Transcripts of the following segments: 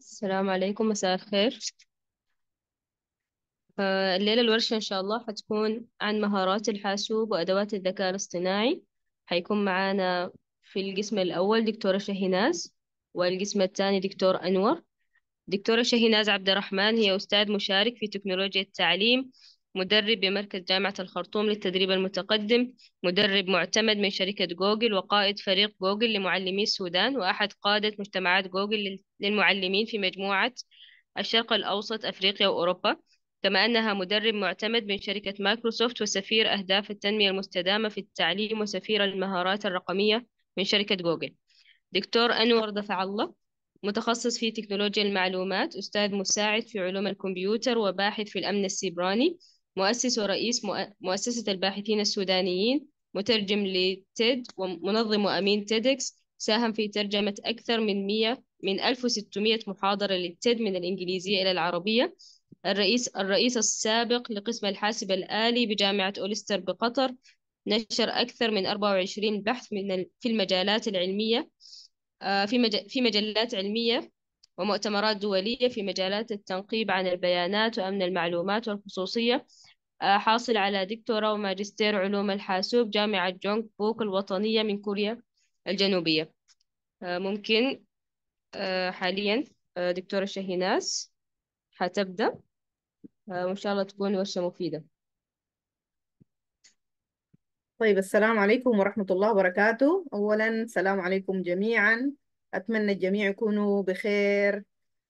السلام عليكم مساء الخير آه، الليلة الورشة إن شاء الله حتكون عن مهارات الحاسوب وأدوات الذكاء الاصطناعي حيكون معانا في القسم الأول دكتورة شهيناز والقسم الثاني دكتور أنور دكتورة شهيناز عبد الرحمن هي أستاذ مشارك في تكنولوجيا التعليم مدرب بمركز جامعة الخرطوم للتدريب المتقدم مدرب معتمد من شركة جوجل وقائد فريق جوجل لمعلمي السودان وأحد قادة مجتمعات جوجل للمعلمين في مجموعة الشرق الأوسط أفريقيا وأوروبا كما أنها مدرب معتمد من شركة مايكروسوفت وسفير أهداف التنمية المستدامة في التعليم وسفير المهارات الرقمية من شركة جوجل دكتور أنور دفع الله متخصص في تكنولوجيا المعلومات أستاذ مساعد في علوم الكمبيوتر وباحث في الأمن السيبراني مؤسس ورئيس مؤسسة الباحثين السودانيين مترجم لتيد ومنظم وأمين تيدكس ساهم في ترجمة أكثر من 100 من 1600 محاضرة للتيد من الإنجليزية إلى العربية الرئيس الرئيس السابق لقسم الحاسب الآلي بجامعة أولستر بقطر نشر أكثر من 24 بحث من في المجالات العلمية آه، في في مجلات علمية ومؤتمرات دولية في مجالات التنقيب عن البيانات وأمن المعلومات والخصوصية آه، حاصل على دكتوراه وماجستير علوم الحاسوب جامعة جونغ بوك الوطنية من كوريا الجنوبية آه، ممكن حاليا دكتورة شهيناس حتبدأ وإن شاء الله تكون ورشة مفيدة طيب السلام عليكم ورحمة الله وبركاته أولا السلام عليكم جميعا أتمنى الجميع يكونوا بخير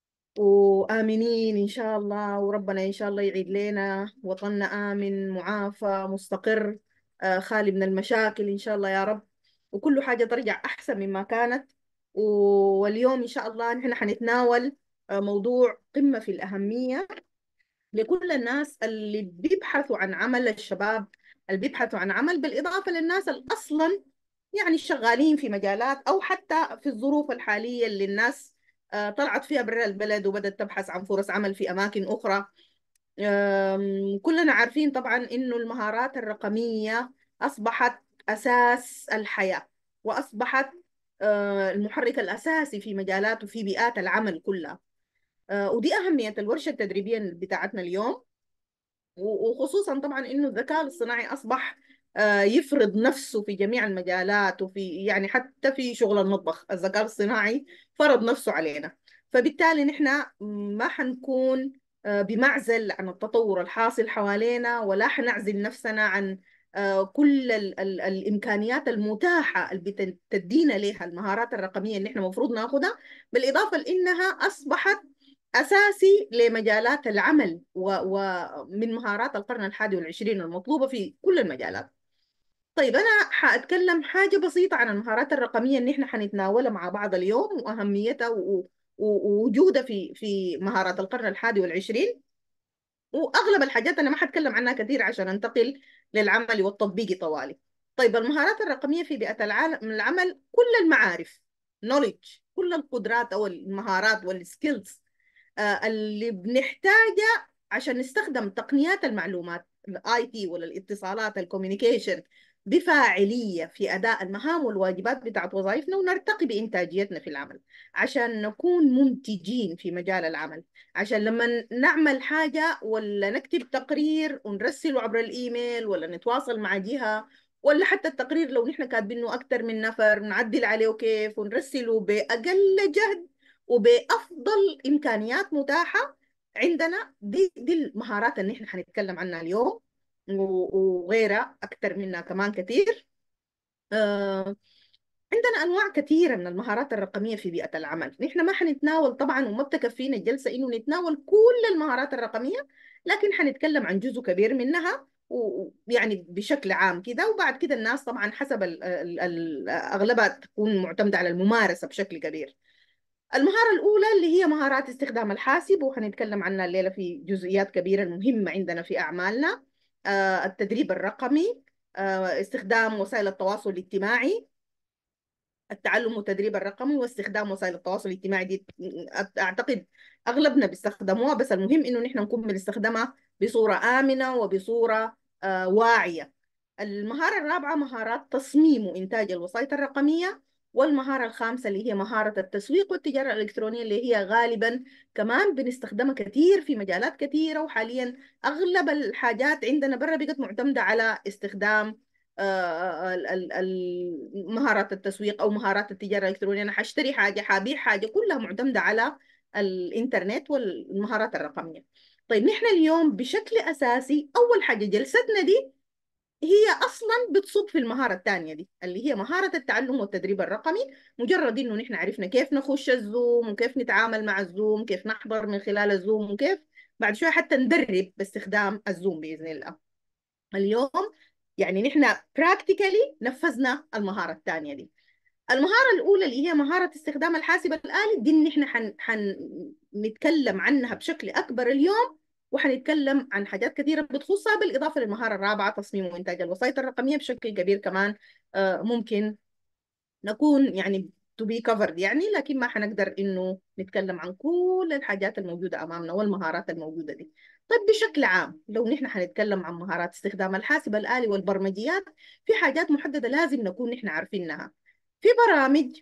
وآمنين إن شاء الله وربنا إن شاء الله يعيد لنا وطننا آمن معافى مستقر آه، خالي من المشاكل إن شاء الله يا رب وكل حاجة ترجع أحسن مما كانت واليوم إن شاء الله نحن حنتناول آه، موضوع قمة في الأهمية لكل الناس اللي بيبحثوا عن عمل الشباب اللي بيبحثوا عن عمل بالإضافة للناس اللي أصلا يعني شغالين في مجالات أو حتى في الظروف الحالية اللي الناس آه، طلعت فيها برا البلد وبدأت تبحث عن فرص عمل في أماكن أخرى كلنا عارفين طبعا إنه المهارات الرقمية أصبحت أساس الحياة وأصبحت آه، المحرك الأساسي في مجالات وفي بيئات العمل كلها آه، ودي أهمية الورشة التدريبية بتاعتنا اليوم وخصوصا طبعا إنه الذكاء الاصطناعي أصبح آه، يفرض نفسه في جميع المجالات وفي يعني حتى في شغل المطبخ الذكاء الاصطناعي فرض نفسه علينا فبالتالي نحن ما حنكون آه، بمعزل عن التطور الحاصل حوالينا ولا حنعزل نفسنا عن كل ال ال الامكانيات المتاحه اللي بتدينا لها المهارات الرقميه اللي احنا المفروض ناخذها بالاضافه لانها اصبحت أساسي لمجالات العمل ومن مهارات القرن الحادي والعشرين المطلوبة في كل المجالات طيب أنا حأتكلم حاجة بسيطة عن المهارات الرقمية اللي إحنا حنتناولها مع بعض اليوم وأهميتها ووجودها في في مهارات القرن الحادي والعشرين وأغلب الحاجات أنا ما حتكلم عنها كثير عشان أنتقل للعمل والتطبيق طوالي طيب المهارات الرقمية في بيئة العالم العمل كل المعارف knowledge كل القدرات أو المهارات والسكيلز آه، اللي بنحتاجها عشان نستخدم تقنيات المعلومات الاي تي ولا الاتصالات الكوميونيكيشن بفاعلية في أداء المهام والواجبات بتاعت وظائفنا ونرتقي بإنتاجيتنا في العمل عشان نكون منتجين في مجال العمل عشان لما نعمل حاجة ولا نكتب تقرير ونرسله عبر الإيميل ولا نتواصل مع جهة ولا حتى التقرير لو نحن كاتبينه أكثر من نفر نعدل عليه كيف ونرسله بأقل جهد وبافضل امكانيات متاحه عندنا دي دي المهارات اللي احنا حنتكلم عنها اليوم وغيرها اكثر منها كمان كثير آه عندنا انواع كثيره من المهارات الرقميه في بيئه العمل نحن ما حنتناول طبعا وما بتكفينا الجلسه انه نتناول كل المهارات الرقميه لكن حنتكلم عن جزء كبير منها ويعني بشكل عام كده وبعد كده الناس طبعا حسب اغلبها تكون معتمده على الممارسه بشكل كبير المهارة الأولى اللي هي مهارات استخدام الحاسب وحنتكلم عنها الليلة في جزئيات كبيرة مهمة عندنا في أعمالنا آه، التدريب الرقمي آه، استخدام وسائل التواصل الاجتماعي التعلم والتدريب الرقمي واستخدام وسائل التواصل الاجتماعي دي أعتقد أغلبنا بيستخدموها بس المهم إنه نحن نكون بنستخدمها بصورة آمنة وبصورة آه، واعية المهارة الرابعة مهارات تصميم وإنتاج الوسائط الرقمية والمهارة الخامسة اللي هي مهارة التسويق والتجارة الإلكترونية اللي هي غالبا كمان بنستخدمها كثير في مجالات كثيرة وحاليا أغلب الحاجات عندنا برا بقت معتمدة على استخدام آه، ال- ال- ال- مهارات التسويق أو مهارات التجارة الإلكترونية أنا حاشتري حاجة حابيع حاجة كلها معتمدة على الإنترنت والمهارات الرقمية طيب نحن اليوم بشكل أساسي أول حاجة جلستنا دي هي اصلا بتصب في المهاره الثانيه دي اللي هي مهاره التعلم والتدريب الرقمي مجرد انه نحن عرفنا كيف نخش الزوم وكيف نتعامل مع الزوم كيف نحضر من خلال الزوم وكيف بعد شويه حتى ندرب باستخدام الزوم باذن الله اليوم يعني نحن براكتيكالي نفذنا المهاره الثانيه دي المهارة الأولى اللي هي مهارة استخدام الحاسب الآلي دي إن إحنا حن... حنتكلم عنها بشكل أكبر اليوم وحنتكلم عن حاجات كثيرة بتخصها بالإضافة للمهارة الرابعة تصميم وإنتاج الوسائط الرقمية بشكل كبير كمان آه، ممكن نكون يعني to be covered يعني لكن ما حنقدر إنه نتكلم عن كل الحاجات الموجودة أمامنا والمهارات الموجودة دي طيب بشكل عام لو نحن حنتكلم عن مهارات استخدام الحاسب الآلي والبرمجيات في حاجات محددة لازم نكون نحن عارفينها في برامج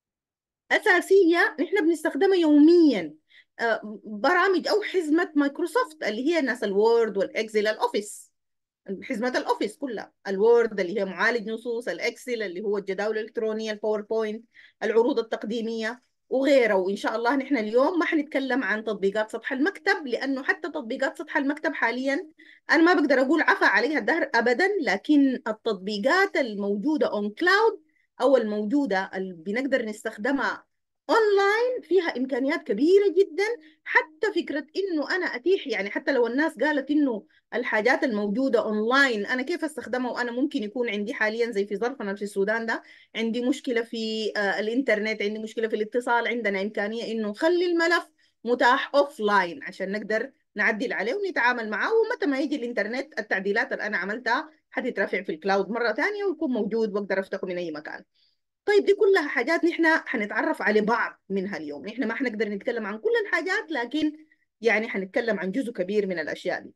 أساسية نحن بنستخدمها يوميا آه، برامج أو حزمة مايكروسوفت اللي هي ناس الوورد والإكسل الأوفيس حزمة الأوفيس كلها الوورد اللي هي معالج نصوص الإكسل اللي هو الجداول الإلكترونية الباوربوينت العروض التقديمية وغيره وإن شاء الله نحن اليوم ما حنتكلم عن تطبيقات سطح المكتب لأنه حتى تطبيقات سطح المكتب حاليا أنا ما بقدر أقول عفى عليها الدهر أبدا لكن التطبيقات الموجودة أون كلاود أو الموجودة اللي بنقدر نستخدمها اونلاين فيها امكانيات كبيره جدا حتى فكره انه انا اتيح يعني حتى لو الناس قالت انه الحاجات الموجوده اونلاين انا كيف استخدمها وانا ممكن يكون عندي حاليا زي في ظرفنا في السودان ده عندي مشكله في آه الانترنت عندي مشكله في الاتصال عندنا امكانيه انه نخلي الملف متاح اوف لاين عشان نقدر نعدل عليه ونتعامل معاه ومتى ما يجي الانترنت التعديلات اللي انا عملتها حتترفع في الكلاود مره ثانيه ويكون موجود واقدر افتحه من اي مكان طيب دي كلها حاجات نحن حنتعرف على بعض منها اليوم نحن ما حنقدر نتكلم عن كل الحاجات لكن يعني حنتكلم عن جزء كبير من الأشياء دي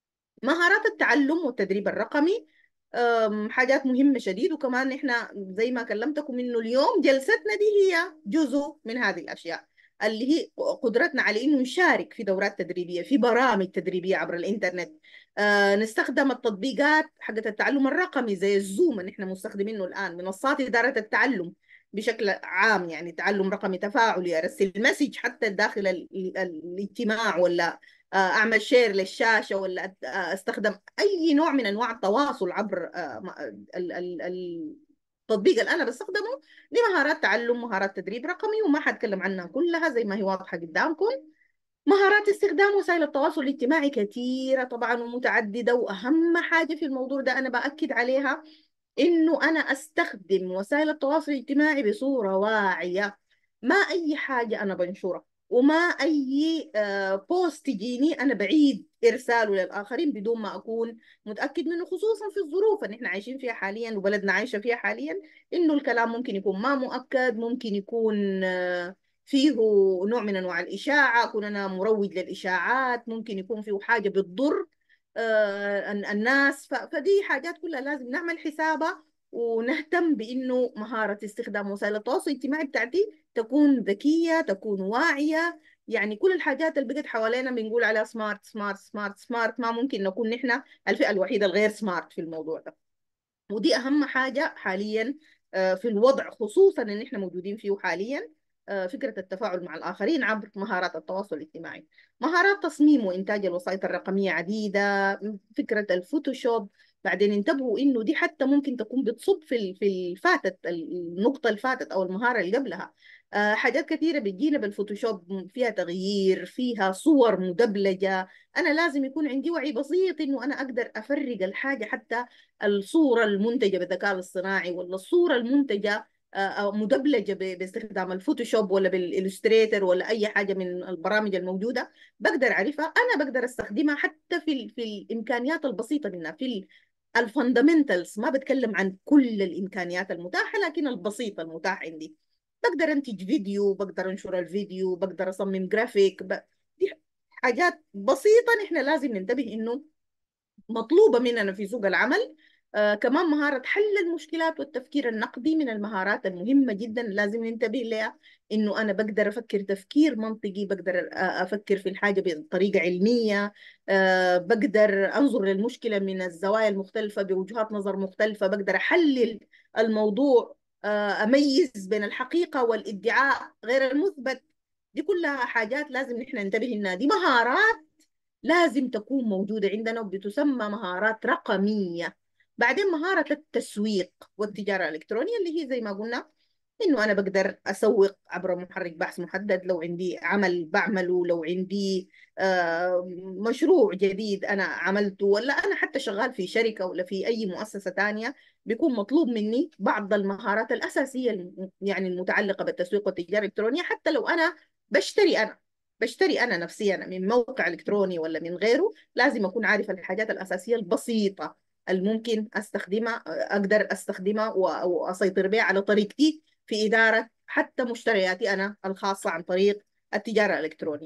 مهارات التعلم والتدريب الرقمي حاجات مهمة شديد وكمان نحن زي ما كلمتكم إنه اليوم جلستنا دي هي جزء من هذه الأشياء اللي هي قدرتنا على انه نشارك في دورات تدريبيه في برامج تدريبيه عبر الانترنت آه نستخدم التطبيقات حقت التعلم الرقمي زي الزوم اللي احنا مستخدمينه الان منصات اداره التعلم بشكل عام يعني تعلم رقمي تفاعلي ارسل مسج حتى داخل ال ال الاجتماع ولا آه اعمل شير للشاشه ولا استخدم اي نوع من انواع التواصل عبر آه ال ال التطبيق اللي انا بستخدمه لمهارات تعلم مهارات تدريب رقمي وما حتكلم عنها كلها زي ما هي واضحه قدامكم مهارات استخدام وسائل التواصل الاجتماعي كثيره طبعا ومتعدده واهم حاجه في الموضوع ده انا باكد عليها انه انا استخدم وسائل التواصل الاجتماعي بصوره واعيه ما اي حاجه انا بنشرها وما اي بوست تجيني انا بعيد ارساله للاخرين بدون ما اكون متاكد منه خصوصا في الظروف اللي احنا عايشين فيها حاليا وبلدنا عايشه فيها حاليا انه الكلام ممكن يكون ما مؤكد ممكن يكون فيه نوع من انواع الاشاعه اكون انا مروج للاشاعات ممكن يكون فيه حاجه بتضر الناس فدي حاجات كلها لازم نعمل حسابها ونهتم بانه مهاره استخدام وسائل التواصل الاجتماعي بتاعتي تكون ذكيه تكون واعيه يعني كل الحاجات اللي بقت حوالينا بنقول عليها سمارت سمارت سمارت سمارت ما ممكن نكون نحن الفئه الوحيده الغير سمارت في الموضوع ده ودي اهم حاجه حاليا في الوضع خصوصا ان احنا موجودين فيه حاليا فكرة التفاعل مع الآخرين عبر مهارات التواصل الاجتماعي مهارات تصميم وإنتاج الوسائط الرقمية عديدة فكرة الفوتوشوب بعدين انتبهوا إنه دي حتى ممكن تكون بتصب في في الفاتت النقطة الفاتت أو المهارة اللي قبلها حاجات كثيرة بتجينا بالفوتوشوب فيها تغيير فيها صور مدبلجة أنا لازم يكون عندي وعي بسيط إنه أنا أقدر أفرق الحاجة حتى الصورة المنتجة بالذكاء الاصطناعي ولا الصورة المنتجة أو مدبلجة باستخدام الفوتوشوب ولا بالإلستريتر ولا أي حاجة من البرامج الموجودة بقدر أعرفها أنا بقدر أستخدمها حتى في في الإمكانيات البسيطة منها في الفاندمنتالز ما بتكلم عن كل الإمكانيات المتاحة لكن البسيطة المتاحة عندي بقدر أنتج فيديو بقدر أنشر الفيديو بقدر أصمم جرافيك ب... دي حاجات بسيطة نحن لازم ننتبه إنه مطلوبة مننا في سوق العمل آه كمان مهارة حل المشكلات والتفكير النقدي من المهارات المهمة جدا لازم ننتبه لها إنه أنا بقدر أفكر تفكير منطقي بقدر أفكر في الحاجة بطريقة علمية آه بقدر أنظر للمشكلة من الزوايا المختلفة بوجهات نظر مختلفة بقدر أحلل الموضوع آه أميز بين الحقيقة والادعاء غير المثبت دي كلها حاجات لازم نحن ننتبه إنها دي مهارات لازم تكون موجودة عندنا وبتسمى مهارات رقمية بعدين مهارة التسويق والتجارة الإلكترونية اللي هي زي ما قلنا إنه أنا بقدر أسوق عبر محرك بحث محدد لو عندي عمل بعمله لو عندي آه مشروع جديد أنا عملته ولا أنا حتى شغال في شركة ولا في أي مؤسسة تانية بيكون مطلوب مني بعض المهارات الأساسية يعني المتعلقة بالتسويق والتجارة الإلكترونية حتى لو أنا بشتري أنا بشتري أنا نفسيا من موقع إلكتروني ولا من غيره لازم أكون عارفة الحاجات الأساسية البسيطة الممكن استخدمها اقدر استخدمها واسيطر بها على طريقتي في اداره حتى مشترياتي انا الخاصه عن طريق التجاره الالكترونيه.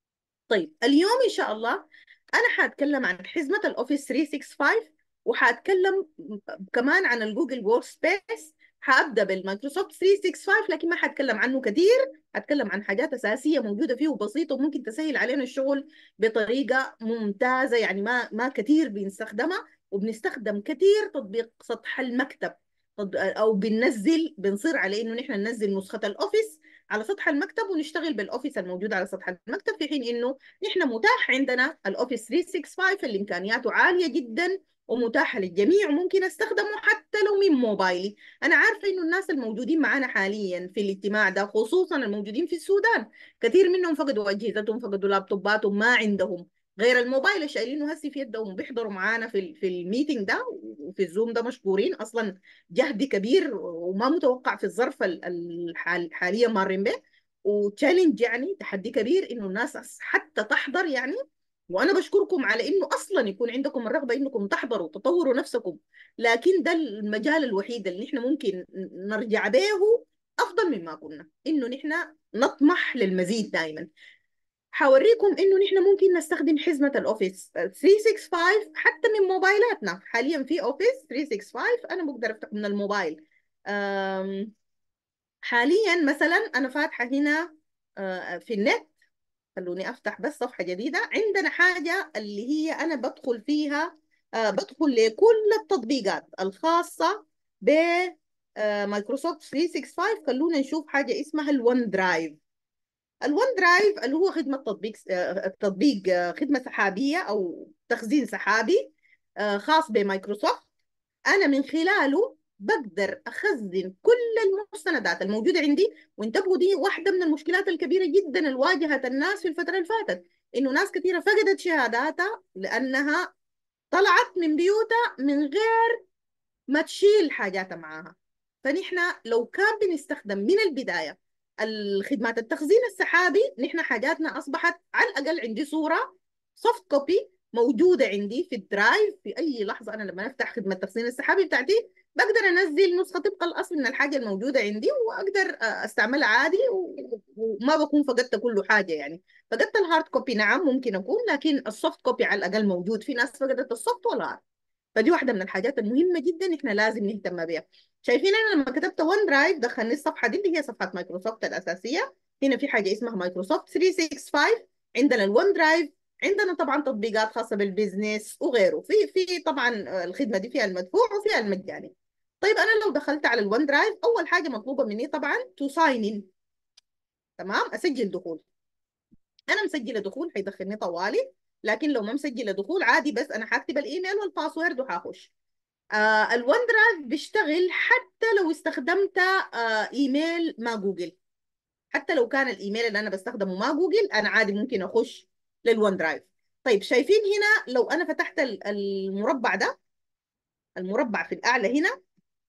طيب اليوم ان شاء الله انا حاتكلم عن حزمه الاوفيس 365 وحاتكلم كمان عن الجوجل وورك سبيس حابدا بالمايكروسوفت 365 لكن ما حاتكلم عنه كثير حاتكلم عن حاجات اساسيه موجوده فيه وبسيطه وممكن تسهل علينا الشغل بطريقه ممتازه يعني ما ما كثير بنستخدمها وبنستخدم كثير تطبيق سطح المكتب او بننزل بنصر على انه نحن ننزل نسخه الاوفيس على سطح المكتب ونشتغل بالاوفيس الموجود على سطح المكتب في حين انه نحن متاح عندنا الاوفيس 365 اللي امكانياته عاليه جدا ومتاحه للجميع وممكن استخدمه حتى لو من موبايلي انا عارفه انه الناس الموجودين معنا حاليا في الاجتماع ده خصوصا الموجودين في السودان كثير منهم فقدوا اجهزتهم فقدوا لابتوباتهم ما عندهم غير الموبايل اللي شايلينه هسي في يدهم بيحضروا معانا في في الميتنج ده وفي الزوم ده مشكورين اصلا جهد كبير وما متوقع في الظرف الحاليا مارين به وتشالنج يعني تحدي كبير انه الناس حتى تحضر يعني وانا بشكركم على انه اصلا يكون عندكم الرغبه انكم تحضروا تطوروا نفسكم لكن ده المجال الوحيد اللي نحن ممكن نرجع به افضل مما كنا انه نحن نطمح للمزيد دائما حوريكم انه نحن ممكن نستخدم حزمة الاوفيس 365 حتى من موبايلاتنا حاليا في اوفيس 365 انا بقدر افتحه من الموبايل حاليا مثلا انا فاتحة هنا آه، في النت خلوني افتح بس صفحة جديدة عندنا حاجة اللي هي انا بدخل فيها آه، بدخل لكل التطبيقات الخاصة ب مايكروسوفت 365 خلونا نشوف حاجة اسمها الون درايف الون درايف اللي هو خدمة تطبيق تطبيق خدمة سحابية أو تخزين سحابي آه، خاص بمايكروسوفت أنا من خلاله بقدر أخزن كل المستندات الموجودة عندي وانتبهوا دي واحدة من المشكلات الكبيرة جدا اللي واجهت الناس في الفترة اللي فاتت إنه ناس كثيرة فقدت شهاداتها لأنها طلعت من بيوتها من غير ما تشيل حاجاتها معاها فنحن لو كان بنستخدم من البداية الخدمات التخزين السحابي نحن حاجاتنا اصبحت على الاقل عندي صوره سوفت كوبي موجوده عندي في الدرايف في اي لحظه انا لما افتح خدمه التخزين السحابي بتاعتي بقدر انزل نسخه طبق الاصل من الحاجه الموجوده عندي واقدر استعملها عادي وما بكون فقدت كل حاجه يعني فقدت الهارد كوبي نعم ممكن اكون لكن السوفت كوبي على الاقل موجود في ناس فقدت السوفت والهارد فدي واحده من الحاجات المهمه جدا احنا لازم نهتم بها شايفين انا لما كتبت ون درايف دخلني الصفحه دي اللي هي صفحه مايكروسوفت الاساسيه هنا في حاجه اسمها مايكروسوفت 365 عندنا الون درايف عندنا طبعا تطبيقات خاصه بالبيزنس وغيره في في طبعا الخدمه دي فيها المدفوع وفيها المجاني طيب انا لو دخلت على الون درايف اول حاجه مطلوبه مني طبعا تو ساين ان تمام اسجل دخول انا مسجله دخول حيدخلني طوالي لكن لو ما مسجله دخول عادي بس انا حاكتب الايميل والباسورد وحاخش آه الون درايف بيشتغل حتى لو استخدمت آه ايميل ما جوجل حتى لو كان الايميل اللي انا بستخدمه ما جوجل انا عادي ممكن اخش للون درايف طيب شايفين هنا لو انا فتحت المربع ده المربع في الاعلى هنا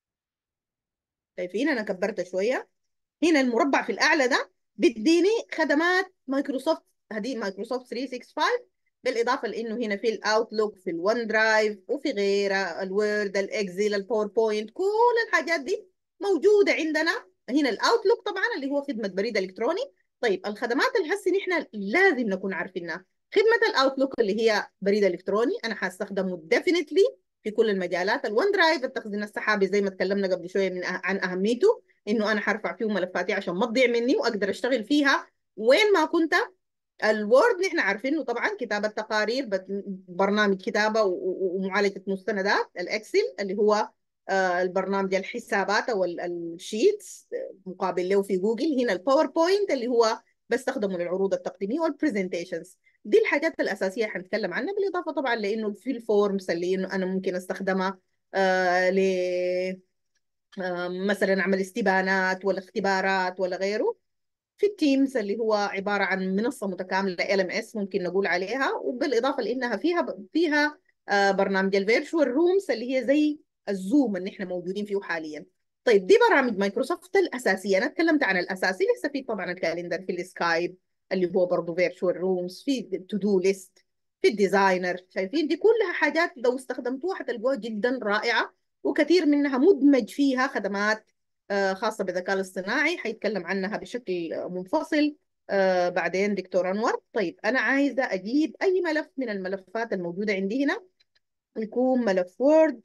شايفين انا كبرت شويه هنا المربع في الاعلى ده بيديني خدمات مايكروسوفت هذه مايكروسوفت 365 بالاضافه لانه هنا في الاوتلوك في الون درايف وفي غيرها الوورد الاكسل الباوربوينت كل الحاجات دي موجوده عندنا هنا الاوتلوك طبعا اللي هو خدمه بريد الكتروني طيب الخدمات اللي هسه نحن لازم نكون عارفينها خدمه الاوتلوك اللي هي بريد الكتروني انا حاستخدمه ديفينتلي في كل المجالات الون درايف التخزين السحابي زي ما تكلمنا قبل شويه من أه عن اهميته انه انا حرفع فيه ملفاتي عشان ما تضيع مني واقدر اشتغل فيها وين ما كنت الوورد نحن عارفينه طبعا كتابة تقارير برنامج كتابة ومعالجة مستندات الإكسل اللي هو البرنامج الحسابات أو الشيتس مقابل له في جوجل هنا الباوربوينت اللي هو بستخدمه للعروض التقديمية والبرزنتيشنز دي الحاجات الأساسية حنتكلم عنها بالإضافة طبعا لأنه في الفورمز اللي إنه أنا ممكن أستخدمها آه ل آه مثلا أعمل استبانات ولا اختبارات ولا غيره في التيمز اللي هو عبارة عن منصة متكاملة LMS ممكن نقول عليها وبالإضافة لأنها فيها فيها آه برنامج الفيرتشوال رومز اللي هي زي الزوم اللي احنا موجودين فيه حاليا طيب دي برامج مايكروسوفت الأساسية أنا تكلمت عن الأساسي لسه في طبعا الكالندر في السكايب اللي هو برضه فيرتشوال رومز في تو دو ليست في الديزاينر شايفين دي كلها حاجات لو استخدمتوها حتلقوها جدا رائعة وكثير منها مدمج فيها خدمات خاصة بالذكاء الاصطناعي حيتكلم عنها بشكل منفصل بعدين دكتور أنور طيب أنا عايزة أجيب أي ملف من الملفات الموجودة عندي هنا يكون ملف وورد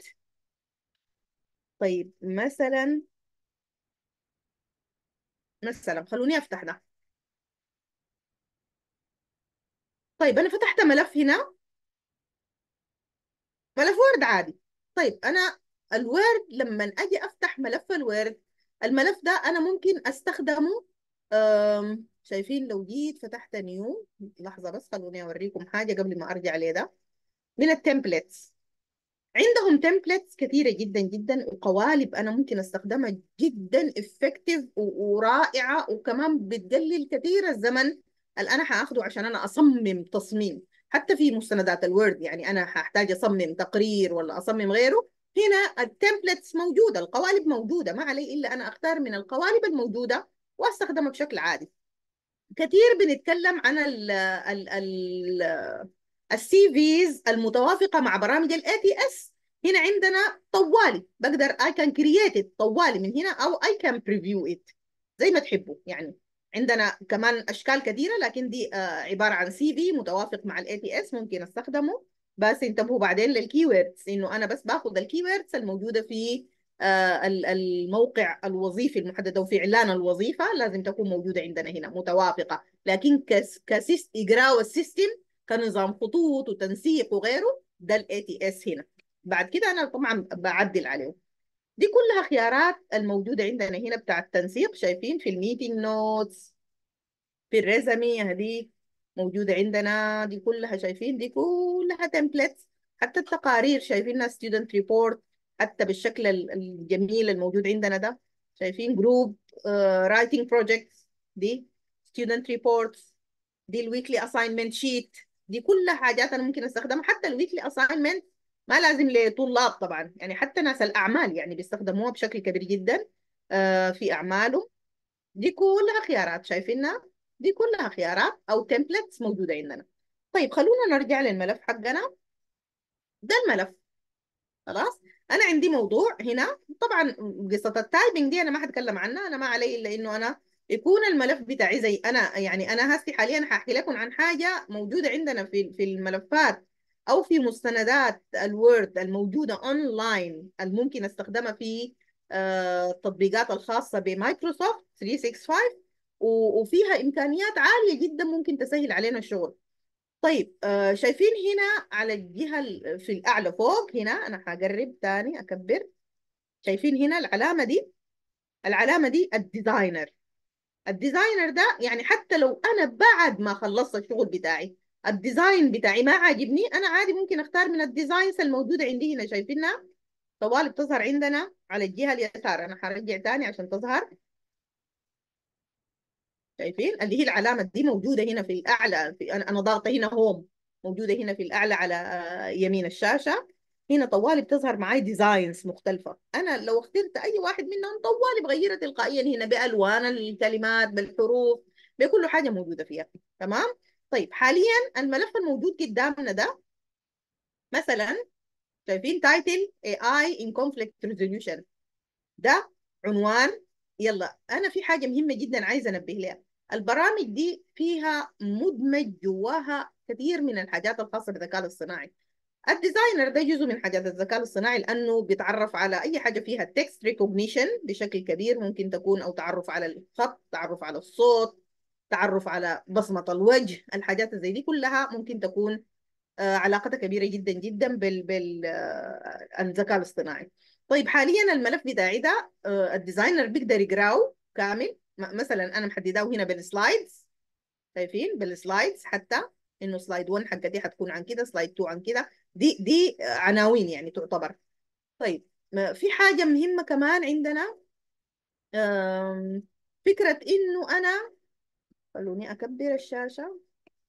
طيب مثلا مثلا خلوني أفتح ده طيب أنا فتحت ملف هنا ملف وورد عادي طيب أنا الوورد لما أجي أفتح ملف الوورد الملف ده أنا ممكن أستخدمه شايفين لو جيت فتحت نيو لحظة بس خلوني أوريكم حاجة قبل ما أرجع لده من التمبلتس عندهم تمبلتس كثيرة جدا جدا وقوالب أنا ممكن أستخدمها جدا افكتيف ورائعة وكمان بتقلل كثير الزمن اللي أنا هاخده عشان أنا أصمم تصميم حتى في مستندات الوورد يعني أنا هحتاج أصمم تقرير ولا أصمم غيره هنا التمبلتس موجودة القوالب موجودة ما علي إلا أنا أختار من القوالب الموجودة وأستخدمها بشكل عادي كثير بنتكلم عن ال ال ال السي فيز المتوافقة مع برامج الاي تي اس هنا عندنا طوالي بقدر اي كان كرييت طوالي من هنا او اي كان بريفيو ات زي ما تحبوا يعني عندنا كمان اشكال كثيره لكن دي عباره عن سي في متوافق مع الاي تي اس ممكن استخدمه بس انتبهوا بعدين للكيوردز انه انا بس باخذ الكيوردز الموجوده في الموقع الوظيفي المحدد او في اعلان الوظيفه لازم تكون موجوده عندنا هنا متوافقه لكن كسيس اجراء السيستم كنظام خطوط وتنسيق وغيره ده الاي تي اس هنا بعد كده انا طبعا بعدل عليه دي كلها خيارات الموجوده عندنا هنا بتاع التنسيق شايفين في الميتنج نوتس في الريزمي هذه موجوده عندنا دي كلها شايفين دي كلها تمبلتس حتى التقارير شايفينها ستودنت ريبورت حتى بالشكل الجميل الموجود عندنا ده شايفين جروب رايتنج بروجكتس دي ستودنت ريبورتس دي الويكلي اساينمنت شيت دي كلها حاجات انا ممكن استخدمها حتى الويكلي اساينمنت ما لازم لطلاب طبعا يعني حتى ناس الاعمال يعني بيستخدموها بشكل كبير جدا آه في اعمالهم دي كلها خيارات شايفينها دي كلها خيارات او تمبلتس موجوده عندنا طيب خلونا نرجع للملف حقنا ده الملف خلاص انا عندي موضوع هنا طبعا قصه التايبنج دي انا ما حتكلم عنها انا ما علي الا انه انا يكون الملف بتاعي زي انا يعني انا هسي حاليا هحكي لكم عن حاجه موجوده عندنا في في الملفات او في مستندات الوورد الموجوده اونلاين الممكن استخدمها في التطبيقات الخاصه بمايكروسوفت 365 وفيها امكانيات عاليه جدا ممكن تسهل علينا الشغل طيب آه شايفين هنا على الجهه في الاعلى فوق هنا انا هقرب تاني اكبر شايفين هنا العلامه دي العلامه دي الديزاينر الديزاينر ده يعني حتى لو انا بعد ما خلصت الشغل بتاعي الديزاين بتاعي ما عاجبني انا عادي ممكن اختار من الديزاينز الموجوده عندي هنا شايفينها طوال بتظهر عندنا على الجهه اليسار انا هرجع تاني عشان تظهر شايفين اللي هي العلامه دي موجوده هنا في الاعلى في انا ضاغطه هنا هوم موجوده هنا في الاعلى على يمين الشاشه هنا طوالي بتظهر معي ديزاينز مختلفه انا لو اخترت اي واحد منهم طوالي بغيرها تلقائيا هنا بالوان الكلمات بالحروف بكل حاجه موجوده فيها تمام طيب حاليا الملف الموجود قدامنا ده مثلا شايفين تايتل AI in conflict resolution ده عنوان يلا انا في حاجه مهمه جدا عايزه انبه لها البرامج دي فيها مدمج جواها كثير من الحاجات الخاصه بالذكاء الاصطناعي الديزاينر ده جزء من حاجات الذكاء الاصطناعي لانه بيتعرف على اي حاجه فيها تكست ريكوجنيشن بشكل كبير ممكن تكون او تعرف على الخط تعرف على الصوت تعرف على بصمه الوجه الحاجات زي دي كلها ممكن تكون آه، علاقتها كبيره جدا جدا بال بالذكاء الاصطناعي طيب حاليا الملف بتاعي ده آه، الديزاينر بيقدر يقراه كامل م- مثلا انا محدداه هنا بالسلايدز شايفين بالسلايدز حتى انه سلايد 1 حقتي حتكون عن كده سلايد 2 عن كده دي دي عناوين يعني تعتبر طيب ما- في حاجة مهمة كمان عندنا آم، فكرة انه انا خلوني اكبر الشاشة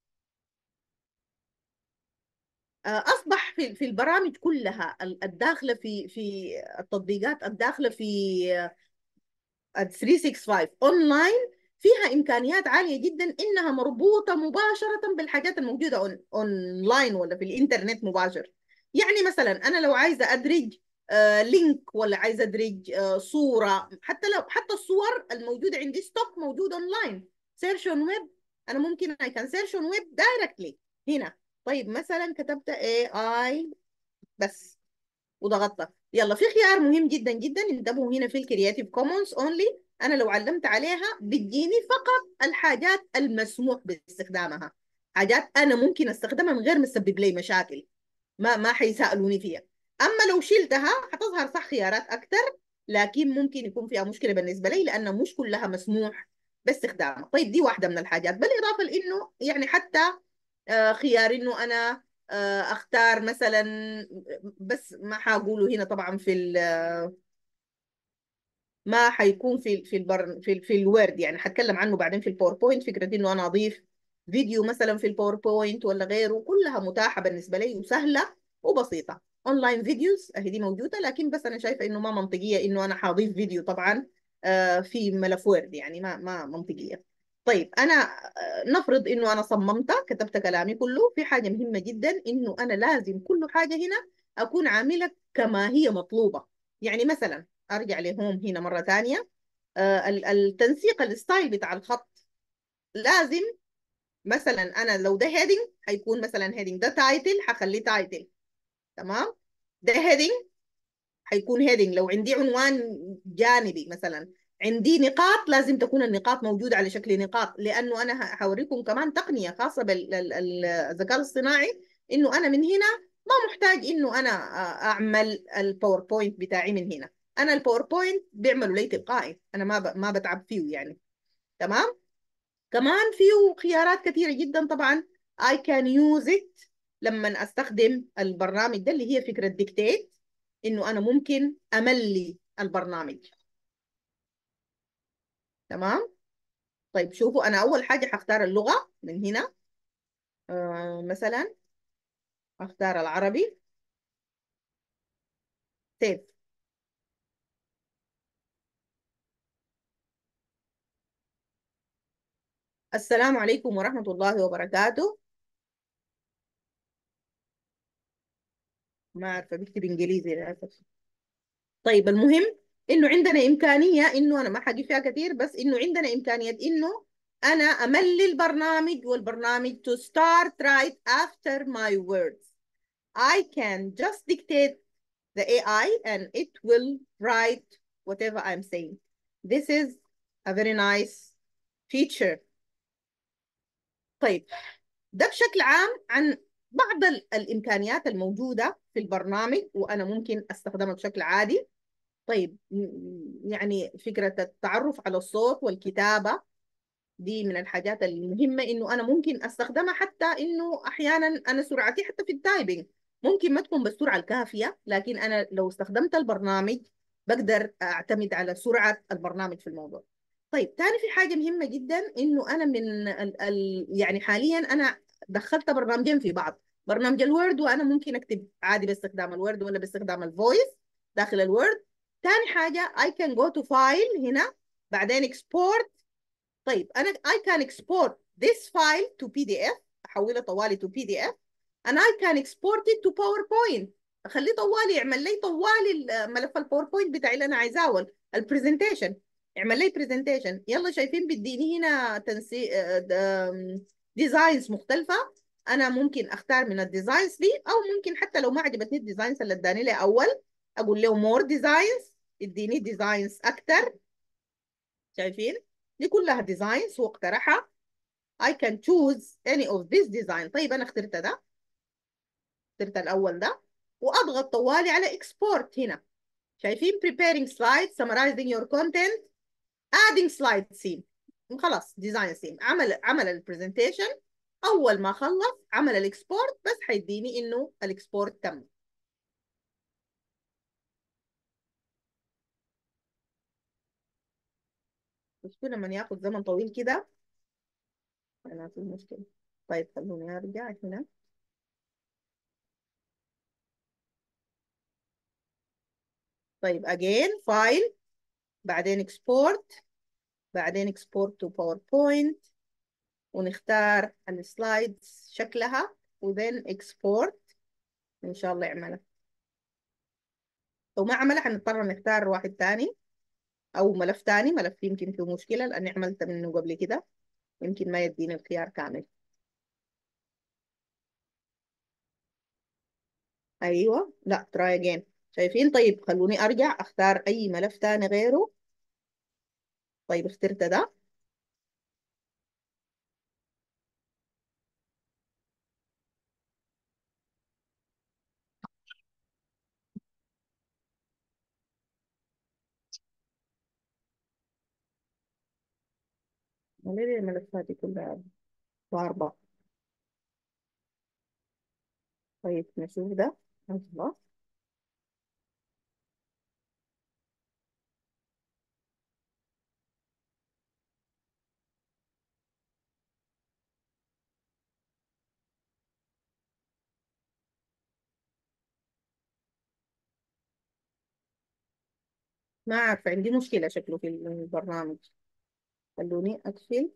آه، اصبح في في البرامج كلها ال- الداخلة في في التطبيقات الداخلة في ال 365 اونلاين فيها امكانيات عاليه جدا انها مربوطه مباشره بالحاجات الموجوده أون اونلاين ولا في الانترنت مباشر يعني مثلا انا لو عايزه ادرج آه لينك ولا عايزه ادرج آه صوره حتى لو حتى الصور الموجوده عندي ستوك موجود اونلاين سيرش اون ويب انا ممكن اي كان سيرش اون ويب دايركتلي هنا طيب مثلا كتبت اي اي بس وضغطت يلا في خيار مهم جدا جدا انتبهوا هنا في الكرياتيف كومونز اونلي انا لو علمت عليها بتجيني فقط الحاجات المسموح باستخدامها حاجات انا ممكن استخدمها من غير ما تسبب لي مشاكل ما ما حيسالوني فيها اما لو شلتها حتظهر صح خيارات اكثر لكن ممكن يكون فيها مشكله بالنسبه لي لانه مش كلها مسموح باستخدامها طيب دي واحده من الحاجات بالاضافه لانه يعني حتى آه، خيار انه انا آه، اختار مثلا بس ما حقوله هنا طبعا في ال- ما حيكون في في البر في في الوورد يعني حتكلم عنه بعدين في الباوربوينت فكره انه انا اضيف فيديو مثلا في الباوربوينت ولا غيره كلها متاحه بالنسبه لي وسهله وبسيطه اونلاين فيديوز اهي دي موجوده لكن بس انا شايفه انه ما منطقيه انه انا حاضيف فيديو طبعا آه، في ملف وورد يعني ما ما منطقيه طيب انا آه، نفرض انه انا صممتها كتبت كلامي كله في حاجه مهمه جدا انه انا لازم كل حاجه هنا اكون عامله كما هي مطلوبه يعني مثلا ارجع لهوم هنا مره ثانيه آه، ال- التنسيق الستايل بتاع الخط لازم مثلا انا لو ده هيدنج هيكون مثلا هيدنج ده تايتل هخليه تايتل تمام ده هيدنج هيكون هيدنج لو عندي عنوان جانبي مثلا عندي نقاط لازم تكون النقاط موجودة على شكل نقاط لأنه أنا ه- هوريكم كمان تقنية خاصة بالذكاء الاصطناعي إنه أنا من هنا ما محتاج إنه أنا آه، أعمل الباوربوينت بتاعي من هنا أنا الباوربوينت بيعملوا لي تلقائي أنا ما ب- ما بتعب فيه يعني تمام كمان فيه خيارات كثيرة جدا طبعا I can use it لما استخدم البرنامج ده اللي هي فكرة ديكتيت انه انا ممكن املي البرنامج تمام طيب شوفوا انا اول حاجة هختار اللغة من هنا آه مثلا اختار العربي سيف السلام عليكم ورحمة الله وبركاته ما عارفة بكتب انجليزي للاسف طيب المهم انه عندنا امكانيه انه انا ما حاجي فيها كثير بس انه عندنا امكانيه انه انا املي البرنامج والبرنامج to start right after my words I can just dictate the AI and it will write whatever I'm saying this is a very nice feature طيب ده بشكل عام عن بعض ال- الامكانيات الموجوده في البرنامج وانا ممكن استخدمها بشكل عادي طيب م- يعني فكرة التعرف على الصوت والكتابة دي من الحاجات المهمة إنه أنا ممكن أستخدمها حتى إنه أحيانا أنا سرعتي حتى في التايبنج ممكن ما تكون بالسرعة الكافية لكن أنا لو استخدمت البرنامج بقدر أعتمد على سرعة البرنامج في الموضوع طيب تاني في حاجة مهمة جدا إنه أنا من ال ال يعني حاليا أنا دخلت برنامجين في بعض برنامج الوورد وأنا ممكن أكتب عادي باستخدام الوورد ولا باستخدام الفويس داخل الوورد تاني حاجة I can go to file هنا بعدين export طيب أنا I can export this file to PDF أحوله طوالي to PDF and I can export it to PowerPoint أخليه طوالي يعمل لي طوالي ملف الباوربوينت بتاعي اللي أنا عايزاه البرزنتيشن يعمل لي برزنتيشن يلا شايفين بيديني هنا تنسيق ديزاينز مختلفة انا ممكن اختار من الديزاينز دي او ممكن حتى لو ما عجبتني الديزاينز اللي اداني لي اول اقول له مور ديزاينز اديني ديزاينز اكتر شايفين دي كلها ديزاينز هو اقترحها I can choose any of this design طيب انا اخترت ده اخترت الاول ده واضغط طوالي على export هنا شايفين preparing slides summarizing your content adding slide theme خلاص ديزاين ثيم عمل عمل البرزنتيشن اول ما خلص عمل الاكسبورت بس حيديني انه الاكسبورت تم مشكلة لما ياخد زمن طويل كده انا في مشكلة طيب خلوني ارجع هنا طيب again فايل بعدين export بعدين export to PowerPoint ونختار السلايدز شكلها وذن export إن شاء الله يعملها لو ما عملها حنضطر نختار واحد تاني أو ملف تاني ملف يمكن فيه مشكلة لأني عملت منه قبل كده يمكن ما يديني الخيار كامل أيوة لا try again شايفين طيب خلوني أرجع أختار أي ملف تاني غيره طيب اخترت ده ليه الملفات دي كلها ضاربة طيب نشوف ده الله ما عارفة عندي مشكلة شكله في البرنامج خلوني أقفل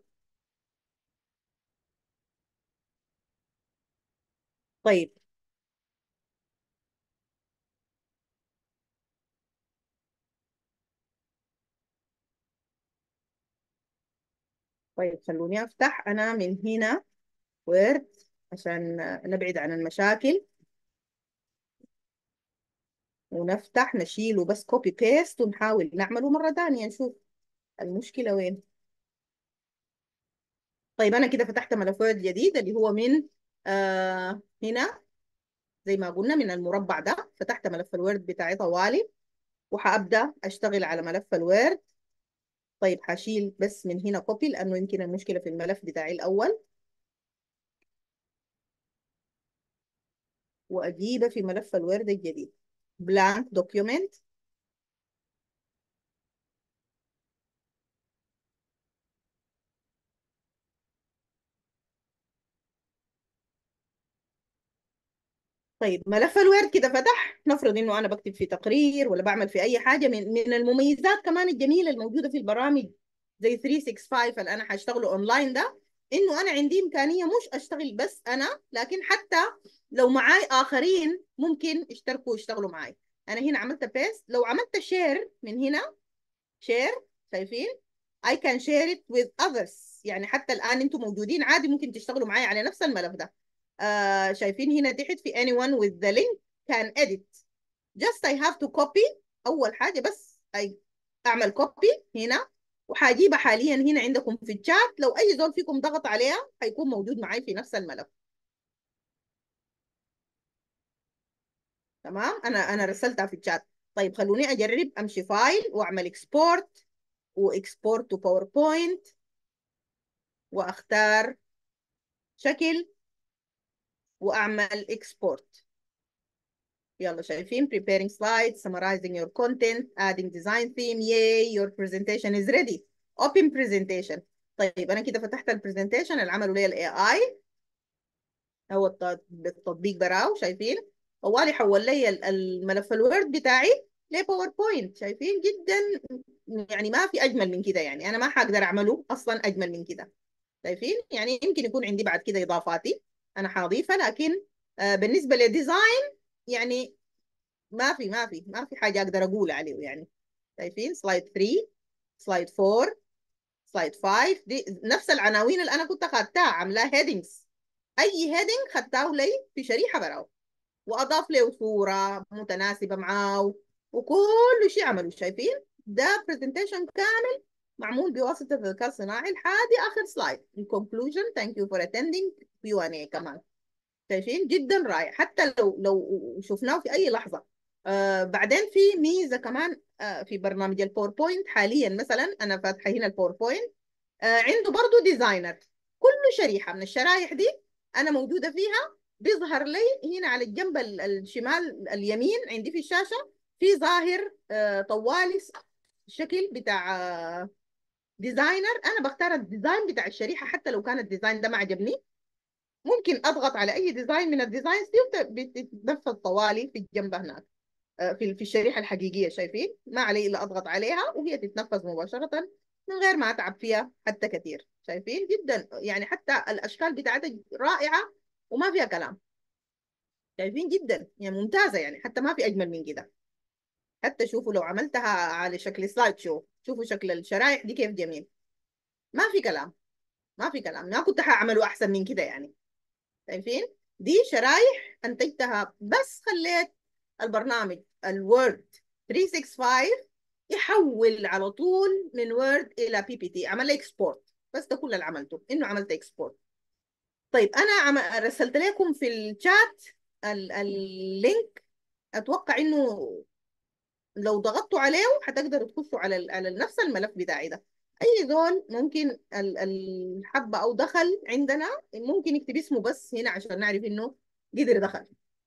طيب طيب خلوني أفتح أنا من هنا وورد عشان نبعد عن المشاكل ونفتح نشيله بس كوبي بيست ونحاول نعمله مرة تانية نشوف المشكلة وين طيب أنا كده فتحت ملف وورد جديد اللي هو من آه هنا زي ما قلنا من المربع ده فتحت ملف الوورد بتاعي طوالي وحأبدأ أشتغل على ملف الوورد طيب حشيل بس من هنا كوبي لأنه يمكن المشكلة في الملف بتاعي الأول وأجيبه في ملف الوورد الجديد blank document طيب ملف الوورد كده فتح نفرض انه انا بكتب في تقرير ولا بعمل في اي حاجه من من المميزات كمان الجميله الموجوده في البرامج زي 365 اللي انا هشتغله اونلاين ده انه انا عندي امكانيه مش اشتغل بس انا لكن حتى لو معاي اخرين ممكن يشتركوا ويشتغلوا معاي انا هنا عملت بيست لو عملت شير من هنا شير شايفين I can share it with others يعني حتى الان انتم موجودين عادي ممكن تشتغلوا معاي على نفس الملف ده آه شايفين هنا تحت في anyone with the link can edit just I have to copy أول حاجة بس أي أعمل copy هنا وحاجيبها حاليا هنا عندكم في الشات لو أي زول فيكم ضغط عليها هيكون موجود معي في نفس الملف تمام أنا أنا رسلتها في الشات طيب خلوني أجرب أمشي فايل وأعمل export وإكسبورت to PowerPoint وأختار شكل واعمل export يلا شايفين preparing slides summarizing your content adding design theme yay your presentation is ready open presentation طيب انا كده فتحت البرزنتيشن اللي عملوا لي الاي اي هو التطبيق براو شايفين طوالي حول لي الملف الوورد بتاعي لباوربوينت شايفين جدا يعني ما في اجمل من كده يعني انا ما حقدر اعمله اصلا اجمل من كده شايفين يعني يمكن يكون عندي بعد كده اضافاتي انا حاضيفها لكن آه بالنسبه للديزاين يعني ما في ما في ما في حاجه اقدر اقول عليه يعني شايفين سلايد 3 سلايد 4 سلايد 5 دي نفس العناوين اللي انا كنت اخذتها عاملاها هيدنجز اي هيدنج خدتاه لي في شريحه براو واضاف له صوره متناسبه معاه وكل شيء عملوا شايفين ده برزنتيشن كامل معمول بواسطه الذكاء الصناعي لحد اخر سلايد الكونكلوجن ثانك يو فور اتندينج كيو ان اي كمان شايفين جدا رائع حتى لو لو شفناه في اي لحظه آه بعدين في ميزه كمان آه في برنامج الباوربوينت حاليا مثلا انا فاتحه هنا الباوربوينت آه عنده برضو ديزاينر كل شريحه من الشرايح دي انا موجوده فيها بيظهر لي هنا على الجنب ال- الشمال اليمين عندي في الشاشه في ظاهر آه طوالي الشكل بتاع آه ديزاينر انا بختار الديزاين بتاع الشريحه حتى لو كان الديزاين ده ما عجبني ممكن اضغط على اي ديزاين من الديزاينز دي وبتتنفذ طوالي في الجنب هناك آه، في في الشريحه الحقيقيه شايفين ما علي الا اضغط عليها وهي تتنفذ مباشره من غير ما اتعب فيها حتى كثير شايفين جدا يعني حتى الاشكال بتاعتها رائعه وما فيها كلام شايفين جدا يعني ممتازه يعني حتى ما في اجمل من كده حتى شوفوا لو عملتها على شكل سلايد شو شوفوا شكل الشرايح دي كيف جميل ما في كلام ما في كلام ما كنت حاعمله احسن من كده يعني شايفين دي شرايح انتجتها بس خليت البرنامج الوورد 365 يحول على طول من وورد الى بي بي تي عمل لي اكسبورت بس ده كل اللي عملته انه عملت اكسبورت طيب انا عم ارسلت لكم في الشات ال- اللينك اتوقع انه لو ضغطتوا عليه حتقدروا تخشوا على ال- على نفس الملف بتاعي ده اي زول ممكن ال- الحبه او دخل عندنا ممكن يكتب اسمه بس هنا عشان نعرف انه قدر دخل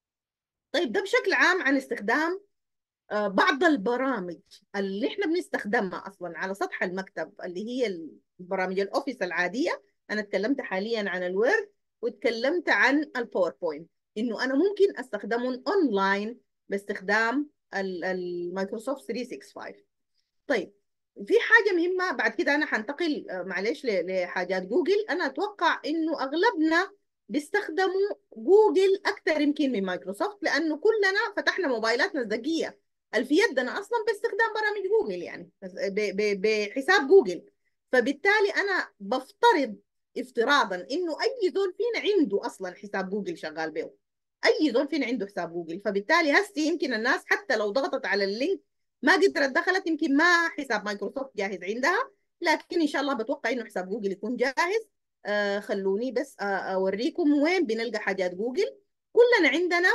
طيب ده بشكل عام عن استخدام آه، بعض البرامج اللي احنا بنستخدمها اصلا على سطح المكتب اللي هي البرامج الاوفيس العاديه انا اتكلمت حاليا عن الوورد واتكلمت عن الباوربوينت انه انا ممكن استخدمهم اونلاين باستخدام ال- المايكروسوفت 365 طيب في حاجة مهمة بعد كده أنا هنتقل آه، معلش ل- لحاجات جوجل أنا أتوقع إنه أغلبنا بيستخدموا جوجل أكثر يمكن من مايكروسوفت لأنه كلنا فتحنا موبايلاتنا الذكية اللي في يدنا أصلا باستخدام برامج جوجل يعني ب- ب- بحساب جوجل فبالتالي أنا بفترض افتراضا إنه أي زول فينا عنده أصلا حساب جوجل شغال به أي زول فينا عنده حساب جوجل فبالتالي هسي يمكن الناس حتى لو ضغطت على اللينك ما قدرت دخلت يمكن ما حساب مايكروسوفت جاهز عندها لكن ان شاء الله بتوقع انه حساب جوجل يكون جاهز آه خلوني بس آه اوريكم وين بنلقى حاجات جوجل كلنا عندنا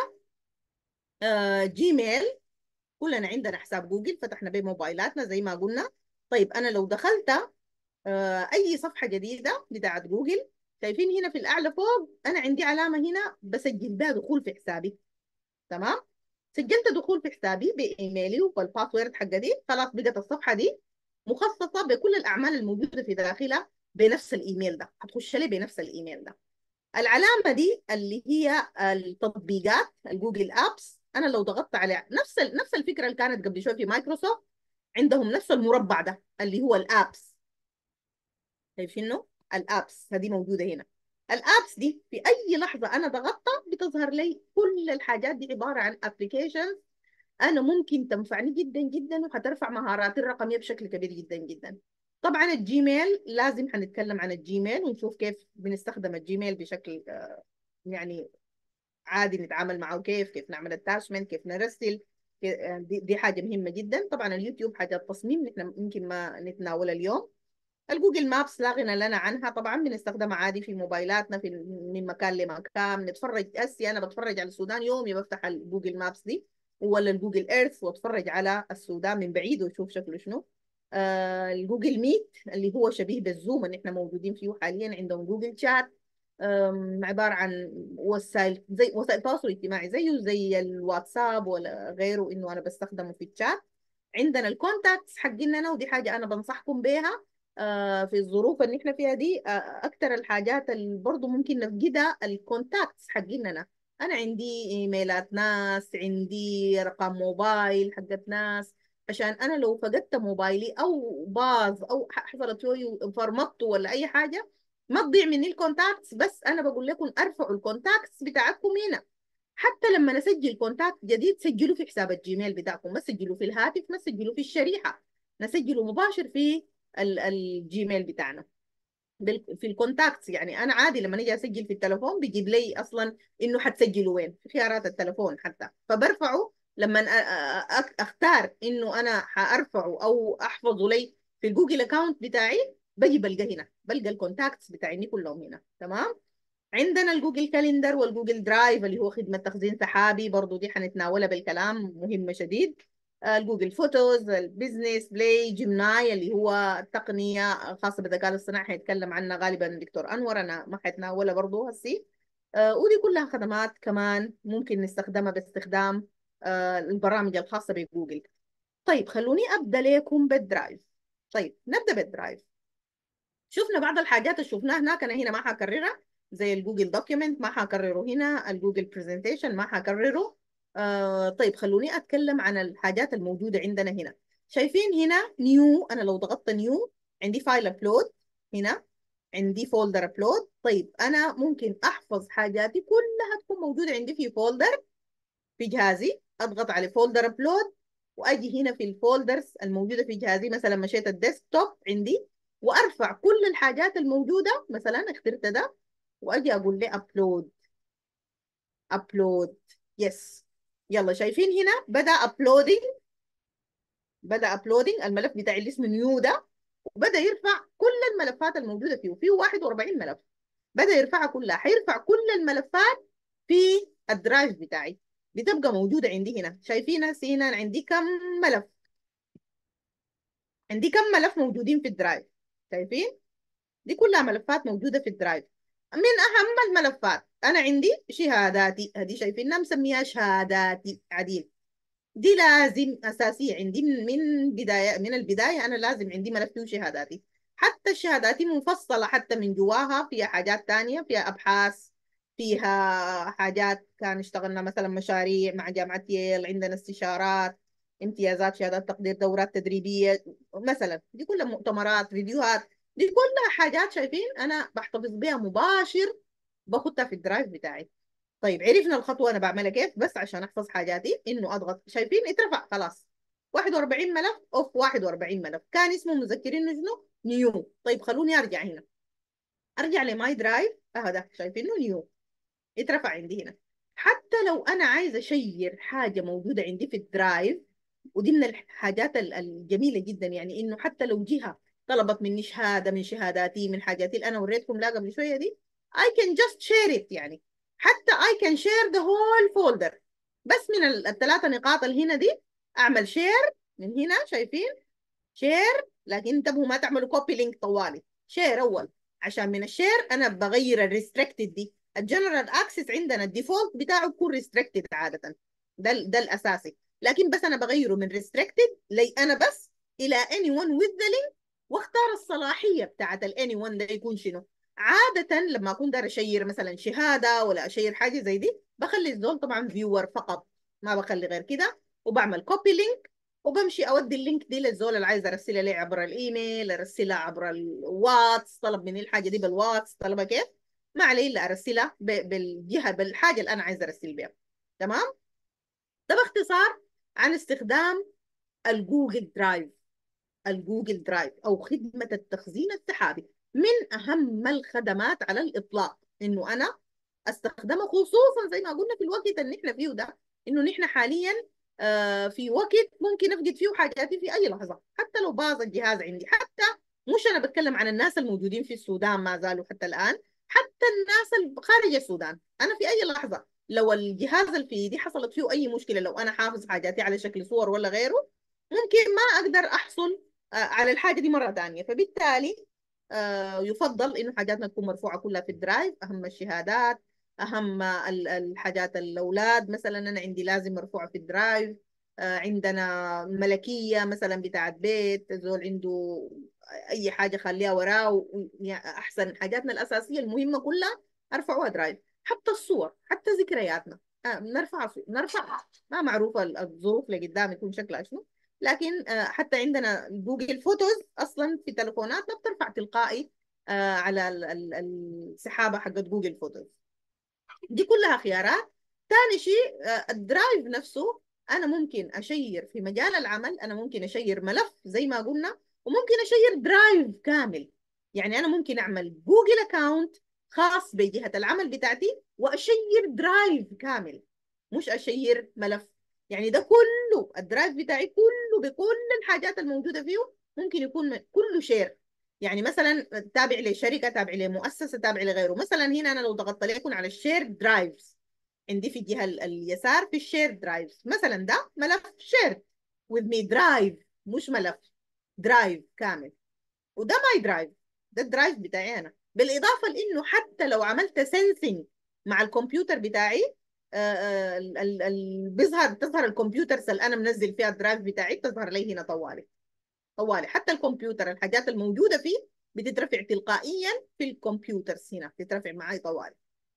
آه جيميل كلنا عندنا حساب جوجل فتحنا به موبايلاتنا زي ما قلنا طيب انا لو دخلت آه اي صفحة جديدة بتاعت جوجل شايفين هنا في الاعلى فوق انا عندي علامة هنا بسجل بها دخول في حسابي تمام سجلت دخول في حسابي بايميلي والباسورد حق دي خلاص بقت الصفحه دي مخصصه بكل الاعمال الموجوده في داخلها بنفس الايميل ده هتخش لي بنفس الايميل ده العلامه دي اللي هي التطبيقات الجوجل ابس انا لو ضغطت على نفس ال- نفس الفكره اللي كانت قبل شوي في مايكروسوفت عندهم نفس المربع ده اللي هو الابس شايفينه الابس هذه موجوده هنا الابس دي في اي لحظه انا ضغطتها بتظهر لي كل الحاجات دي عباره عن ابلكيشنز انا ممكن تنفعني جدا جدا وهترفع مهاراتي الرقميه بشكل كبير جدا جدا طبعا الجيميل لازم هنتكلم عن الجيميل ونشوف كيف بنستخدم الجيميل بشكل آه، يعني عادي نتعامل معه كيف كيف نعمل اتاشمنت كيف نرسل كي- آه، دي, دي حاجه مهمه جدا طبعا اليوتيوب حاجات تصميم نحن ممكن ما نتناولها اليوم الجوجل مابس لا غنى لنا عنها طبعا بنستخدمها عادي في موبايلاتنا في من مكان لمكان نتفرج اسي انا بتفرج على السودان يومي بفتح الجوجل مابس دي ولا الجوجل ايرث واتفرج على السودان من بعيد واشوف شكله شنو آه الجوجل ميت اللي هو شبيه بالزوم اللي احنا موجودين فيه حاليا عندهم جوجل شات آم، عبارة عن وسائل زي وسائل تواصل اجتماعي زيه زي الواتساب ولا غيره انه انا بستخدمه في الشات عندنا الكونتاكتس حقنا ودي حاجة انا بنصحكم بيها آه، في الظروف اللي احنا فيها دي آه، اكتر الحاجات اللي برضو ممكن نفقدها الكونتاكتس حقنا انا عندي ايميلات ناس عندي رقم موبايل حقت ناس عشان انا لو فقدت موبايلي او باظ او ح- حصلت شوي فرمطته ولا اي حاجه ما تضيع مني الكونتاكتس بس انا بقول لكم ارفعوا الكونتاكتس بتاعتكم هنا حتى لما نسجل كونتاكت جديد سجلوا في حساب الجيميل بتاعكم ما تسجلوا في الهاتف ما تسجلوا في الشريحه نسجله مباشر في ال- الجيميل بتاعنا بال- في الكونتاكتس يعني انا عادي لما اجي اسجل في التليفون بيجيب لي اصلا انه حتسجله وين في خيارات التليفون حتى فبرفعه لما أ- أ- أ- اختار انه انا حارفعه او احفظه لي في الجوجل اكاونت بتاعي بجي بلقى هنا بلقى الكونتاكتس بتاعيني كلهم هنا تمام عندنا الجوجل كاليندر والجوجل درايف اللي هو خدمة تخزين سحابي برضو دي حنتناولها بالكلام مهمة شديد آه، الجوجل فوتوز البيزنس بلاي جيمناي اللي هو التقنية الخاصة بالذكاء الاصطناعي حيتكلم عنها غالبا دكتور أنور أنا ما حتناولها برضو هسي آه، ودي كلها خدمات كمان ممكن نستخدمها باستخدام آه، البرامج الخاصة بجوجل طيب خلوني أبدأ لكم بالدرايف طيب نبدأ بالدرايف شفنا بعض الحاجات اللي شفناها هناك انا هنا ما حكررها زي الجوجل دوكيومنت ما حكرره هنا الجوجل برزنتيشن ما حكرره آه طيب خلوني اتكلم عن الحاجات الموجوده عندنا هنا شايفين هنا نيو انا لو ضغطت نيو عندي فايل ابلود هنا عندي فولدر ابلود طيب انا ممكن احفظ حاجاتي كلها تكون موجوده عندي في فولدر في جهازي اضغط على فولدر ابلود واجي هنا في الفولدرز الموجوده في جهازي مثلا مشيت الديسكتوب عندي وارفع كل الحاجات الموجوده مثلا اخترت ده واجي اقول له ابلود ابلود يس يلا شايفين هنا بدا ابلودنج بدا ابلودنج الملف بتاعي اللي اسمه نيو ده وبدا يرفع كل الملفات الموجوده فيه فيه 41 ملف بدا يرفعها كلها حيرفع كل الملفات في الدرايف بتاعي بتبقى موجوده عندي هنا شايفين هسه هنا عندي كم ملف عندي كم ملف موجودين في الدرايف شايفين دي كلها ملفات موجودة في الدرايف من أهم الملفات أنا عندي شهاداتي هذه شايفينها مسميها شهاداتي عديل دي لازم أساسية عندي من من بداية من البداية أنا لازم عندي ملف فيه شهاداتي حتى الشهاداتي منفصلة حتى من جواها فيها حاجات تانية فيها أبحاث فيها حاجات كان اشتغلنا مثلا مشاريع مع جامعة ييل عندنا استشارات امتيازات شهادات تقدير دورات تدريبية مثلا دي كلها مؤتمرات فيديوهات دي كلها حاجات شايفين أنا بحتفظ بها مباشر باخدها في الدرايف بتاعي طيب عرفنا الخطوة أنا بعملها كيف بس عشان أحفظ حاجاتي إنه أضغط شايفين اترفع خلاص 41 ملف أوف 41 ملف كان اسمه مذكرين إنه شنو نيو طيب خلوني أرجع هنا أرجع لماي درايف هذا شايفينه نيو اترفع عندي هنا حتى لو أنا عايزة أشير حاجة موجودة عندي في الدرايف ودي من الحاجات ال- الجميلة جدا يعني إنه حتى لو جهة طلبت مني شهادة من شهاداتي من حاجاتي اللي أنا وريتكم لا قبل شوية دي I can just share it يعني حتى I can share the whole folder بس من ال- الثلاثة نقاط اللي هنا دي أعمل share من هنا شايفين شير لكن انتبهوا ما تعملوا كوبي لينك طوالي شير أول عشان من الشير أنا بغير الريستريكتد دي الجنرال اكسس عندنا الديفولت بتاعه بيكون ريستريكتد عادة ده ال- ده الأساسي لكن بس أنا بغيره من ريستريكتد لي أنا بس إلى anyone with the link واختار الصلاحية بتاعت ال anyone ده يكون شنو عادة لما أكون داير أشير مثلا شهادة ولا أشير حاجة زي دي بخلي الزول طبعا فيور فقط ما بخلي غير كده وبعمل كوبي لينك وبمشي اودي اللينك دي للزول اللي عايز ارسلها لي عبر الايميل ارسلها عبر الواتس طلب مني الحاجه دي بالواتس طلبها كيف ما علي الا ارسلها ب- بالجهه بالحاجه اللي انا عايز ارسل بها تمام ده باختصار عن استخدام الجوجل درايف الجوجل درايف او خدمه التخزين السحابي من اهم الخدمات على الاطلاق انه انا استخدمها خصوصا زي ما قلنا في الوقت اللي احنا فيه ده انه نحن حاليا آه، في وقت ممكن افقد فيه حاجاتي في اي لحظه حتى لو باظ الجهاز عندي حتى مش انا بتكلم عن الناس الموجودين في السودان ما زالوا حتى الان حتى الناس اللي خارج السودان انا في اي لحظه لو الجهاز اللي في ايدي حصلت فيه اي مشكله لو انا حافظ حاجاتي على شكل صور ولا غيره ممكن ما اقدر احصل آه، على الحاجه دي مره ثانيه فبالتالي آه، يفضل انه حاجاتنا تكون مرفوعه كلها في الدرايف اهم الشهادات اهم ال- الحاجات الاولاد مثلا انا عندي لازم مرفوعه في الدرايف آه، عندنا ملكيه مثلا بتاعت بيت زول عنده اي حاجه خليها وراه و- يعني احسن حاجاتنا الاساسيه المهمه كلها ارفعوها درايف حتى الصور حتى ذكرياتنا آه، نرفع نرفع ما معروفه الظروف اللي قدام يكون شكلها شنو لكن آه، حتى عندنا جوجل فوتوز اصلا في تلفوناتنا بترفع تلقائي آه، على ال- ال- السحابه حقت جوجل فوتوز دي كلها خيارات ثاني شيء آه، الدرايف نفسه انا ممكن اشير في مجال العمل انا ممكن اشير ملف زي ما قلنا وممكن اشير درايف كامل يعني انا ممكن اعمل جوجل اكاونت خاص بجهة العمل بتاعتي واشير درايف كامل مش اشير ملف يعني ده كله الدرايف بتاعي كله بكل الحاجات الموجودة فيه ممكن يكون كله شير يعني مثلا تابع لشركة تابع لمؤسسة تابع لغيره مثلا هنا انا لو ضغطت لكم على الشير درايفز عندي في الجهة اليسار في الشير درايفز مثلا ده ملف شير with me درايف مش ملف درايف كامل وده ماي درايف ده الدرايف بتاعي انا بالاضافه لانه حتى لو عملت سنسنج مع الكمبيوتر بتاعي آه ال- ال- ال- بيظهر تظهر الكمبيوترز اللي انا منزل فيها الدرايف بتاعي تظهر لي هنا طوالي طوالي حتى الكمبيوتر الحاجات الموجوده فيه بتترفع تلقائيا في الكمبيوترز هنا بتترفع معي طوالي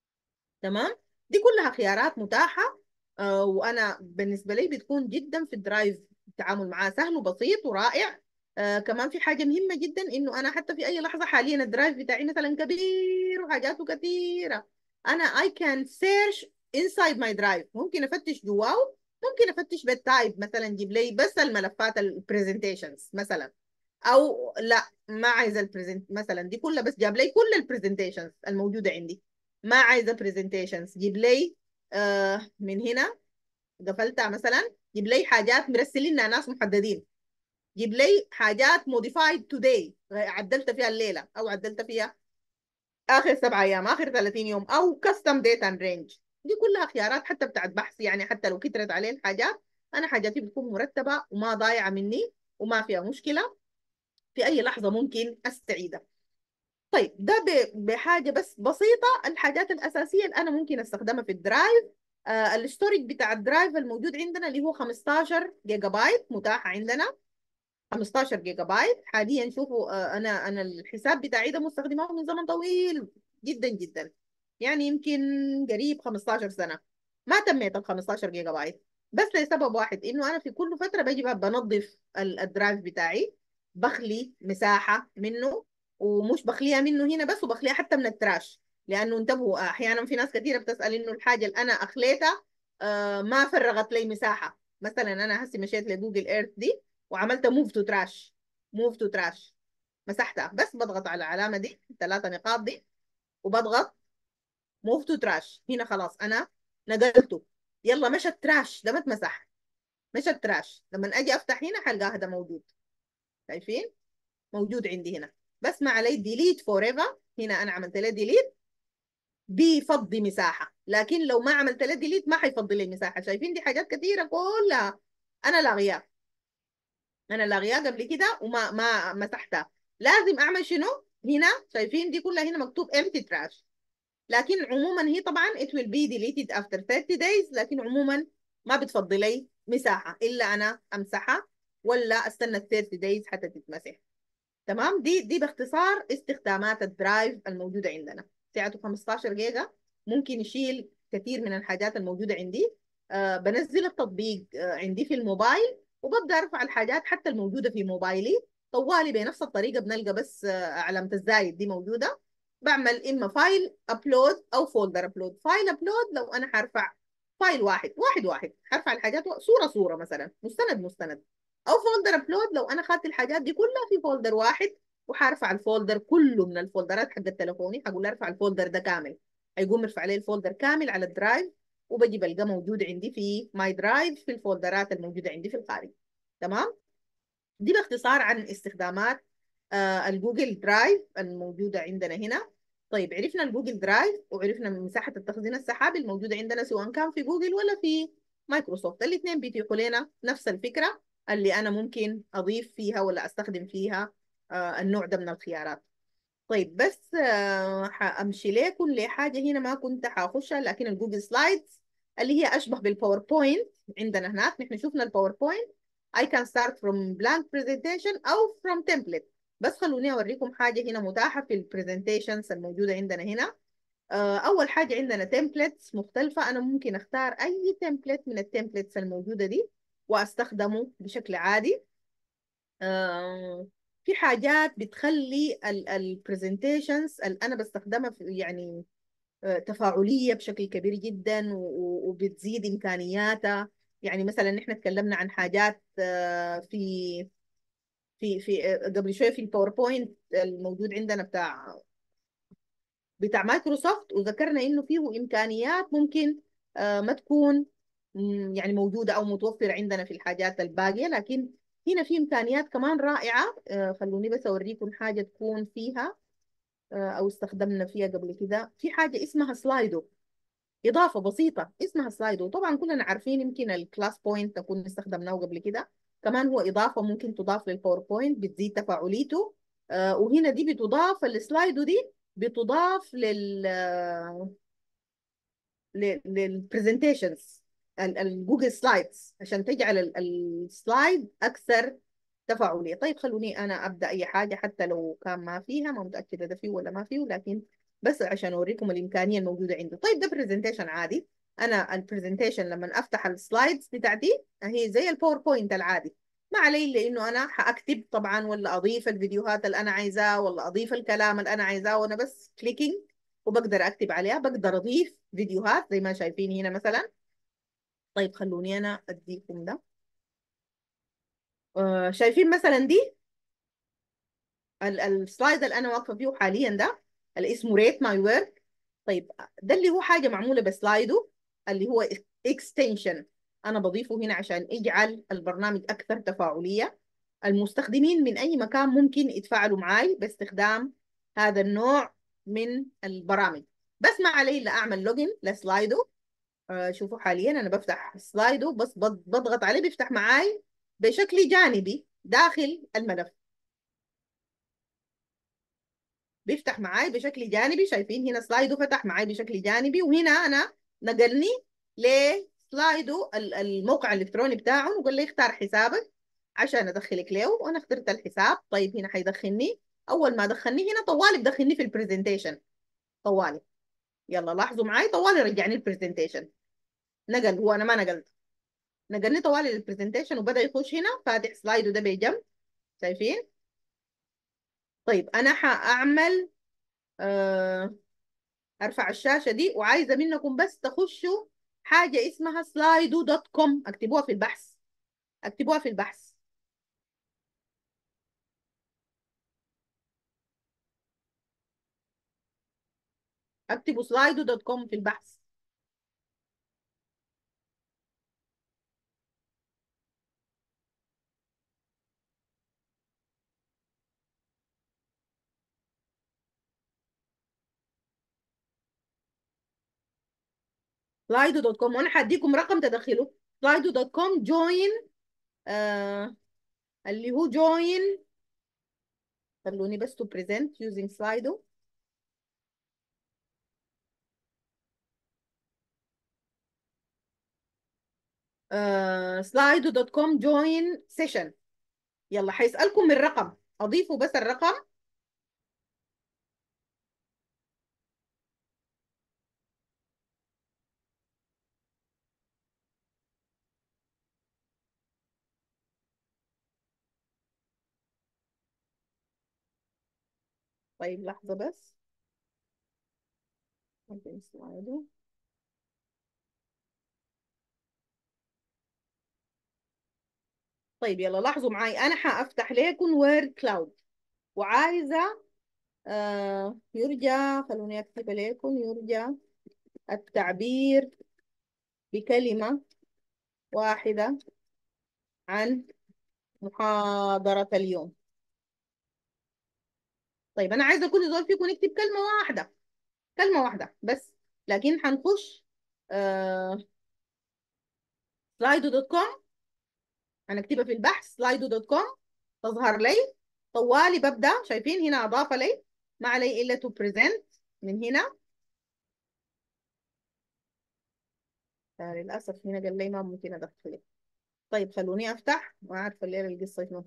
تمام دي كلها خيارات متاحه آه وانا بالنسبه لي بتكون جدا في الدرايف التعامل معاه سهل وبسيط ورائع آه كمان في حاجة مهمة جدا إنه أنا حتى في أي لحظة حاليا الدرايف بتاعي مثلا كبير وحاجاته كثيرة أنا I can search inside my drive ممكن أفتش جواه ممكن أفتش بالتايب مثلا جيب لي بس الملفات البرزنتيشنز مثلا أو لا ما عايزة البرزنت مثلا دي كلها بس جاب لي كل البرزنتيشنز الموجودة عندي ما عايزة برزنتيشنز جيب لي آه من هنا قفلتها مثلا جيب لي حاجات مرسلينها ناس محددين جيب لي حاجات موديفايد توداي عدلت فيها الليله او عدلت فيها اخر سبع ايام اخر 30 يوم او كاستم ديت اند رينج دي كلها خيارات حتى بتاعت بحث يعني حتى لو كترت عليه الحاجات انا حاجاتي بتكون مرتبه وما ضايعه مني وما فيها مشكله في اي لحظه ممكن استعيدها طيب ده ب- بحاجه بس بسيطه الحاجات الاساسيه اللي انا ممكن استخدمها في الدرايف آه الستورج بتاع الدرايف الموجود عندنا اللي هو 15 جيجا بايت متاح عندنا 15 جيجا بايت حاليا شوفوا آه، انا انا الحساب بتاعي ده مستخدمه من زمن طويل جدا جدا يعني يمكن قريب 15 سنه ما تميت ال 15 جيجا بايت بس لسبب واحد انه انا في كل فتره باجي بقى بنظف ال- الدرايف بتاعي بخلي مساحه منه ومش بخليها منه هنا بس وبخليها حتى من التراش لانه انتبهوا احيانا في ناس كثيره بتسال انه الحاجه اللي انا اخليتها آه، ما فرغت لي مساحه مثلا انا هسي مشيت لجوجل ايرث دي وعملت موف تو تراش موف تو تراش مسحتها بس بضغط على العلامة دي الثلاثة نقاط دي وبضغط موف تو تراش هنا خلاص أنا نقلته يلا مشى التراش ده ما اتمسح مشى التراش لما أجي أفتح هنا حلقاه ده موجود شايفين موجود عندي هنا بس ما علي ديليت فور ايفر هنا أنا عملت له ديليت بيفضي مساحة لكن لو ما عملت له ديليت ما حيفضي لي مساحة شايفين دي حاجات كثيرة كلها أنا لاغياها انا لاغياه قبل كده وما ما مسحتها لازم اعمل شنو هنا شايفين دي كلها هنا مكتوب empty trash لكن عموما هي طبعا it will be deleted after 30 days لكن عموما ما بتفضي لي مساحة الا انا امسحها ولا استنى 30 days حتى تتمسح تمام دي دي باختصار استخدامات الدرايف الموجودة عندنا سعته 15 جيجا ممكن يشيل كثير من الحاجات الموجودة عندي آه بنزل التطبيق آه عندي في الموبايل وببدأ أرفع الحاجات حتى الموجودة في موبايلي طوالي بنفس الطريقة بنلقى بس آه علامة الزايد دي موجودة بعمل إما فايل أبلود أو فولدر أبلود فايل أبلود لو أنا حرفع فايل واحد واحد واحد حرفع الحاجات صورة صورة مثلا مستند مستند او فولدر ابلود لو انا اخذت الحاجات دي كلها في فولدر واحد وحرفع الفولدر كله من الفولدرات حق تليفوني حقول له ارفع الفولدر ده كامل هيقوم يرفع لي الفولدر كامل على الدرايف وبجي بلقاه موجود عندي في ماي درايف في الفولدرات الموجوده عندي في الخارج تمام دي باختصار عن استخدامات آه الجوجل درايف الموجوده عندنا هنا طيب عرفنا الجوجل درايف وعرفنا مساحه التخزين السحابي الموجوده عندنا سواء كان في جوجل ولا في مايكروسوفت الاثنين بيتيحوا لنا نفس الفكره اللي انا ممكن اضيف فيها ولا استخدم فيها آه النوع ده من الخيارات طيب بس آه حامشي لكم لحاجه هنا ما كنت حاخشها لكن الجوجل سلايدز اللي هي اشبه بالباوربوينت عندنا هناك نحن شفنا الباوربوينت I can start from blank presentation أو from template بس خلوني أوريكم حاجة هنا متاحة في البرزنتيشنز الموجودة عندنا هنا آه، أول حاجة عندنا templates مختلفة أنا ممكن أختار أي template من التمبلتس الموجودة دي وأستخدمه بشكل عادي آه، في حاجات بتخلي البرزنتيشنز اللي أنا بستخدمها في يعني آه، تفاعلية بشكل كبير جدا و- و- وبتزيد إمكانياتها يعني مثلا نحن تكلمنا عن حاجات آه، في في في آه، قبل شويه في الباوربوينت الموجود عندنا بتاع بتاع مايكروسوفت وذكرنا انه فيه امكانيات ممكن آه، ما تكون مم، يعني موجوده او متوفره عندنا في الحاجات الباقيه لكن هنا في امكانيات كمان رائعه آه، خلوني بس اوريكم حاجه تكون فيها آه، او استخدمنا فيها قبل كده في حاجه اسمها سلايدو اضافه بسيطه اسمها سلايدو طبعا كلنا عارفين يمكن الكلاس بوينت نكون استخدمناه قبل كده كمان هو اضافه ممكن تضاف للباوربوينت بتزيد تفاعليته آه، وهنا دي بتضاف السلايدو دي بتضاف لل للبرزنتيشنز الجوجل سلايدز عشان تجعل ال- السلايد اكثر تفاعليه طيب خلوني انا ابدا اي حاجه حتى لو كان ما فيها ما متاكده ده فيه ولا ما فيه لكن بس عشان اوريكم الامكانيه الموجوده عنده طيب ده برزنتيشن عادي انا البرزنتيشن لما افتح السلايدز بتاعتي هي زي الباوربوينت العادي ما علي الا انه انا حاكتب طبعا ولا اضيف الفيديوهات اللي انا عايزاه ولا اضيف الكلام اللي انا عايزاه وانا بس كليكينج وبقدر اكتب عليها بقدر اضيف فيديوهات زي ما شايفين هنا مثلا طيب خلوني انا اديكم ده آه شايفين مثلا دي ال- السلايد اللي انا واقفه فيه حاليا ده اللي اسمه ريت ماي ورك طيب ده اللي هو حاجه معموله بسلايدو اللي هو اكستنشن انا بضيفه هنا عشان يجعل البرنامج اكثر تفاعليه المستخدمين من اي مكان ممكن يتفاعلوا معي باستخدام هذا النوع من البرامج بس ما علي الا اعمل لوجن لسلايدو آه، شوفوا حاليا انا بفتح سلايدو بس بض- بضغط عليه بيفتح معاي بشكل جانبي داخل الملف بيفتح معاي بشكل جانبي شايفين هنا سلايدو فتح معاي بشكل جانبي وهنا انا نقلني لسلايدو ال- الموقع الالكتروني بتاعه وقال لي اختار حسابك عشان ادخلك له وانا اخترت الحساب طيب هنا حيدخلني اول ما دخلني هنا طوالي بدخلني في البرزنتيشن طوالي يلا لاحظوا معاي طوالي رجعني البرزنتيشن نقل هو انا ما نقلت نقلني طوالي للبرزنتيشن وبدأ يخش هنا فاتح سلايد وده بجنب شايفين طيب انا حاعمل آه ارفع الشاشة دي وعايزة منكم بس تخشوا حاجة اسمها سلايدو دوت كوم اكتبوها في البحث اكتبوها في البحث اكتبوا سلايدو دوت كوم في البحث سلايدو دوت كوم وانا هديكم رقم تدخلوا سلايدو دوت كوم جوين آه اللي هو جوين خلوني بس تو بريزنت يوزنج سلايدو سلايدو دوت كوم جوين سيشن يلا حيسألكم الرقم اضيفوا بس الرقم طيب لحظة بس ممكن سلايدو طيب يلا لاحظوا معي انا حافتح لكم وورد كلاود وعايزة آه يرجى خلوني اكتب لكم يرجى التعبير بكلمة واحدة عن محاضرة اليوم طيب أنا عايزة كل زول فيكم يكتب كلمة واحدة كلمة واحدة بس لكن هنخش آه سلايدو دوت كوم هنكتبها في البحث سلايدو دوت كوم تظهر لي طوالي ببدأ شايفين هنا أضاف لي ما علي إلا تو بريزنت من هنا آه للأسف هنا قال لي ما ممكن أدخلك طيب خلوني أفتح ما عارفة الليلة القصة شنو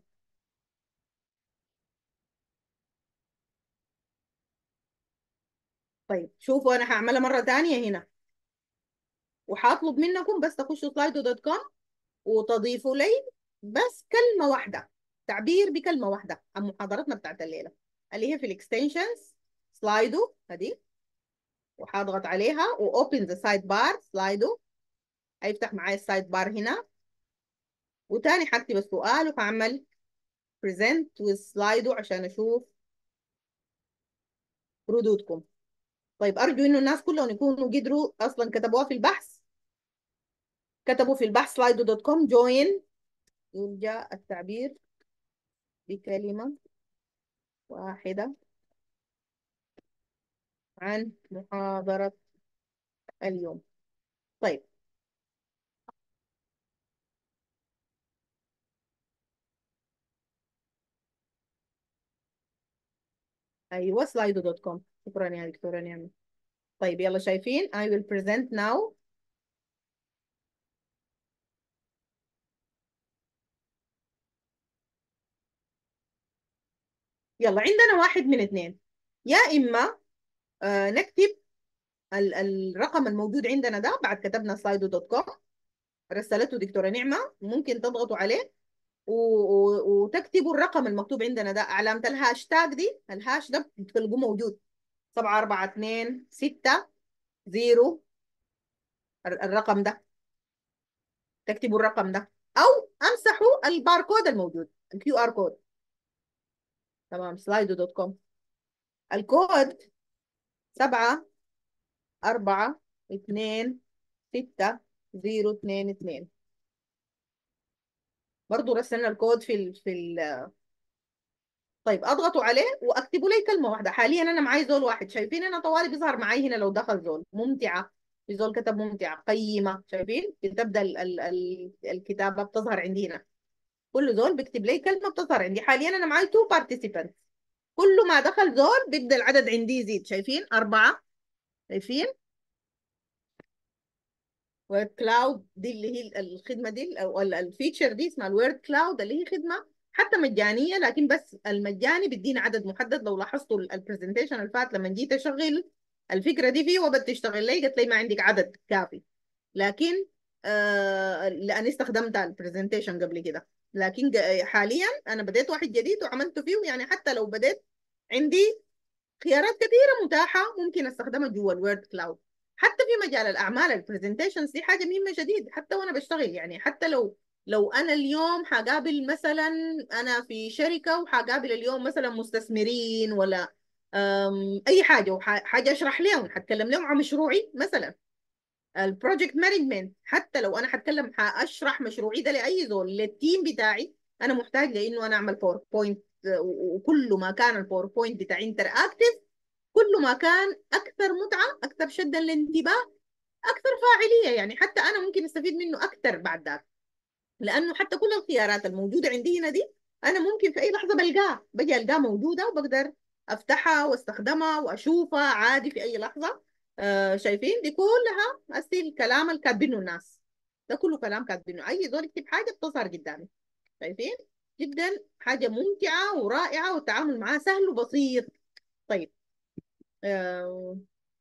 طيب شوفوا أنا هعملها مرة تانية هنا وهطلب منكم بس تخشوا سلايدو دوت كوم وتضيفوا لي بس كلمة واحدة تعبير بكلمة واحدة عن محاضرتنا بتاعت الليلة اللي هي في الاكستنشنز سلايدو هدي وهضغط عليها واوبن ذا سايد بار سلايدو هيفتح معايا السايد بار هنا وتاني هكتب السؤال وهعمل present with سلايدو عشان اشوف ردودكم طيب ارجو انه الناس كلهم يكونوا قدروا اصلا كتبوها في البحث كتبوا في البحث سلايدو دوت كوم join يرجى التعبير بكلمة واحدة عن محاضرة اليوم طيب ايوه سلايدو دوت كوم شكرا يا دكتورة نعمة طيب يلا شايفين I will present now يلا عندنا واحد من اثنين يا إما آه نكتب ال الرقم الموجود عندنا ده بعد كتبنا سلايدو دوت كوم رسلته دكتورة نعمة ممكن تضغطوا عليه و... و... وتكتبوا الرقم المكتوب عندنا ده علامة الهاشتاج دي الهاش ده بتلقوه موجود سبعة أربعة اتنين ستة زيرو الرقم ده تكتبوا الرقم ده أو أمسحوا الباركود الموجود الكيو آر كود تمام سلايدو دوت كوم الكود سبعة أربعة اتنين ستة زيرو اتنين اتنين برضو رسلنا الكود في ال في ال طيب اضغطوا عليه واكتبوا لي كلمه واحده حاليا انا معي زول واحد شايفين انا طوالي بيظهر معي هنا لو دخل زول ممتعه في زول كتب ممتعه قيمه شايفين بتبدا ال ال ال الكتابه بتظهر عندي هنا كل زول بيكتب لي كلمه بتظهر عندي حاليا انا معي تو بارتيسيبنت كل ما دخل زول بيبدا العدد عندي يزيد شايفين اربعه شايفين وورد كلاود دي اللي هي الخدمه دي او الفيتشر دي اسمها الوورد كلاود اللي هي خدمه حتى مجانيه لكن بس المجاني بيدينا عدد محدد لو لاحظتوا البرزنتيشن اللي فات لما جيت اشغل الفكره دي فيه وبدت تشتغل لي قالت لي ما عندك عدد كافي لكن آه لاني استخدمت البرزنتيشن قبل كده لكن حاليا انا بديت واحد جديد وعملته فيه يعني حتى لو بديت عندي خيارات كثيره متاحه ممكن استخدمها جوا الوورد كلاود حتى في مجال الاعمال البرزنتيشنز دي حاجه مهمه شديد حتى وانا بشتغل يعني حتى لو لو انا اليوم حقابل مثلا انا في شركه وحقابل اليوم مثلا مستثمرين ولا اي حاجه وحاجه اشرح لهم حتكلم لهم عن مشروعي مثلا البروجكت مانجمنت حتى لو انا حتكلم حاشرح مشروعي ده لاي زول للتيم بتاعي انا محتاج لانه انا اعمل باوربوينت وكل ما كان الباوربوينت بتاعي انتراكتيف كل ما كان اكثر متعه اكثر شدا للانتباه اكثر فاعليه يعني حتى انا ممكن استفيد منه اكثر بعد ذاك لانه حتى كل الخيارات الموجوده عندي هنا دي انا ممكن في اي لحظه بلقاها بجي القاها موجوده وبقدر افتحها واستخدمها واشوفها عادي في اي لحظه آه شايفين دي كلها هسي الكلام اللي كاتبينه الناس ده كله كلام كاتبينه اي زول يكتب حاجه بتظهر قدامي شايفين جدا حاجه ممتعه ورائعه والتعامل معاها سهل وبسيط طيب آه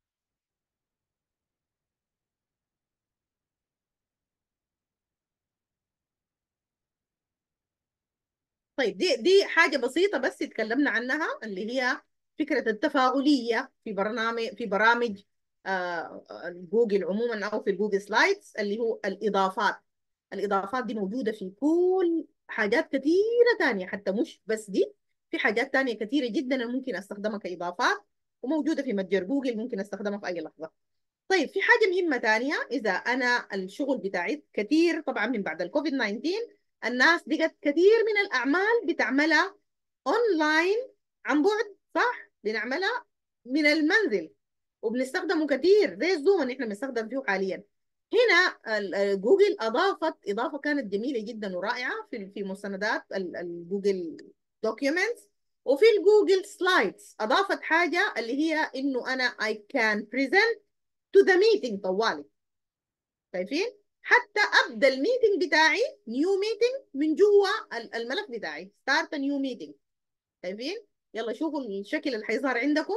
طيب دي دي حاجة بسيطة بس اتكلمنا عنها اللي هي فكرة التفاعلية في برنامج في برامج آه جوجل عموما أو في الجوجل سلايدز اللي هو الإضافات الإضافات دي موجودة في كل حاجات كثيرة تانية حتى مش بس دي في حاجات تانية كثيرة جدا ممكن استخدمها كإضافات وموجودة في متجر جوجل ممكن استخدمها في أي لحظة طيب في حاجة مهمة تانية إذا أنا الشغل بتاعي كثير طبعا من بعد الكوفيد 19 الناس بقت كثير من الأعمال بتعملها أونلاين عن بعد صح بنعملها من المنزل وبنستخدمه كثير زي الزوم اللي احنا بنستخدم فيه حاليا هنا جوجل أضافت إضافة كانت جميلة جدا ورائعة في في مستندات الجوجل دوكيومنتس وفي الجوجل سلايدز أضافت حاجة اللي هي إنه أنا I can present to the meeting طوالي شايفين؟ حتى ابدا الميتنج بتاعي نيو ميتنج من جوا الملف بتاعي ستارت نيو ميتنج شايفين يلا شوفوا الشكل اللي حيظهر عندكم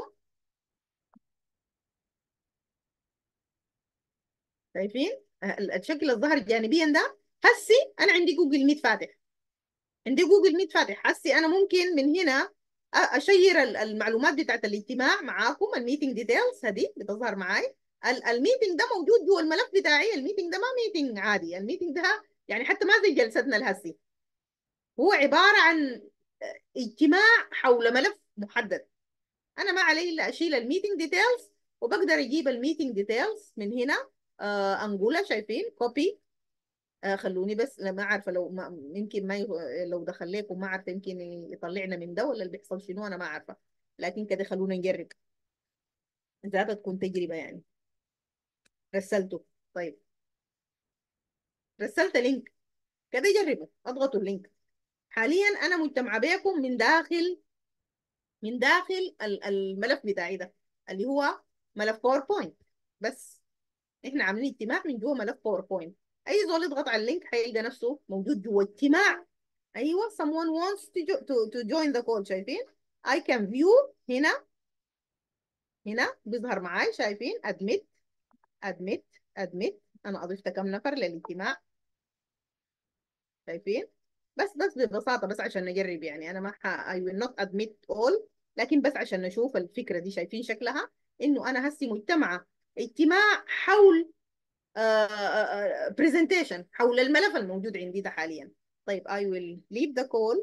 شايفين الشكل الظهر جانبيا ده هسي انا عندي جوجل ميت فاتح عندي جوجل ميت فاتح هسي انا ممكن من هنا اشير المعلومات بتاعت الاجتماع معاكم الميتنج ديتيلز هذه بتظهر معي الميتنج ده موجود جوا الملف بتاعي الميتنج ده ما ميتنج عادي الميتنج ده يعني حتى ما زي جلستنا الهسي هو عبارة عن اجتماع حول ملف محدد انا ما علي الا اشيل الميتنج ديتيلز وبقدر اجيب الميتنج ديتيلز من هنا آه انقولها شايفين كوبي آه خلوني بس ما عارفه لو ما يمكن ما ي- لو دخل لكم ما عارفه يمكن يطلعنا من ده ولا اللي بيحصل شنو انا ما عارفه لكن كده خلونا نجرب ذاتها تكون تجربه يعني رسلته طيب رسلت لينك كده جربوا اضغطوا اللينك حاليا انا مجتمعه بكم من داخل من داخل ال- الملف بتاعي ده اللي هو ملف باوربوينت بس احنا عاملين اجتماع من جوه ملف باوربوينت اي زول يضغط على اللينك هيلقى نفسه موجود جوه اجتماع ايوه someone wants to, jo to, to join the call شايفين I can view هنا هنا بيظهر معاي شايفين admit admit admit انا اضفت كم نفر للاجتماع شايفين بس بس ببساطة بس عشان نجرب يعني أنا ما ح... I will not admit all لكن بس عشان نشوف الفكرة دي شايفين شكلها إنه أنا هسي مجتمعة اجتماع حول برزنتيشن حول الملف الموجود عندي ده حاليا طيب I will leave the call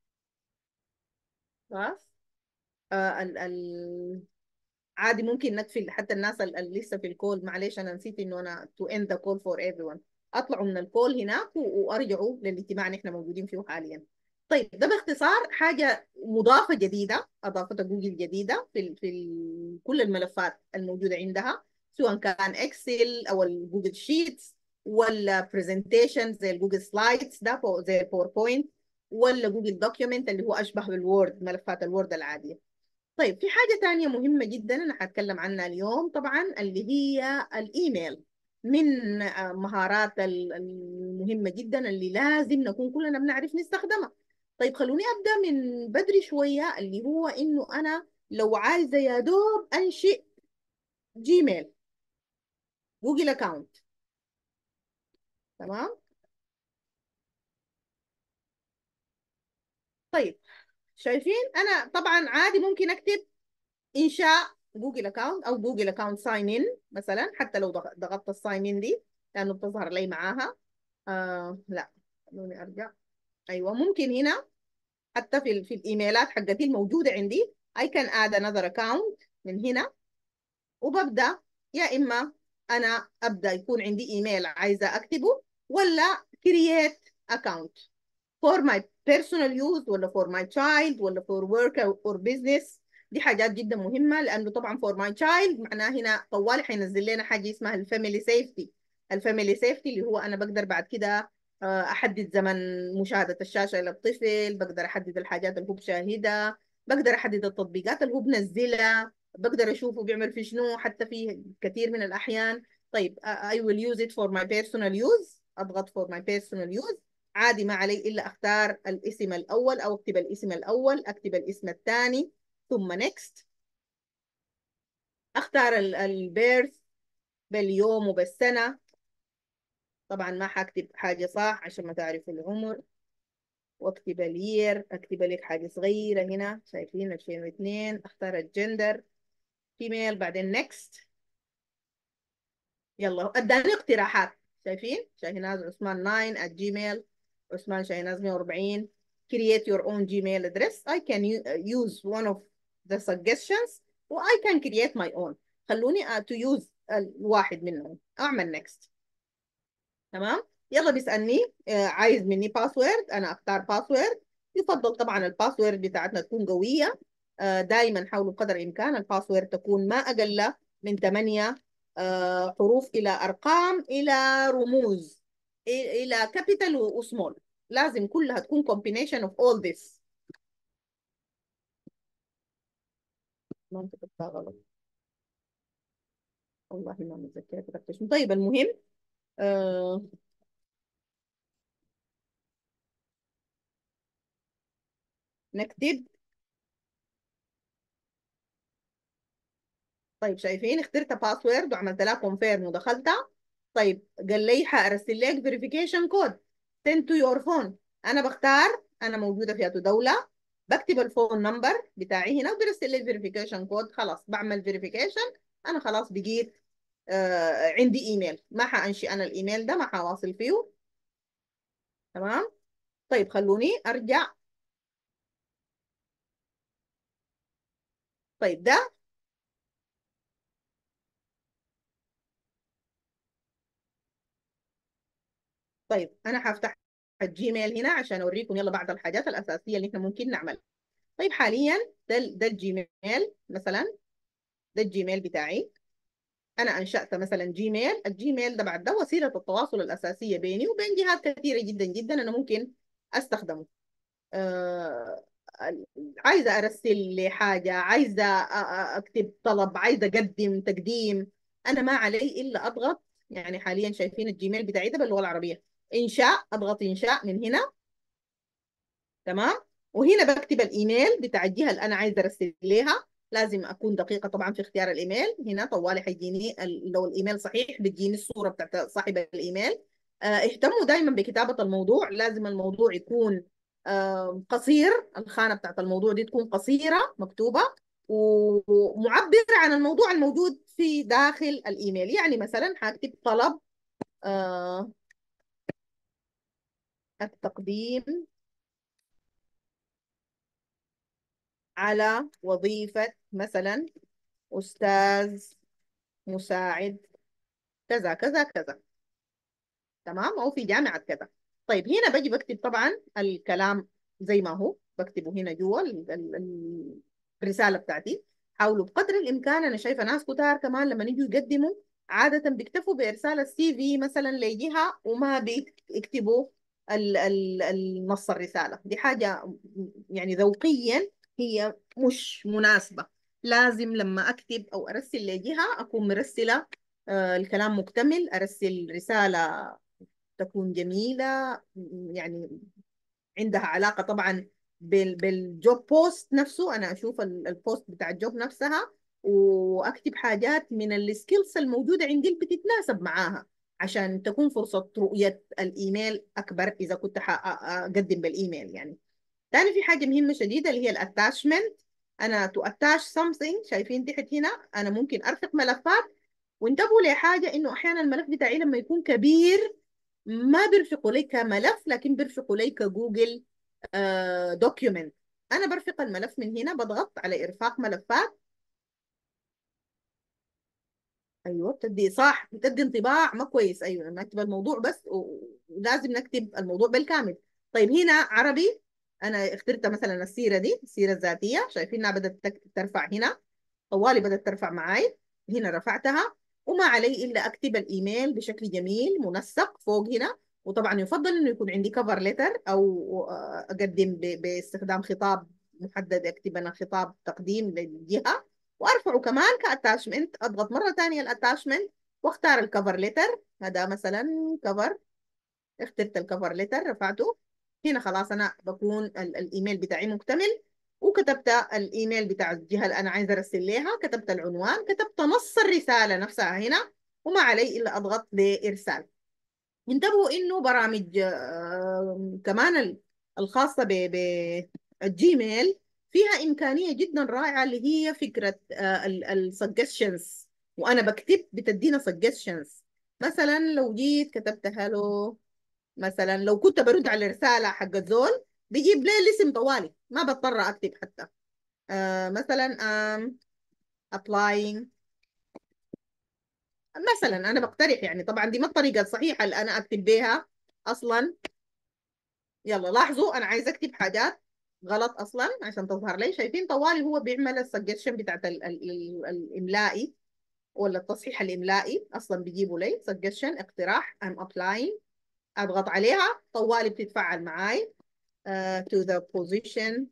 خلاص آه ال ال عادي ممكن نقفل حتى الناس اللي لسه في الكول معلش انا نسيت انه انا to end the call for everyone اطلعوا من الكول هناك و- وارجعوا للاجتماع اللي احنا موجودين فيه حاليا طيب ده باختصار حاجه مضافه جديده اضافتها جوجل جديده في ال في ال كل الملفات الموجوده عندها سواء كان اكسل او الجوجل شيتس ولا برزنتيشن زي الجوجل سلايدز ده بو- زي الباوربوينت ولا جوجل دوكيومنت اللي هو اشبه بالوورد ملفات الوورد العاديه طيب في حاجة تانية مهمة جدا أنا هتكلم عنها اليوم طبعا اللي هي الإيميل من آه، مهارات ال- المهمة جدا اللي لازم نكون كلنا بنعرف نستخدمها طيب خلوني أبدأ من بدري شوية اللي هو إنه أنا لو عايزة يا دوب أنشئ جيميل جوجل أكاونت تمام طيب شايفين أنا طبعا عادي ممكن أكتب انشاء جوجل اكاونت او جوجل اكاونت ساين ان مثلا حتى لو ضغ- ضغطت الساين ان دي لانه بتظهر لي معاها آه لا خلوني ارجع ايوه ممكن هنا حتى في ال- في الايميلات حقتي الموجوده عندي I can add another account من هنا وببدا يا اما انا ابدا يكون عندي ايميل عايزه اكتبه ولا create account for my personal use ولا for my child ولا for work or or business دي حاجات جدا مهمة لأنه طبعا for my child معناه هنا طوالي حينزل لنا حاجة اسمها الفاميلي سيفتي الفاميلي سيفتي اللي هو أنا بقدر بعد كده آه، أحدد زمن مشاهدة الشاشة للطفل بقدر أحدد الحاجات اللي هو بشاهدها بقدر أحدد التطبيقات اللي هو بنزلها بقدر أشوفه بيعمل في شنو حتى في كثير من الأحيان طيب آه، I will use it for my personal use أضغط for my personal use عادي ما علي إلا أختار الاسم الأول أو أكتب الاسم الأول أكتب الاسم الثاني ثم next أختار البيرث باليوم وبالسنة طبعا ما حكتب حاجة صح عشان ما تعرفوا العمر واكتب الير اكتب لك حاجة صغيرة هنا شايفين 2002 اختار الجندر فيميل بعدين next يلا اداني اقتراحات شايفين شاهناز عثمان 9 at gmail عثمان شاهناز 140 create your own gmail address I can u- use one of the suggestions و I can create my own خلوني uh, to use الواحد منهم اعمل next تمام يلا بيسألني آه، عايز مني باسورد انا اختار باسورد يفضل طبعا الباسورد بتاعتنا تكون قوية آه، دايما حاولوا بقدر الامكان الباسورد تكون ما اقل من 8 حروف الى ارقام الى رموز إ- الى كابيتال وسمول لازم كلها تكون combination of all this ما انت كتبتها غلط والله ما متذكرة كتبت شنو طيب المهم آه نكتب طيب شايفين اخترت باسورد وعملت لها كونفيرم ودخلتها طيب قال لي حارسل لك فيريفيكيشن كود send to your phone انا بختار انا موجوده في أتو دوله بكتب الفون نمبر بتاعي هنا وبيرسل لي الفيريفيكيشن كود خلاص بعمل فيريفيكيشن انا خلاص بقيت آه عندي ايميل ما حانشئ انا الايميل ده ما حواصل فيه تمام طيب خلوني ارجع طيب ده طيب انا هفتح الجيميل هنا عشان اوريكم يلا بعض الحاجات الاساسيه اللي احنا ممكن نعملها طيب حاليا ده ده الجيميل مثلا ده الجيميل بتاعي انا انشات مثلا جيميل الجيميل ده بعد ده وسيله التواصل الاساسيه بيني وبين جهات كثيره جدا جدا انا ممكن استخدمه آه عايزه ارسل لحاجه عايزه اكتب طلب عايزه اقدم تقديم انا ما علي الا اضغط يعني حاليا شايفين الجيميل بتاعي ده باللغه العربيه انشاء اضغط انشاء من هنا تمام وهنا بكتب الايميل بتاع الجهه اللي انا عايزه ارسل ليها لازم اكون دقيقه طبعا في اختيار الايميل هنا طوالي حيجيني لو الايميل صحيح بتجيني الصوره بتاعت صاحب الايميل اه اهتموا دائما بكتابه الموضوع لازم الموضوع يكون اه قصير الخانه بتاعت الموضوع دي تكون قصيره مكتوبه ومعبره عن الموضوع الموجود في داخل الايميل يعني مثلا هكتب طلب اه التقديم على وظيفة مثلا أستاذ مساعد كذا كذا كذا تمام أو في جامعة كذا طيب هنا بجي بكتب طبعا الكلام زي ما هو بكتبه هنا جوا الرسالة بتاعتي حاولوا بقدر الإمكان أنا شايفة ناس كتار كمان لما يجوا يقدموا عادة بيكتفوا بإرسال السي في مثلا لجهة وما بيكتبوا النص الرسالة دي حاجة يعني ذوقيا هي مش مناسبة لازم لما أكتب أو أرسل لجهة أكون مرسلة آه الكلام مكتمل أرسل رسالة تكون جميلة يعني عندها علاقة طبعا بالجوب بوست نفسه أنا أشوف البوست بتاع الجوب نفسها وأكتب حاجات من السكيلز الموجودة عندي اللي بتتناسب معاها عشان تكون فرصة رؤية الإيميل أكبر إذا كنت أقدم بالإيميل يعني تاني في حاجة مهمة شديدة اللي هي الاتاشمنت أنا تو اتاش something شايفين تحت هنا أنا ممكن أرفق ملفات وانتبهوا لحاجة إنه أحيانا الملف بتاعي لما يكون كبير ما بيرفقوا لي كملف لكن بيرفقوا لي كجوجل دوكيومنت أنا برفق الملف من هنا بضغط على إرفاق ملفات ايوه بتدي صح بتدي انطباع ما كويس ايوه نكتب الموضوع بس ولازم نكتب الموضوع بالكامل طيب هنا عربي انا اخترت مثلا السيره دي السيره الذاتيه شايفينها بدات ترفع هنا طوالي بدات ترفع معي هنا رفعتها وما علي الا اكتب الايميل بشكل جميل منسق فوق هنا وطبعا يفضل انه يكون عندي كفر ليتر او اقدم باستخدام خطاب محدد اكتب انا خطاب تقديم للجهه وارفعه كمان كاتاشمنت اضغط مره ثانيه الاتاشمنت واختار الكفر ليتر هذا مثلا كفر اخترت الكفر ليتر رفعته هنا خلاص انا بكون الايميل بتاعي مكتمل وكتبت الايميل بتاع الجهه اللي انا عايزه ارسل لها كتبت العنوان كتبت نص الرساله نفسها هنا وما علي الا اضغط لارسال انتبهوا انه برامج آه كمان الخاصه بالجيميل فيها امكانيه جدا رائعه اللي هي فكره آه السجستشنز وانا بكتب بتدينا سجستشنز مثلا لو جيت كتبت هلو مثلا لو كنت برد على رسالة حق زول بيجيب لي الاسم طوالي ما بضطر اكتب حتى آه مثلا um, applying مثلا انا بقترح يعني طبعا دي ما الطريقة الصحيحة اللي انا اكتب بيها اصلا يلا لاحظوا انا عايزه اكتب حاجات غلط اصلا عشان تظهر لي شايفين طوالي هو بيعمل السجشن بتاعت ال ال ال الاملائي ولا التصحيح الاملائي اصلا بيجيبوا لي سجشن اقتراح I'm applying اضغط عليها طوالي بتتفاعل معاي uh, to the position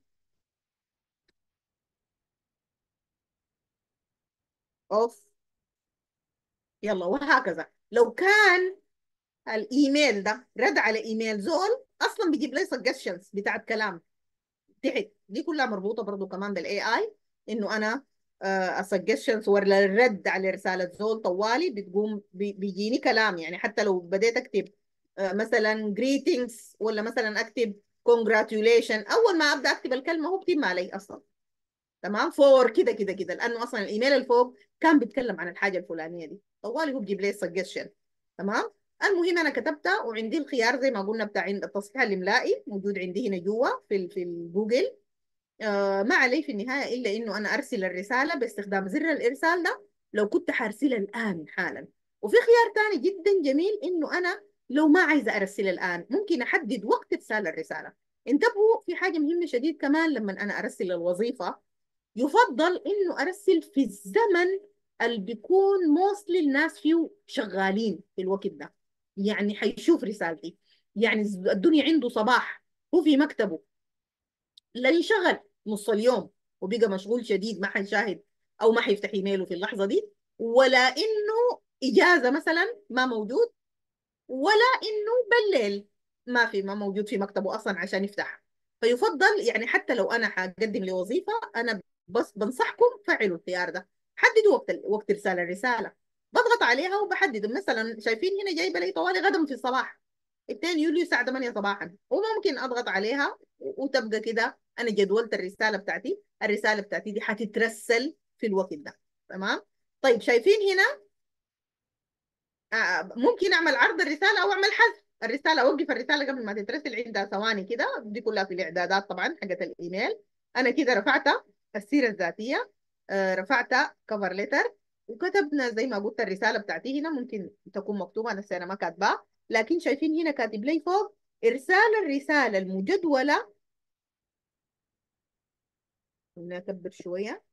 of يلا وهكذا لو كان الايميل ده رد على ايميل زول اصلا بيجيب لي سجشنز بتاعت كلام تحت دي كلها مربوطه برضو كمان بالاي اي انه انا السجشنز ولا الرد على رساله زول طوالي بتقوم بيجيني كلام يعني حتى لو بديت اكتب مثلا greetings ولا مثلا اكتب congratulation اول ما ابدا اكتب الكلمه هو بتم علي اصلا تمام فور كده كده كده لانه اصلا الايميل اللي فوق كان بيتكلم عن الحاجه الفلانيه دي طوالي هو بيجيب لي سجشن تمام المهم انا كتبتها وعندي الخيار زي ما قلنا بتاع التصحيح الاملائي موجود عندي هنا جوا في في الجوجل آه ما علي في النهاية إلا إنه أنا أرسل الرسالة باستخدام زر الإرسال ده لو كنت حارسلها الآن حالا وفي خيار تاني جدا جميل إنه أنا لو ما عايزة أرسل الآن ممكن أحدد وقت إرسال الرسالة انتبهوا في حاجة مهمة شديد كمان لما أنا أرسل الوظيفة يفضل إنه أرسل في الزمن اللي بيكون موصل الناس فيه شغالين في الوقت ده يعني حيشوف رسالتي يعني الدنيا عنده صباح هو في مكتبه لا ينشغل نص اليوم وبقى مشغول شديد ما حيشاهد او ما حيفتح ايميله في اللحظه دي ولا انه اجازه مثلا ما موجود ولا انه بالليل ما في ما موجود في مكتبه اصلا عشان يفتح فيفضل يعني حتى لو انا حقدم لوظيفه انا بس بنصحكم فعلوا الخيار ده حددوا وقت وقت ارسال الرساله بضغط عليها وبحدد مثلا شايفين هنا جايبه لي طوالي غدا في الصباح 2 يوليو الساعه 8 صباحا وممكن اضغط عليها وتبقى كده انا جدولت الرساله بتاعتي الرساله بتاعتي دي حتترسل في الوقت ده تمام طيب شايفين هنا آه ممكن اعمل عرض الرساله او اعمل حذف الرساله اوقف الرساله قبل ما تترسل عندها ثواني كده دي كلها في الاعدادات طبعا حقت الايميل انا كده رفعتها السيره الذاتيه آه رفعتها كفر ليتر وكتبنا زي ما قلت الرساله بتاعتي هنا ممكن تكون مكتوبه انا انا ما كاتباها لكن شايفين هنا كاتب لي فوق ارسال الرساله المجدوله نكبر شويه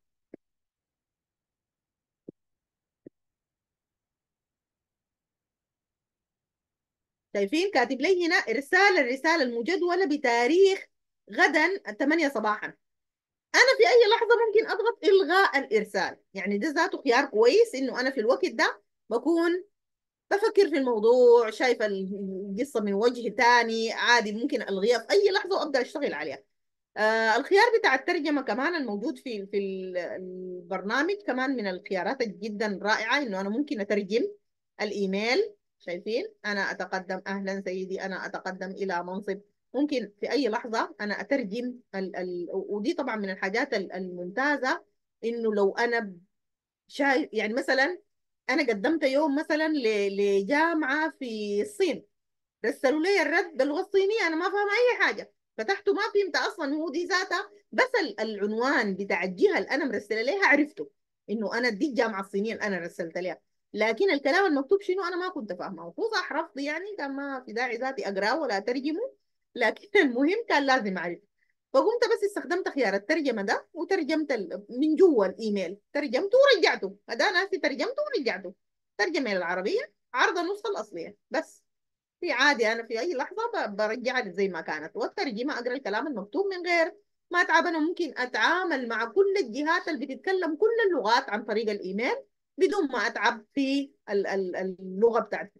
شايفين كاتب لي هنا ارسال الرساله المجدوله بتاريخ غدا 8 صباحا انا في اي لحظه ممكن اضغط الغاء الارسال يعني ده ذاته خيار كويس انه انا في الوقت ده بكون بفكر في الموضوع شايفه القصه من وجه تاني عادي ممكن الغيها في اي لحظه وابدا اشتغل عليها آه الخيار بتاع الترجمه كمان الموجود في في البرنامج كمان من الخيارات جدا رائعه انه انا ممكن اترجم الايميل شايفين انا اتقدم اهلا سيدي انا اتقدم الى منصب ممكن في اي لحظه انا اترجم ال ال ودي طبعا من الحاجات الممتازه انه لو انا شايف يعني مثلا انا قدمت يوم مثلا لجامعه في الصين رسلوا لي الرد باللغه الصينيه انا ما فاهمه اي حاجه فتحته ما فهمت اصلا هو دي ذاتها بس العنوان بتاع الجهه اللي انا مرسله لها عرفته انه انا دي الجامعه الصينيه اللي انا رسلت لها لكن الكلام المكتوب شنو انا ما كنت فاهمه هو صح رفض يعني كان ما في داعي ذاتي اقراه ولا اترجمه لكن المهم كان لازم اعرف فقمت بس استخدمت خيار الترجمه ده وترجمت من جوا الايميل ترجمته ورجعته هذا ناسي ترجمته ورجعته ترجمه الى العربيه عرض النسخه الاصليه بس في عادي انا في اي لحظه برجعها زي ما كانت واترجمها اقرا الكلام المكتوب من غير ما اتعب انا ممكن اتعامل مع كل الجهات اللي بتتكلم كل اللغات عن طريق الايميل بدون ما اتعب في اللغه بتاعت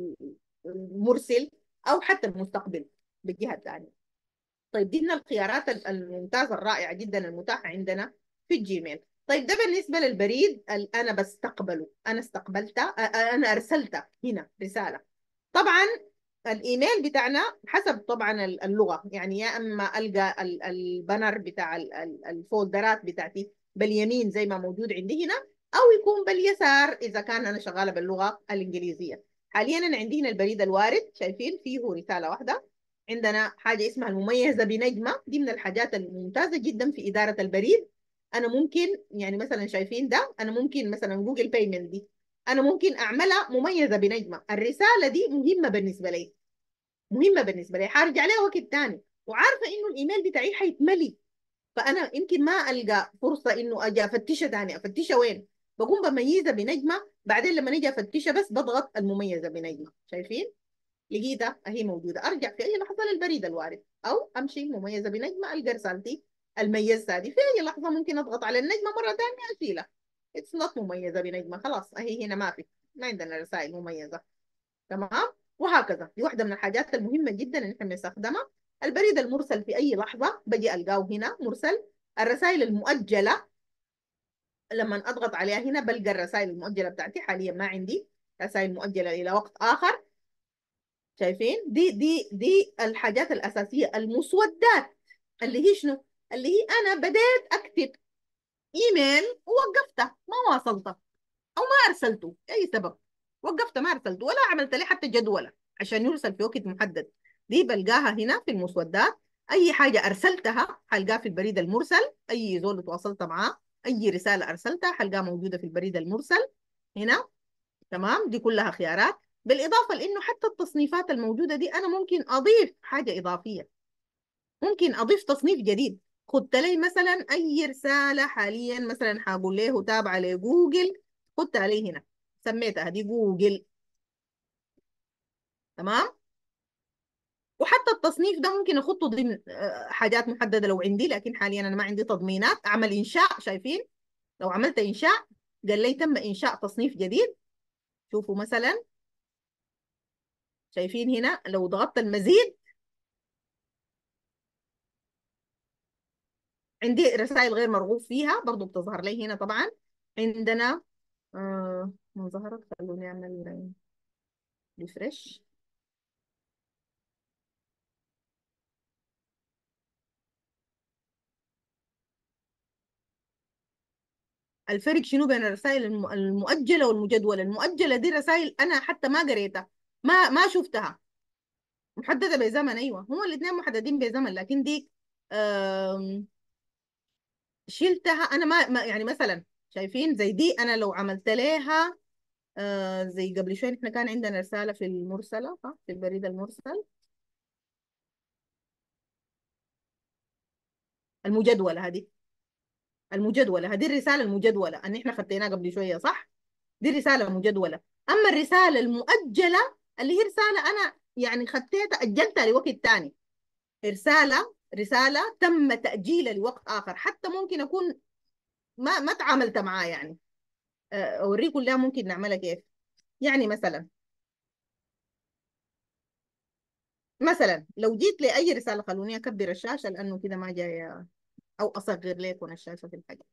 المرسل او حتى المستقبل بالجهه الثانيه طيب دي من الخيارات الممتازه الرائعه جدا المتاحه عندنا في الجيميل طيب ده بالنسبه للبريد انا بستقبله انا استقبلته انا ارسلته هنا رساله طبعا الايميل بتاعنا حسب طبعا اللغه يعني يا اما القى البنر بتاع الفولدرات بتاعتي باليمين زي ما موجود عندي هنا او يكون باليسار اذا كان انا شغاله باللغه الانجليزيه حاليا انا عندي هنا البريد الوارد شايفين فيه رساله واحده عندنا حاجه اسمها المميزه بنجمه دي من الحاجات الممتازه جدا في اداره البريد انا ممكن يعني مثلا شايفين ده انا ممكن مثلا جوجل بايمنت دي انا ممكن اعملها مميزه بنجمه الرساله دي مهمه بالنسبه لي مهمه بالنسبه لي حارجع عليها وقت تاني وعارفه انه الايميل بتاعي حيتملي فانا يمكن ما القى فرصه انه اجي افتشها تاني افتشها وين بقوم بميزها بنجمه بعدين لما نيجي افتشها بس بضغط المميزه بنجمه شايفين لقيتها اهي موجوده ارجع في اي لحظه للبريد الوارد او امشي مميزه بنجمه القى رسالتي الميزه هذه في اي لحظه ممكن اضغط على النجمه مره ثانيه اشيلها اتس نوت مميزه بنجمه خلاص اهي هنا ما في ما عندنا رسائل مميزه تمام وهكذا دي واحده من الحاجات المهمه جدا اللي احنا بنستخدمها البريد المرسل في اي لحظه بجي القاه هنا مرسل الرسائل المؤجله لما اضغط عليها هنا بلقى الرسائل المؤجله بتاعتي حاليا ما عندي رسائل مؤجله الى وقت اخر شايفين دي دي دي الحاجات الاساسيه المسودات اللي هي شنو اللي هي انا بديت اكتب ايميل ووقفته ما واصلته او ما ارسلته اي سبب وقفته ما ارسلته ولا عملت لي حتى جدوله عشان يرسل في وقت محدد دي بلقاها هنا في المسودات اي حاجه ارسلتها حلقاها في البريد المرسل اي زول تواصلت معاه اي رساله ارسلتها حلقاها موجوده في البريد المرسل هنا تمام دي كلها خيارات بالاضافه لانه حتى التصنيفات الموجوده دي انا ممكن اضيف حاجه اضافيه ممكن اضيف تصنيف جديد خدت لي مثلا اي رساله حاليا مثلا حقول له تابعه لجوجل خدت لي هنا سميتها دي جوجل تمام وحتى التصنيف ده ممكن اخطه ضمن آه، حاجات محدده لو عندي لكن حاليا انا ما عندي تضمينات اعمل انشاء شايفين لو عملت انشاء قال لي تم انشاء تصنيف جديد شوفوا مثلا شايفين هنا لو ضغطت المزيد عندي رسائل غير مرغوب فيها برضو بتظهر لي هنا طبعا عندنا آه ما ظهرت خلوني اعمل ريفرش الفرق شنو بين الرسائل الم- المؤجلة والمجدولة المؤجلة دي رسائل أنا حتى ما قريتها ما ما شفتها محددة بزمن أيوة هما الاثنين محددين بزمن لكن دي آم، شلتها أنا ما, ما يعني مثلا شايفين زي دي أنا لو عملت لها آه، زي قبل شوي احنا كان عندنا رسالة في المرسلة صح في البريد المرسل المجدولة هذه المجدولة هذه الرسالة المجدولة أن احنا خديناها قبل شوية صح دي رسالة مجدولة أما الرسالة المؤجلة اللي هي رسالة أنا يعني خديتها أجلتها لوقت تاني رسالة رسالة تم تأجيلها لوقت آخر حتى ممكن أكون ما ما تعاملت معاه يعني آه، أوريكم لها ممكن نعملها كيف يعني مثلا مثلا لو جيت لأي رسالة خلوني أكبر الشاشة لأنه كده ما جاية أو أصغر لكم الشاشة في الحاجة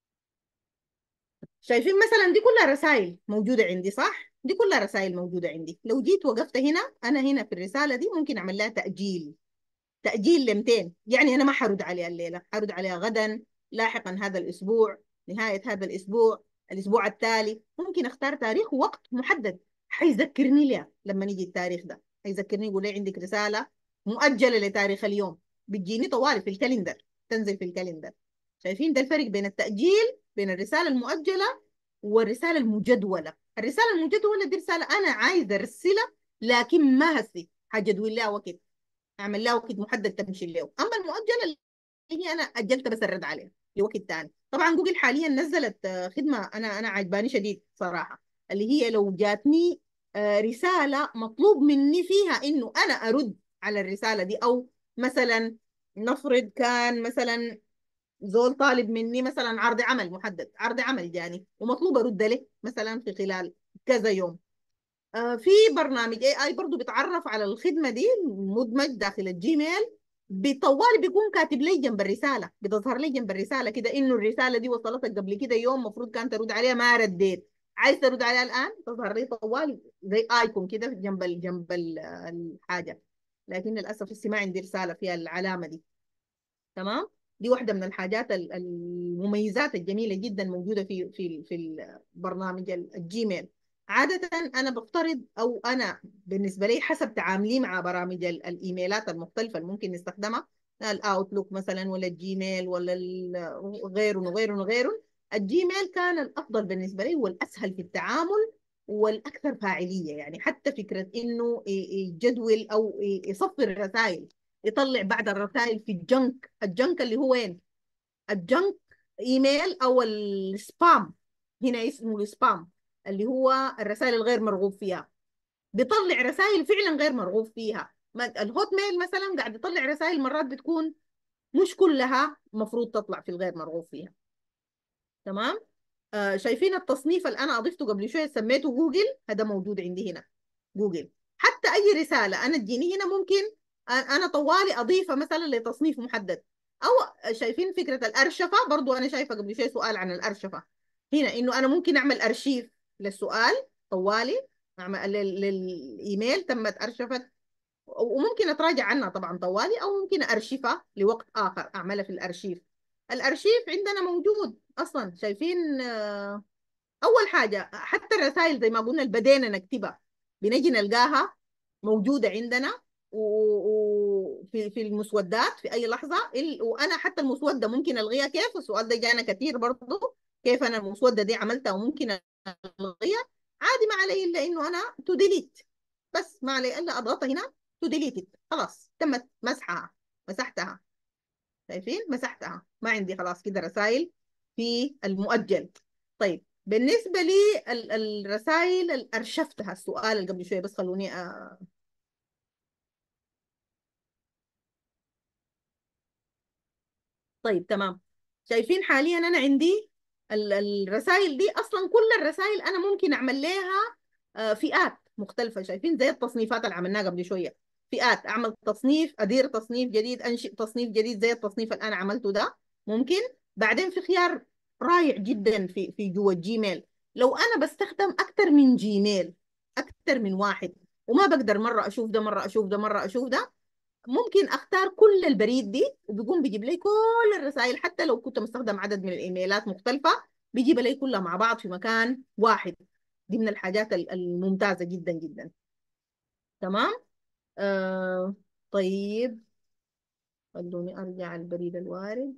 شايفين مثلا دي كلها رسائل موجودة عندي صح؟ دي كلها رسائل موجودة عندي لو جيت وقفت هنا أنا هنا في الرسالة دي ممكن أعمل لها تأجيل تأجيل ل 200 يعني أنا ما حرد عليها الليلة حرد عليها غدا لاحقا هذا الأسبوع نهاية هذا الأسبوع الأسبوع التالي ممكن أختار تاريخ ووقت محدد حيذكرني لها لما يجي التاريخ ده حيذكرني يقول لي عندك رسالة مؤجلة لتاريخ اليوم بتجيني طوالي في الكالندر تنزل في الكالندر شايفين ده الفرق بين التأجيل بين الرسالة المؤجلة والرسالة المجدولة الرسالة المجدولة دي رسالة أنا عايزة أرسلها لكن ما هسي حجدول لها وقت اعمل لها وقت محدد تمشي له اما المؤجله اللي هي انا اجلت بس الرد عليها لوقت تاني طبعا جوجل حاليا نزلت آه، خدمه انا انا عجباني شديد صراحه اللي هي لو جاتني آه، رساله مطلوب مني فيها انه انا ارد على الرساله دي او مثلا نفرض كان مثلا زول طالب مني مثلا عرض عمل محدد عرض عمل جاني ومطلوب ارد له مثلا في خلال كذا يوم آه، في برنامج اي اي برضه بيتعرف على الخدمه دي مدمج داخل الجيميل بطوالي بيكون كاتب لي جنب الرساله بتظهر لي جنب الرساله كده انه الرساله دي وصلتك قبل كده يوم المفروض كانت ترد عليها ما رديت عايز ترد عليها الان تظهر لي طوالي زي ايكون كده جنب ال جنب ال- الحاجه لكن للاسف لسه ما عندي رساله فيها العلامه دي تمام دي واحدة من الحاجات ال- المميزات الجميلة جدا موجودة في في في البرنامج ال- الجيميل عادة أنا بفترض أو أنا بالنسبة لي حسب تعاملي مع برامج ال- الإيميلات المختلفة اللي ممكن نستخدمها الأوتلوك مثلا ولا الجيميل ولا ال- غيره وغيره وغيره الجيميل كان الأفضل بالنسبة لي والأسهل في التعامل والأكثر فاعلية يعني حتى فكرة إنه ي- يجدول أو ي- يصفر الرسائل يطلع بعد الرسائل في الجنك الجنك اللي هو وين الجنك ايميل او السبام هنا اسمه السبام اللي هو الرسائل الغير مرغوب فيها بيطلع رسائل فعلا غير مرغوب فيها ما- الهوت ميل مثلا قاعد يطلع رسائل مرات بتكون مش كلها مفروض تطلع في الغير مرغوب فيها تمام آه شايفين التصنيف اللي انا اضفته قبل شويه سميته جوجل هذا موجود عندي هنا جوجل حتى اي رساله انا تجيني هنا ممكن انا طوالي اضيفها مثلا لتصنيف محدد او شايفين فكره الارشفه برضو انا شايفه قبل شويه سؤال عن الارشفه هنا انه انا ممكن اعمل ارشيف للسؤال طوالي اعمل لل- للايميل تمت ارشفت وممكن اتراجع عنها طبعا طوالي او ممكن ارشفها لوقت اخر اعملها في الارشيف الارشيف عندنا موجود اصلا شايفين آه، اول حاجه حتى الرسائل زي ما قلنا اللي بدينا نكتبها بنجي نلقاها موجوده عندنا و... و... في في المسودات في اي لحظه ال- وانا حتى المسوده ممكن الغيها كيف السؤال ده جانا كثير برضه كيف انا المسوده دي عملتها وممكن الغيها عادي ما علي الا انه انا تو ديليت بس ما علي الا اضغط هنا تو ديليت خلاص تمت مسحها مسحتها شايفين مسحتها ما عندي خلاص كده رسائل في المؤجل طيب بالنسبة لي الرسائل اللي أرشفتها السؤال اللي قبل شوية بس خلوني أ... طيب تمام شايفين حاليا أنا عندي ال- الرسائل دي أصلا كل الرسائل أنا ممكن أعمل لها آه، فئات مختلفة شايفين زي التصنيفات اللي عملناها قبل شوية فئات أعمل تصنيف أدير تصنيف جديد أنشئ تصنيف جديد زي التصنيف اللي أنا عملته ده ممكن بعدين في خيار رائع جدا في في جوا الجيميل لو أنا بستخدم أكثر من جيميل أكثر من واحد وما بقدر مرة أشوف ده مرة أشوف ده مرة أشوف ده ممكن اختار كل البريد دي وبيقوم بيجيب لي كل الرسائل حتى لو كنت مستخدم عدد من الايميلات مختلفة بيجيب لي كلها مع بعض في مكان واحد دي من الحاجات ال- الممتازة جدا جدا تمام آه طيب خلوني ارجع البريد الوارد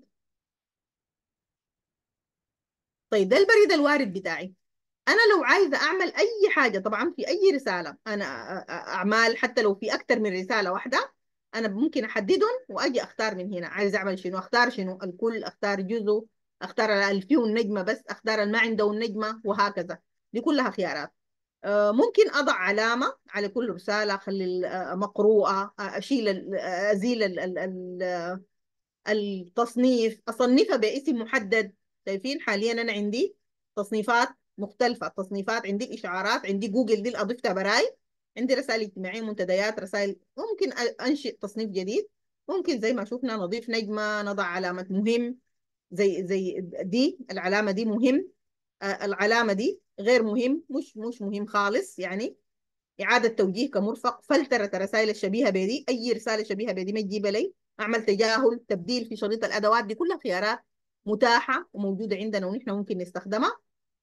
طيب ده البريد الوارد بتاعي انا لو عايزه اعمل اي حاجه طبعا في اي رساله انا أ- أ- اعمال حتى لو في اكتر من رساله واحده انا ممكن احددهم واجي اختار من هنا عايز اعمل شنو اختار شنو الكل اختار جزء اختار اللي فيه النجمه بس اختار اللي ما عنده النجمه وهكذا دي كلها خيارات آه، ممكن اضع علامه على كل رساله اخلي ال- آه، مقروءه آه، اشيل ال- آه، ازيل ال- ال- ال- التصنيف اصنفها باسم محدد شايفين حاليا انا عندي تصنيفات مختلفة تصنيفات عندي الإشعارات عندي جوجل دي اللي أضفتها براي عندي رسائل اجتماعية منتديات رسائل ممكن أ- أنشئ تصنيف جديد ممكن زي ما شفنا نضيف نجمة نضع علامة مهم زي زي دي العلامة دي مهم آه، العلامة دي غير مهم مش مش مهم خالص يعني إعادة توجيه كمرفق فلترة الرسائل الشبيهة بدي أي رسالة شبيهة بدي ما تجيب لي أعمل تجاهل تبديل في شريط الأدوات دي كلها خيارات متاحة وموجودة عندنا ونحن ممكن نستخدمها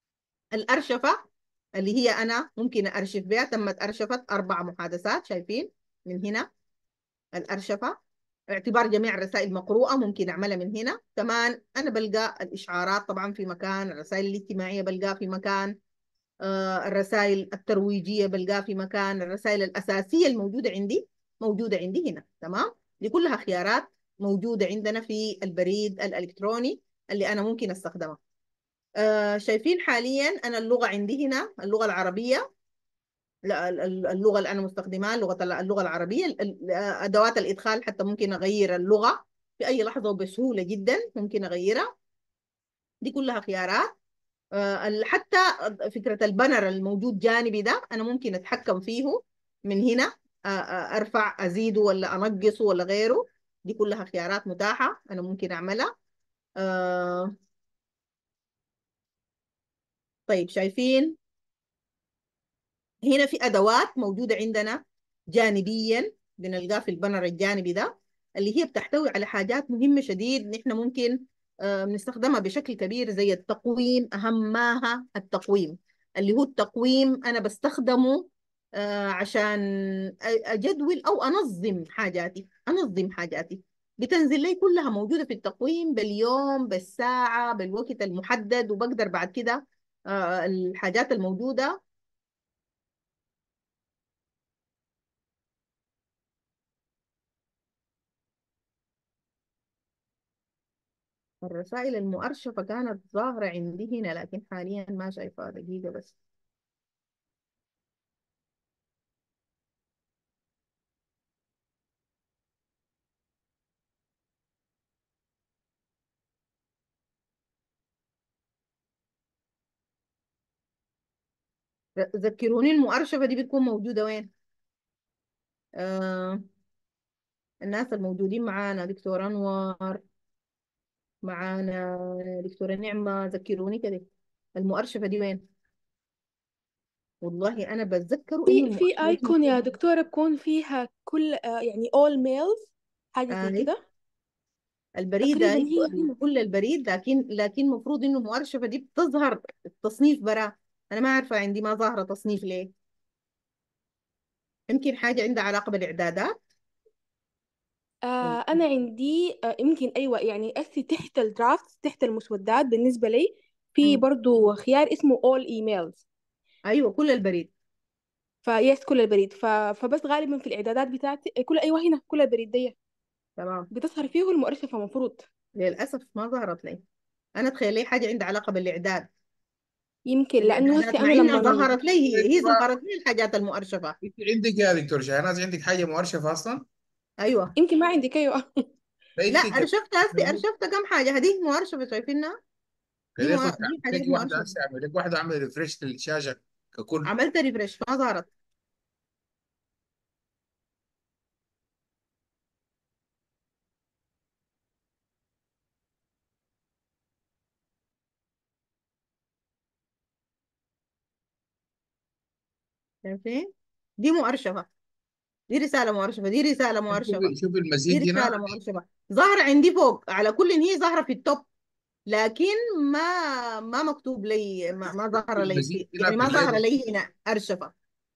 الأرشفة اللي هي أنا ممكن أرشف بها تمت أرشفت أربع محادثات شايفين من هنا الأرشفة اعتبار جميع الرسائل مقروءة ممكن أعملها من هنا كمان أنا بلقى الإشعارات طبعا في مكان الرسائل الاجتماعية بلقاها في مكان آه، الرسائل الترويجية بلقاها في مكان الرسائل الأساسية الموجودة عندي موجودة عندي هنا تمام دي كلها خيارات موجودة عندنا في البريد الإلكتروني اللي أنا ممكن أستخدمها آه، شايفين حاليا أنا اللغة عندي هنا اللغة العربية لا ال- ال- اللغة اللي أنا مستخدمها اللغة اللغة العربية ال- ال- أدوات الإدخال حتى ممكن أغير اللغة في أي لحظة وبسهولة جدا ممكن أغيرها دي كلها خيارات آه، ال- حتى فكرة البانر الموجود جانبي ده أنا ممكن أتحكم فيه من هنا آه، آه، أرفع أزيده ولا أنقصه ولا غيره دي كلها خيارات متاحة أنا ممكن أعملها آه، طيب شايفين هنا في أدوات موجودة عندنا جانبيا بنلقاها في البانر الجانبي ده اللي هي بتحتوي على حاجات مهمة شديد نحن ممكن آه، بنستخدمها بشكل كبير زي التقويم أهمها التقويم اللي هو التقويم أنا بستخدمه آه، عشان أ- أجدول أو أنظم حاجاتي أنظم حاجاتي بتنزل لي كلها موجودة في التقويم باليوم بالساعة بالوقت المحدد وبقدر بعد كده آه، الحاجات الموجودة الرسائل المؤرشفة كانت ظاهرة عندي هنا لكن حاليا ما شايفها دقيقة بس ذكروني المؤرشفة دي بتكون موجودة وين؟ آه الناس الموجودين معانا دكتور أنور معانا دكتورة نعمة ذكروني كده المؤرشفة دي وين؟ والله أنا بتذكر إنه في في المؤرشفة دي ايكون يا موجودة دكتورة بكون فيها كل آه، يعني all mails حاجة زي آه كده البريد تقريبا أيوة هي هنا كل البريد لكن لكن المفروض إنه المؤرشفة دي بتظهر التصنيف برا أنا ما عارفة عندي ما ظاهرة تصنيف ليه يمكن حاجة عندها علاقة بالإعدادات آه أنا عندي آه يمكن أيوة يعني أسي تحت الدرافت تحت المسودات بالنسبة لي في مم. برضو خيار اسمه all emails ايوه كل البريد فيس كل البريد ف... فبس غالبا في الإعدادات بتاعتي كل أيوة هنا كل البريد دي تمام بتظهر فيه المؤرشفة مفروض للاسف ما ظهرت لي انا تخيل لي حاجه عندها علاقه بالاعداد يمكن لأنه الاعدادات هسه مع أنا انها لما ظهرت لي هي هي ظهرت لي الحاجات المؤرشفه انت عندك يا دكتور شهناز عندك حاجه مؤرشفه اصلا؟ ايوه يمكن ما عندك أيوة لا فانت ارشفت هسه ارشفت كم حاجه هذه مؤرشفه شايفينها دي كده مو... كنت دي عامل حاجات لك واحده مؤرشفه هسه اعمل لك واحده اعمل ريفرش للشاشه ككل عملت ريفرش ما ظهرت شايفين دي مؤرشفه دي رساله مؤرشفه دي رساله مؤرشفه شوف شوف دي المزيج هنا رساله مؤرشفه ظاهره عندي فوق على كل إن هي ظاهره في التوب لكن ما ما مكتوب لي ما, ما ظهر لي المزيج في هنا يعني ما ظهر بالليل لي هنا ارشفه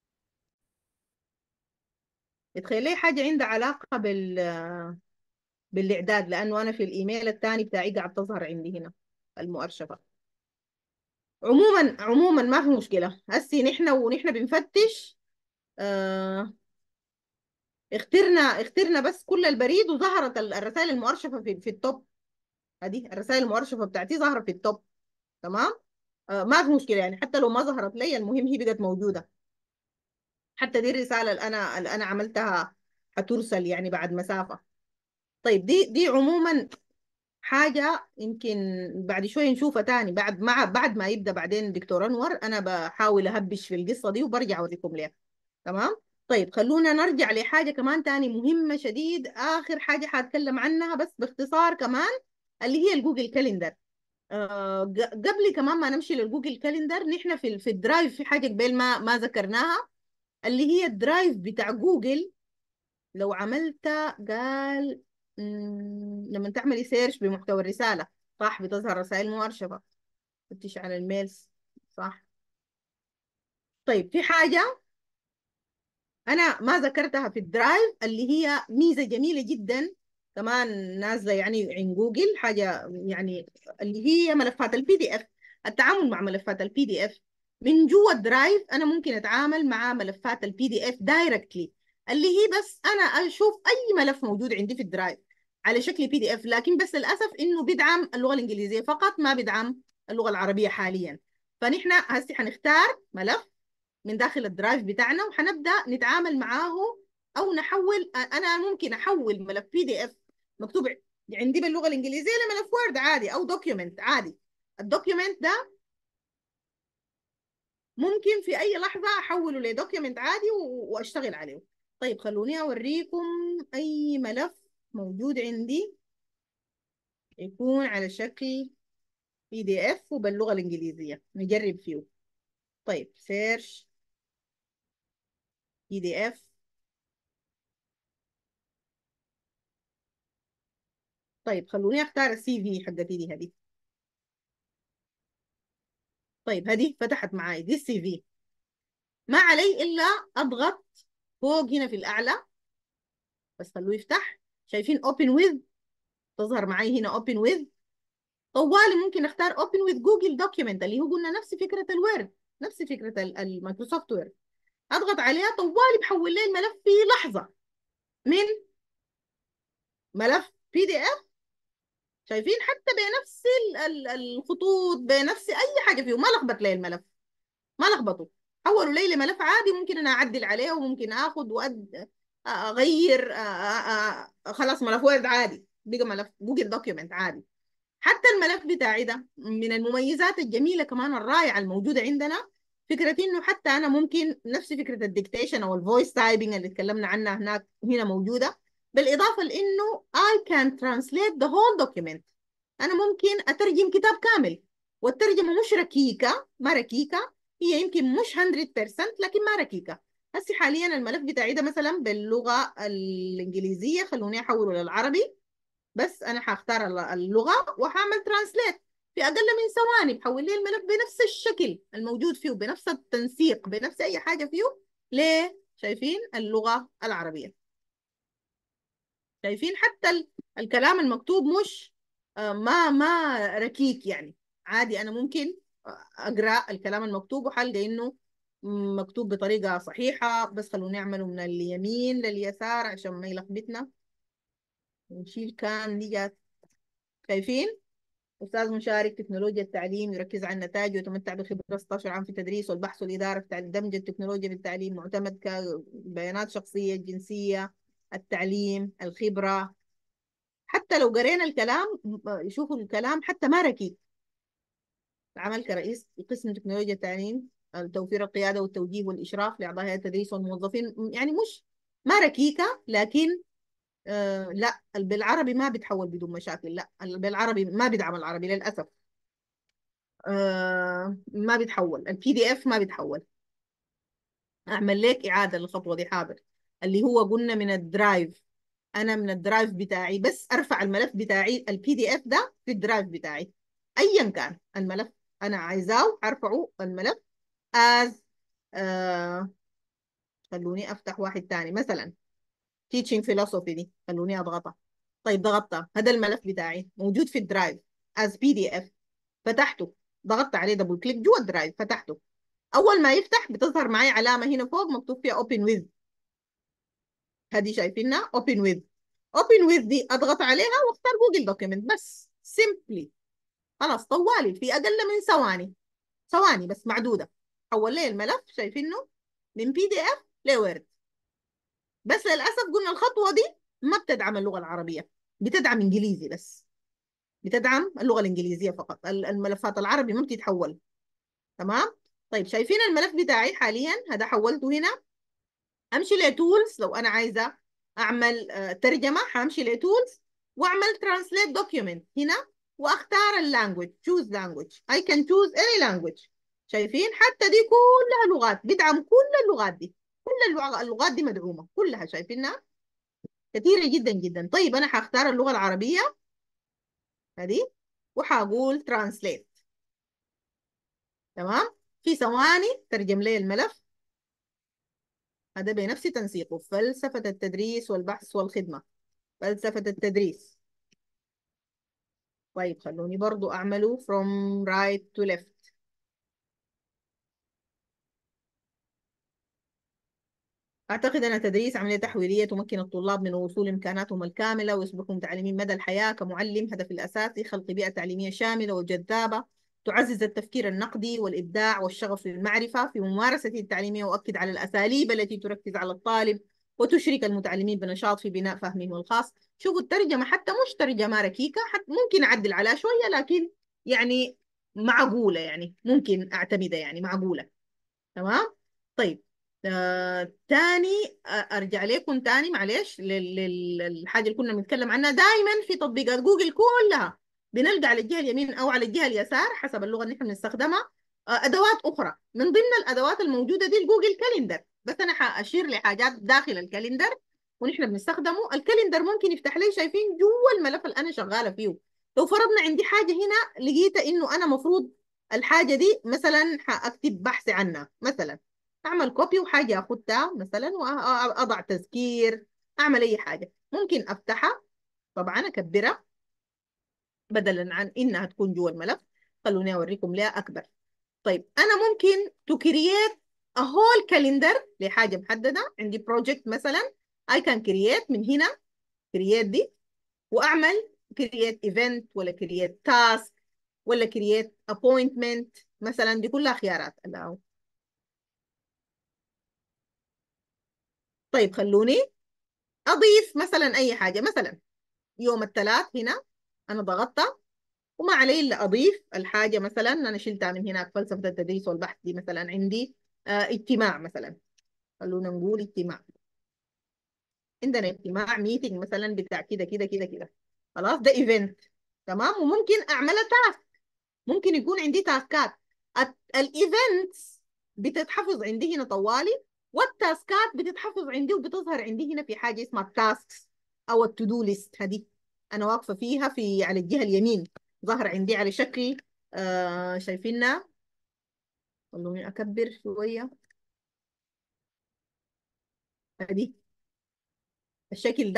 تخيل لي حاجه عندها علاقه بال بالاعداد لانه انا في الايميل الثاني بتاعي قاعد تظهر عندي هنا المؤرشفه عموما عموما ما في مشكله هسي نحن ونحن بنفتش آه اخترنا اخترنا بس كل البريد وظهرت ال- الرسائل المؤرشفه في, في التوب هذه الرسائل المؤرشفه بتاعتي ظاهره في التوب تمام آه ما في مشكله يعني حتى لو ما ظهرت لي المهم هي بقت موجوده حتى دي الرساله اللي انا اللي انا عملتها هترسل يعني بعد مسافه طيب دي دي عموما حاجه يمكن بعد شويه نشوفها تاني بعد مع بعد ما يبدا بعدين دكتور انور انا بحاول اهبش في القصه دي وبرجع اوريكم ليها تمام طيب خلونا نرجع لحاجه كمان تاني مهمه شديد اخر حاجه هتكلم عنها بس باختصار كمان اللي هي الجوجل كاليندر آه ج- قبل كمان ما نمشي للجوجل كاليندر نحن في ال- في الدرايف في حاجه قبل ما ما ذكرناها اللي هي الدرايف بتاع جوجل لو عملت قال مم، لما تعملي سيرش بمحتوى الرسالة صح بتظهر رسائل مؤرشفة فتش على الميلز صح طيب في حاجة أنا ما ذكرتها في الدرايف اللي هي ميزة جميلة جدا كمان نازلة يعني عند جوجل حاجة يعني اللي هي ملفات البي دي اف التعامل مع ملفات البي دي اف من جوا الدرايف أنا ممكن أتعامل مع ملفات البي دي اف دايركتلي اللي هي بس أنا أشوف أي ملف موجود عندي في الدرايف على شكل بي دي اف لكن بس للأسف إنه بيدعم اللغة الإنجليزية فقط ما بيدعم اللغة العربية حاليا فنحن هسه حنختار ملف من داخل الدرايف بتاعنا وحنبدأ نتعامل معاه أو نحول أنا ممكن أحول ملف بي دي اف مكتوب عندي باللغة الإنجليزية لملف وورد عادي أو دوكيومنت عادي الدوكيومنت ده ممكن في أي لحظة أحوله لدوكيومنت عادي و- وأشتغل عليه طيب خلوني أوريكم أي ملف موجود عندي يكون على شكل بي دي اف وباللغة الإنجليزية نجرب فيه طيب سيرش بي دي اف طيب خلوني اختار السي في حقتي دي هذه طيب هذه فتحت معاي دي السي في ما علي الا اضغط فوق هنا في الاعلى بس خلوه يفتح شايفين open with تظهر معي هنا open with طوالي ممكن اختار open with جوجل دوكيومنت اللي هو قلنا نفس فكرة الوورد نفس فكرة ال- المايكروسوفت وورد اضغط عليها طوالي بحول لي الملف في لحظة من ملف بي دي اف شايفين حتى بنفس ال- ال- الخطوط بنفس اي حاجة فيه ما لخبط لي الملف ما لخبطوا حولوا لي لملف عادي ممكن انا اعدل عليه وممكن اخذ وأد... اغير أ- أ- أ- خلاص ملف وورد عادي بقى ملف جوجل دوكيومنت عادي حتى الملف بتاعي ده من المميزات الجميله كمان الرائعه الموجوده عندنا فكره انه حتى انا ممكن نفس فكره الديكتيشن او الفويس تايبنج اللي اتكلمنا عنها هناك هنا موجوده بالاضافه لانه I can translate the whole document انا ممكن اترجم كتاب كامل والترجمه مش ركيكه ما ركيكه هي يمكن مش 100% لكن ما ركيكه هسي حاليا الملف بتاعي ده مثلا باللغه الانجليزيه خلوني احوله للعربي بس انا حختار الل- اللغه وهعمل ترانسليت في اقل من ثواني بحول لي الملف بنفس الشكل الموجود فيه بنفس التنسيق بنفس اي حاجه فيه ليه شايفين اللغه العربيه شايفين حتى ال- الكلام المكتوب مش آه، ما ما ركيك يعني عادي انا ممكن آه، اقرا الكلام المكتوب وحلقه انه مكتوب بطريقه صحيحه بس خلونا نعمله من اليمين لليسار عشان ما يلخبطنا نشيل كان دي جات شايفين أستاذ مشارك تكنولوجيا التعليم يركز على النتائج ويتمتع بخبرة 16 عام في التدريس والبحث والإدارة في تعليم دمج التكنولوجيا في التعليم معتمد كبيانات شخصية الجنسية التعليم الخبرة حتى لو قرينا الكلام شوفوا الكلام حتى ما ركيك عمل كرئيس قسم تكنولوجيا التعليم توفير القيادة والتوجيه والإشراف لأعضاء هيئة التدريس والموظفين يعني مش ما ركيكة لكن آه لا بالعربي ما بيتحول بدون مشاكل لا بالعربي ما بيدعم العربي للأسف آه ما بيتحول البي دي اف ما بيتحول اعمل لك اعاده للخطوه دي حاضر اللي هو قلنا من الدرايف انا من الدرايف بتاعي بس ارفع الملف بتاعي البي دي اف ده في الدرايف بتاعي ايا كان الملف انا عايزاه ارفعه الملف از آه خلوني افتح واحد تاني مثلا teaching philosophy دي خلوني اضغطها طيب ضغطتها هذا الملف بتاعي موجود في الدرايف as PDF فتحته ضغطت عليه دبل كليك جوا الدرايف فتحته اول ما يفتح بتظهر معي علامه هنا فوق مكتوب فيها open with هذه شايفينها open with open with دي اضغط عليها واختار جوجل دوكيمنت بس simply خلاص طوالي في اقل من ثواني ثواني بس معدوده حول لي الملف شايفينه من بي دي اف لوورد بس للاسف قلنا الخطوه دي ما بتدعم اللغه العربيه بتدعم انجليزي بس بتدعم اللغه الانجليزيه فقط الملفات العربي ما بتتحول تمام طيب شايفين الملف بتاعي حاليا هذا حولته هنا امشي لتولز لو انا عايزه اعمل آه، ترجمه حامشي لتولز واعمل ترانسليت دوكيومنت هنا واختار اللانجوج choose language I can choose any language شايفين حتى دي كلها لغات بدعم كل اللغات دي كل اللغ- اللغات دي مدعومه كلها شايفينها كثيره جدا جدا طيب انا حختار اللغه العربيه هذه وحقول ترانسليت تمام في ثواني ترجم لي الملف هذا بنفس تنسيقه فلسفة التدريس والبحث والخدمة فلسفة التدريس طيب خلوني برضو أعمله from right to left أعتقد أن التدريس عملية تحويلية تمكن الطلاب من وصول إمكاناتهم الكاملة ويصبحوا متعلمين مدى الحياة كمعلم هدف الأساسي خلق بيئة تعليمية شاملة وجذابة تعزز التفكير النقدي والإبداع والشغف للمعرفة في ممارسته التعليمية وأؤكد على الأساليب التي تركز على الطالب وتشرك المتعلمين بنشاط في بناء فهمهم الخاص شوفوا الترجمة حتى مش ترجمة ركيكة حتى ممكن أعدل عليها شوية لكن يعني معقولة يعني ممكن أعتمدها يعني معقولة تمام طيب آه، تاني آه، ارجع لكم تاني معلش لل- لل- للحاجه اللي كنا بنتكلم عنها دائما في تطبيقات جوجل كلها بنلقى على الجهه اليمين او على الجهه اليسار حسب اللغه اللي احنا بنستخدمها آه، ادوات اخرى من ضمن الادوات الموجوده دي الجوجل كاليندر بس انا حاشير لحاجات داخل الكاليندر ونحن بنستخدمه الكاليندر ممكن يفتح لي شايفين جوا الملف اللي انا شغاله فيه لو فرضنا عندي حاجه هنا لقيت انه انا مفروض الحاجه دي مثلا حاكتب بحث عنها مثلا اعمل كوبي وحاجه اخدها مثلا واضع تذكير اعمل اي حاجه ممكن افتحها طبعا اكبرها بدلا عن انها تكون جوا الملف خلوني اوريكم ليه اكبر طيب انا ممكن تو كرييت a whole calendar لحاجه محدده عندي بروجكت مثلا I can create من هنا create دي واعمل create event ولا create task ولا create appointment مثلا دي كلها خيارات الآن. طيب خلوني اضيف مثلا اي حاجه مثلا يوم الثلاث هنا انا ضغطت وما علي الا اضيف الحاجه مثلا انا شلتها من هناك فلسفه التدريس والبحث دي مثلا عندي آه اجتماع مثلا خلونا نقول اجتماع عندنا اجتماع ميتنج مثلا بتاع كده كده كده كده خلاص ده ايفنت تمام وممكن اعملها تاسك ممكن يكون عندي تاسكات الايفنتس بتتحفظ عندي هنا طوالي والتاسكات بتتحفظ عندي وبتظهر عندي هنا في حاجه اسمها التاسكس او التو دو ليست هذه انا واقفه فيها في على الجهه اليمين ظهر عندي على شكل آه شايفينها خلوني اكبر شويه هذه الشكل ده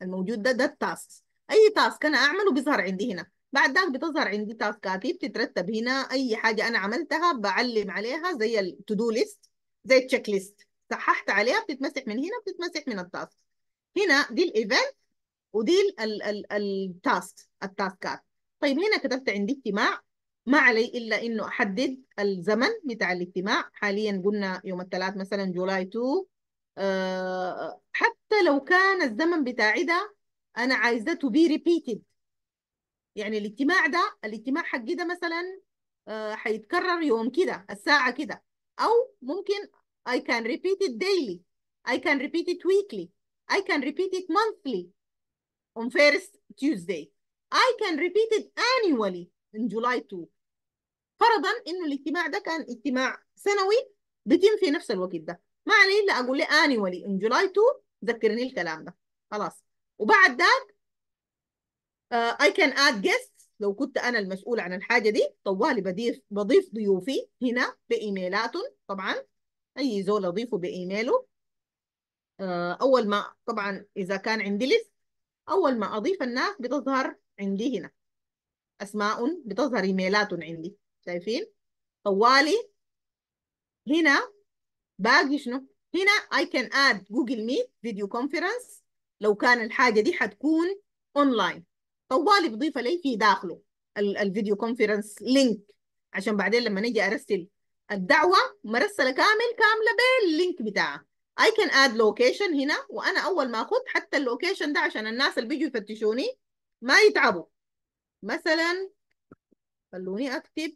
الموجود ده ده التاسك اي تاسك انا اعمله بيظهر عندي هنا بعد ذاك بتظهر عندي تاسكاتي بتترتب هنا اي حاجه انا عملتها بعلم عليها زي التو دو ليست زي التشيك ليست صححت عليها بتتمسح من هنا بتتمسح من التاسك هنا دي الايفنت ودي التاسك التاسكات طيب هنا كتبت عندي اجتماع ما علي الا انه احدد الزمن بتاع الاجتماع حاليا قلنا يوم الثلاث مثلا جولاي 2 أه حتى لو كان الزمن بتاعي ده انا عايزاه تو بي ريبيتد يعني الاجتماع ده الاجتماع حقي ده مثلا أه حيتكرر يوم كده الساعة كده او ممكن I can repeat it daily I can repeat it weekly I can repeat it monthly on first Tuesday I can repeat it annually in July 2 فرضا انه الاجتماع ده كان اجتماع سنوي بيتم في نفس الوقت ده ما علي الا اقول لي annually in July 2 ذكرني الكلام ده خلاص وبعد ذاك uh, I can add guests لو كنت انا المسؤول عن الحاجه دي طوالي بضيف بضيف ضيوفي هنا بايميلاتهم طبعا اي زول اضيفه بايميله uh, اول ما طبعا اذا كان عندي ليست اول ما اضيف الناس بتظهر عندي هنا اسماء بتظهر ايميلات عندي شايفين طوالي هنا باقي شنو هنا I can add جوجل ميت فيديو كونفرنس لو كان الحاجة دي حتكون اونلاين طوالي بضيف لي في داخله الفيديو كونفرنس لينك عشان بعدين لما نجي ارسل الدعوة مرسلة كامل كاملة باللينك بتاعها I can add location هنا وانا اول ما اخد حتى اللوكيشن ده عشان الناس اللي بيجوا يفتشوني ما يتعبوا مثلا خلوني اكتب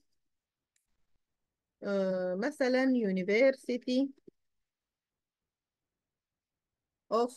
آه مثلا University of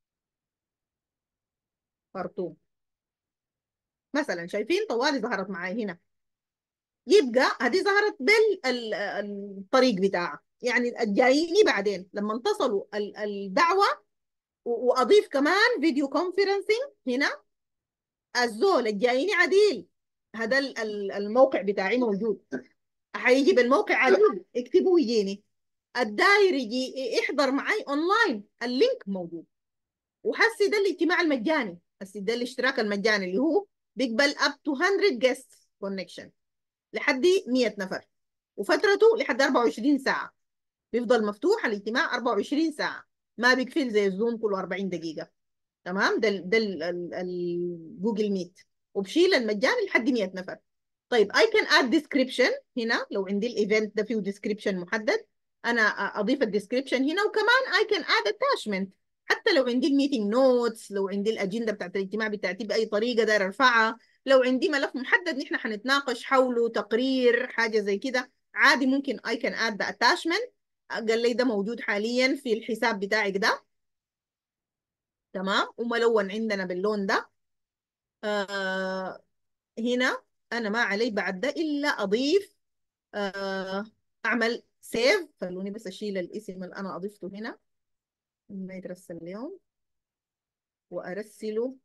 خرطوم مثلا شايفين طوالي ظهرت معي هنا يبقى هذه ظهرت بالطريق بتاعها يعني الجاييني بعدين لما انتصلوا الدعوة واضيف كمان فيديو كونفرنسنج هنا الزول الجاييني عديل هذا الموقع بتاعي موجود حيجي بالموقع عديل اكتبوا يجيني الداير يجي يحضر معي اونلاين اللينك موجود وحسي ده الاجتماع المجاني هسي ده الاشتراك المجاني اللي هو بيقبل up to 100 guest connection لحد 100 نفر وفترته لحد 24 ساعة بيفضل مفتوح الاجتماع 24 ساعة ما بيقفل زي الزوم كله 40 دقيقة تمام ده ده الجوجل ميت وبشيل المجاني لحد 100 نفر طيب I can add description هنا لو عندي الايفنت ده فيه description محدد انا اضيف الديسكريبشن هنا وكمان I can add attachment حتى لو عندي الميتنج نوتس لو عندي الاجنده بتاعت الاجتماع بتاعتي باي طريقه داير ارفعها لو عندي ملف محدد نحن حنتناقش حوله تقرير حاجه زي كده عادي ممكن I can add the attachment قال لي ده موجود حاليا في الحساب بتاعك ده تمام وملون عندنا باللون ده آه هنا انا ما علي بعد ده الا اضيف آه اعمل سيف خلوني بس اشيل الاسم اللي انا اضفته هنا ما يترسل اليوم وارسله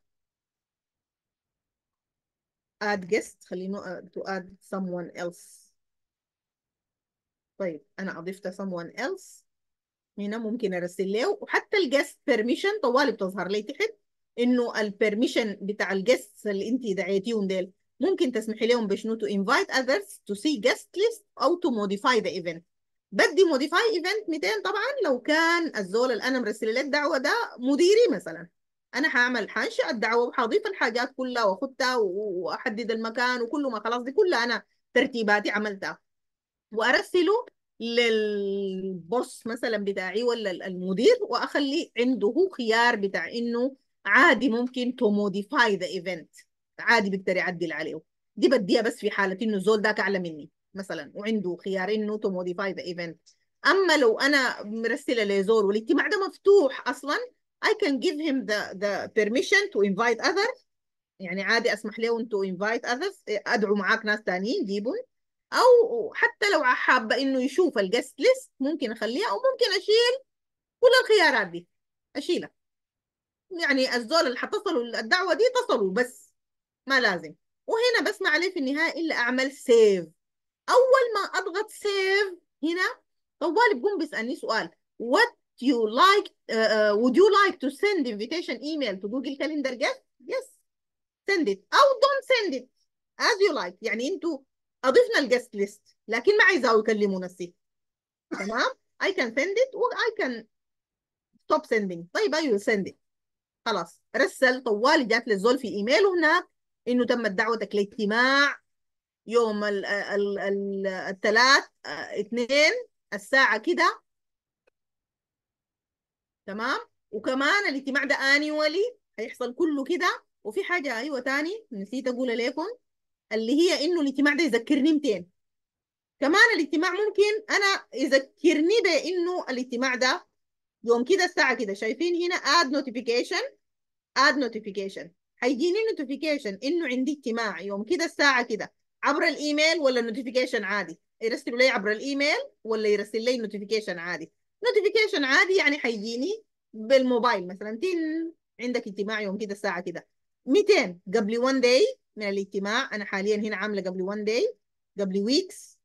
add guest خلينه to add someone else طيب انا اضفت someone else هنا ممكن ارسل له وحتى الجست بيرميشن طوالي بتظهر لي تحت انه البيرميشن بتاع الجست اللي انت دعيتيهم ديل ممكن تسمحي لهم بشنو to invite others to see guest list او to modify the event بدي موديفاي ايفنت 200 طبعا لو كان الزول اللي انا مرسله له الدعوه ده مديري مثلا انا هعمل حنشئ الدعوه وحضيف الحاجات كلها واخدها واحدد المكان وكله ما خلاص دي كلها انا ترتيباتي عملتها وارسله للبوس مثلا بتاعي ولا المدير واخلي عنده خيار بتاع انه عادي ممكن تو موديفاي ذا ايفنت عادي بيقدر يعدل عليه دي بديها بس في حاله انه الزول ذاك اعلى مني مثلا وعنده خيار انه تو موديفاي ذا ايفنت اما لو انا مرسله لزول والاجتماع ده مفتوح اصلا I can give him the the permission to invite others يعني عادي اسمح لهم to invite others ادعو معاك ناس تانيين جيبهم او حتى لو حابه انه يشوف الجست ليست ممكن اخليها او ممكن اشيل كل الخيارات دي اشيلها يعني الزول اللي حتصلوا الدعوه دي اتصلوا بس ما لازم وهنا بس ما عليه في النهايه الا اعمل سيف اول ما اضغط سيف هنا طوالي بقوم بيسالني سؤال what you like uh, uh, would you like to send invitation email to Google Calendar guest yes send it أو don't send it as you like يعني انتوا أضفنا الجست ليست لكن ما عايزاه يكلموا نفسي تمام I can send it و I can stop sending طيب I will send it خلاص رسل طوالي جات لي الزول في ايميله هناك انه تمت دعوتك لاجتماع يوم ال ال ال الثلاث اه، اثنين الساعة كده تمام وكمان الاجتماع ده انيولي هيحصل كله كده وفي حاجة ايوه تاني نسيت اقولها لكم اللي هي انه الاجتماع ده يذكرني 200 كمان الاجتماع ممكن انا يذكرني بانه الاجتماع ده يوم كده الساعة كده شايفين هنا add notification add notification هيجيني notification انه عندي اجتماع يوم كده الساعة كده عبر الايميل ولا نوتيفيكيشن عادي يرسلوا لي عبر الايميل ولا يرسل لي نوتيفيكيشن عادي نوتيفيكيشن عادي يعني هيجيني بالموبايل مثلا تين عندك اجتماع يوم كده الساعة كده 200 قبل 1 day من الاجتماع انا حاليا هنا عاملة قبل 1 day قبل weeks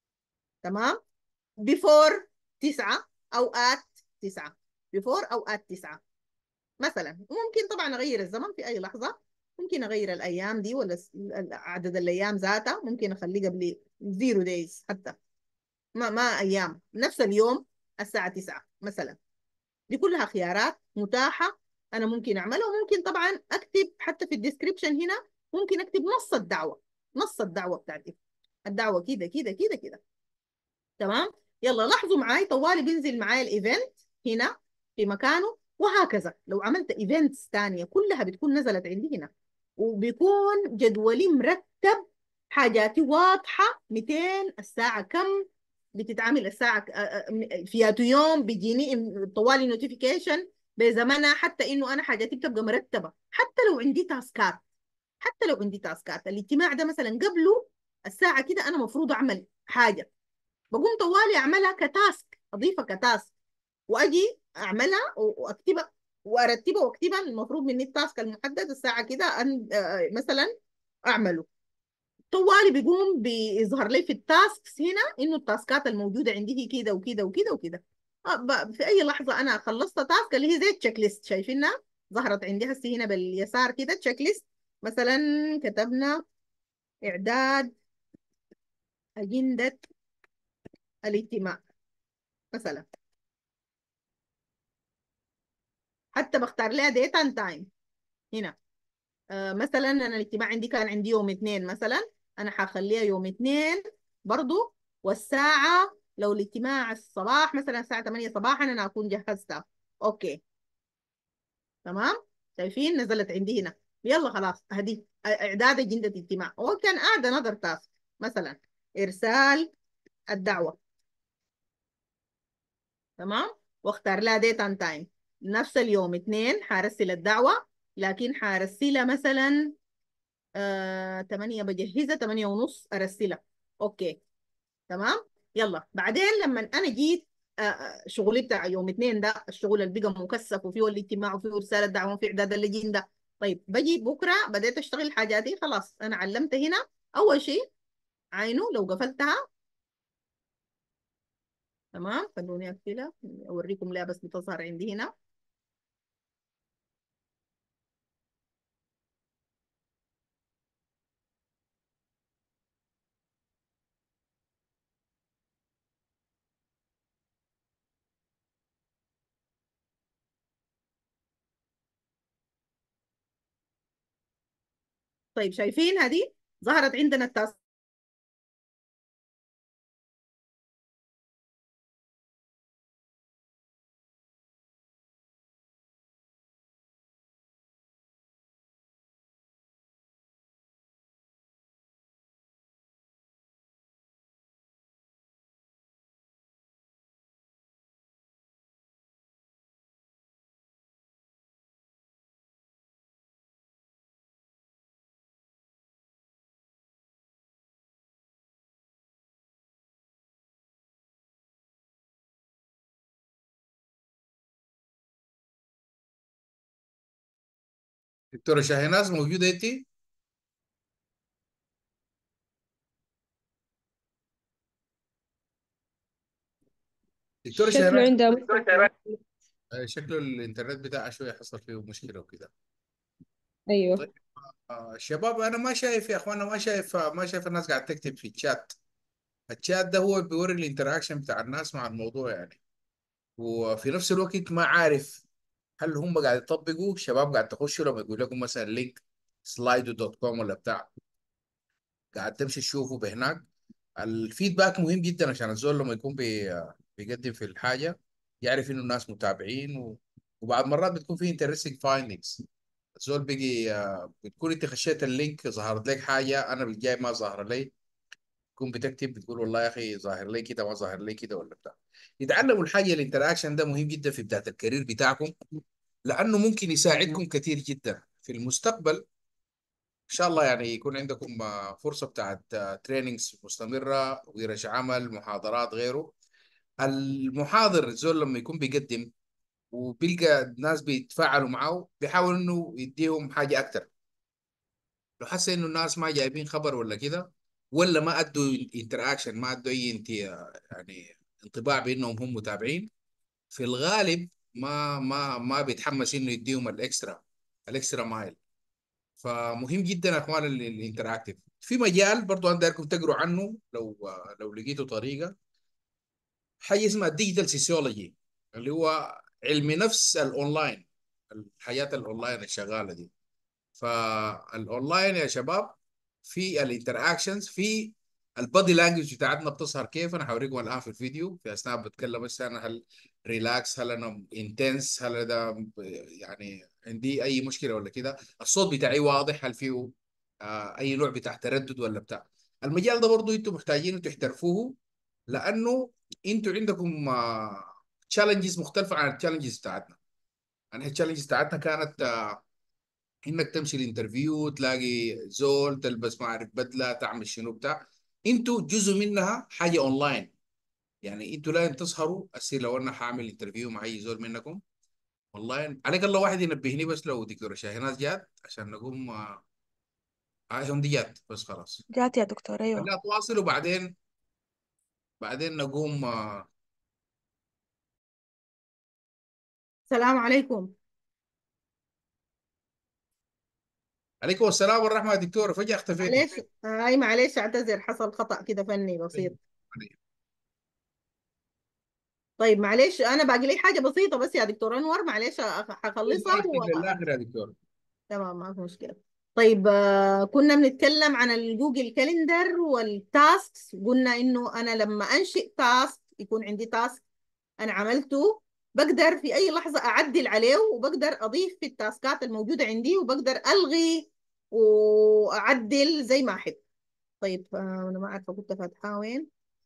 تمام before 9 او at 9 before او at 9 مثلا ممكن طبعا اغير الزمن في اي لحظه ممكن اغير الايام دي ولا س- عدد الايام ذاتها ممكن اخليه قبل زيرو دايز حتى ما ما ايام نفس اليوم الساعه 9 مثلا دي كلها خيارات متاحه انا ممكن اعملها وممكن طبعا اكتب حتى في الديسكريبشن هنا ممكن اكتب نص الدعوه نص الدعوه بتاعتي الدعوه كده كده كده كده تمام يلا لاحظوا معاي طوالي بينزل معاي الايفنت هنا في مكانه وهكذا لو عملت ايفنتس تانية كلها بتكون نزلت عندي هنا وبيكون جدولي مرتب حاجاتي واضحة 200 الساعة كم بتتعمل الساعة ك- آه، آه، فياتو يوم بيجيني إن- طوالي نوتيفيكيشن بزمنها حتى انه انا حاجاتي بتبقى مرتبة حتى لو عندي تاسكات حتى لو عندي تاسكات الاجتماع ده مثلا قبله الساعة كده انا مفروض اعمل حاجة بقوم طوالي اعملها كتاسك اضيفها كتاسك واجي اعملها و- واكتبها وارتبها واكتبها المفروض مني التاسك المحدد الساعه كده أن آه، مثلا اعمله طوالي بيقوم بيظهر لي في التاسكس هنا انه التاسكات الموجوده عندي هي كده وكده وكده وكده آه، ب- في اي لحظه انا خلصت تاسك اللي هي زي التشيك ليست شايفينها ظهرت عندي هسه هنا باليسار كده تشيك ليست مثلا كتبنا اعداد اجنده الاجتماع مثلا حتى بختار لها ديت اند تايم هنا آه مثلا انا الاجتماع عندي كان عندي يوم اثنين مثلا انا حخليها يوم اثنين برضو والساعة لو الاجتماع الصباح مثلا الساعة 8 صباحا انا اكون جهزتها اوكي تمام شايفين نزلت عندي هنا يلا خلاص هدي اعداد اجندة اجتماع وكان قاعد انظر تاسك مثلا ارسال الدعوة تمام واختار لها ديت اند تايم نفس اليوم اثنين حارسل الدعوة لكن حارسلها مثلا آه 8 بجهزها 8 ونص ارسلها اوكي تمام يلا بعدين لما انا جيت آه آه، شغلي بتاع يوم اثنين ده الشغل اللي بقى مكثف وفيه الاجتماع وفيه رسالة دعوة وفيه اعداد اللجين ده طيب بجي بكره بديت اشتغل حاجاتي خلاص انا علمت هنا اول شيء عينه لو قفلتها تمام خلوني اقفلها اوريكم لها بس بتظهر عندي هنا طيب شايفين هذه ظهرت عندنا التاسك دكتورة شاهناز موجودة انت؟ دكتور شكله شهناز عندها مشكلة آه، شكله الانترنت بتاعه شويه حصل فيه مشكله وكده أيوه طيب آه، شباب انا ما شايف يا اخوانا ما شايف ما شايف الناس قاعد تكتب في الشات الشات ده هو بيوري الانتراكشن بتاع الناس مع الموضوع يعني وفي نفس الوقت ما عارف هل هم قاعد يطبقوا شباب قاعد تخشوا لما يقول لكم مثلا لينك سلايدو دوت كوم ولا بتاع قاعد تمشي تشوفوا بهناك الفيدباك مهم جدا عشان الزول لما يكون بي بيقدم في الحاجه يعرف انه الناس متابعين و... وبعد مرات بتكون في انترستنج فايندينجز الزول بيجي آه، بتكون انت خشيت اللينك ظهرت لك حاجه انا بالجاي ما ظاهره لي تكون بتكتب بتقول والله يا اخي ظاهر لي كده ما ظاهر لي كده ولا بتاع يتعلموا الحاجه الانتراكشن ده مهم جدا في بدايه الكارير بتاعكم لانه ممكن يساعدكم كثير جدا في المستقبل ان شاء الله يعني يكون عندكم آه، فرصه بتاعت تريننجز مستمره ورش عمل محاضرات غيره المحاضر الزول لما يكون بيقدم وبيلقى الناس بيتفاعلوا معه بيحاول انه يديهم حاجه اكتر لو حس انه الناس ما جايبين خبر ولا كده ولا ما ادوا انتراكشن ما ادوا اي انت يعني انطباع بانهم هم متابعين في الغالب ما ما ما بيتحمس انه يديهم الاكسترا الاكسترا مايل فمهم جدا يا اخوان ال- الانتراكتيف في مجال برضو انا دايركم تقروا عنه لو لو لقيتوا طريقه حاجه اسمها ديجيتال سيسيولوجي اللي هو علم نفس الاونلاين الحياه الاونلاين الشغاله دي فالاونلاين يا شباب في الانتراكشنز في البادي لانجوج بتاعتنا بتظهر كيف انا هوريكم الان في الفيديو في اثناء بتكلم بس انا هل ريلاكس هل انا انتنس هل ده يعني عندي اي مشكله ولا كده الصوت بتاعي واضح هل فيه آه اي نوع بتاع تردد ولا بتاع المجال ده برضو انتم محتاجين تحترفوه لانه انتوا عندكم تشالنجز مختلفه عن التشالنجز بتاعتنا يعني التشالنجز بتاعتنا كانت آه، انك تمشي الانترفيو تلاقي زول تلبس ما اعرف بدله تعمل شنو بتاع انتوا جزء منها حاجه اونلاين يعني انتوا لازم تسهروا اسير لو انا هعمل انترفيو مع اي زول منكم والله عليك الله واحد ينبهني بس لو دكتوره شاهناز جات عشان نقوم آه آه، هم دي جات بس خلاص جات يا دكتور أيوة خليها تواصل وبعدين بعدين نقوم آه السلام عليكم عليكم السلام والرحمه يا دكتوره فجاه اختفيتي معلش هاي معلش اعتذر حصل خطأ كده فني بسيط طيب معلش انا باقي لي حاجة بسيطة بس يا دكتور انور معلش أخ- هخلصها و... للاخر يا دكتوره تمام ما في مشكلة طيب آه، كنا بنتكلم عن الجوجل كالندر والتاسكس قلنا انه انا لما انشئ تاسك يكون عندي تاسك انا عملته بقدر في اي لحظة اعدل عليه وبقدر اضيف في التاسكات الموجودة عندي وبقدر الغي واعدل زي ما احب طيب آه، انا ما عارفة كنت فاتحة وين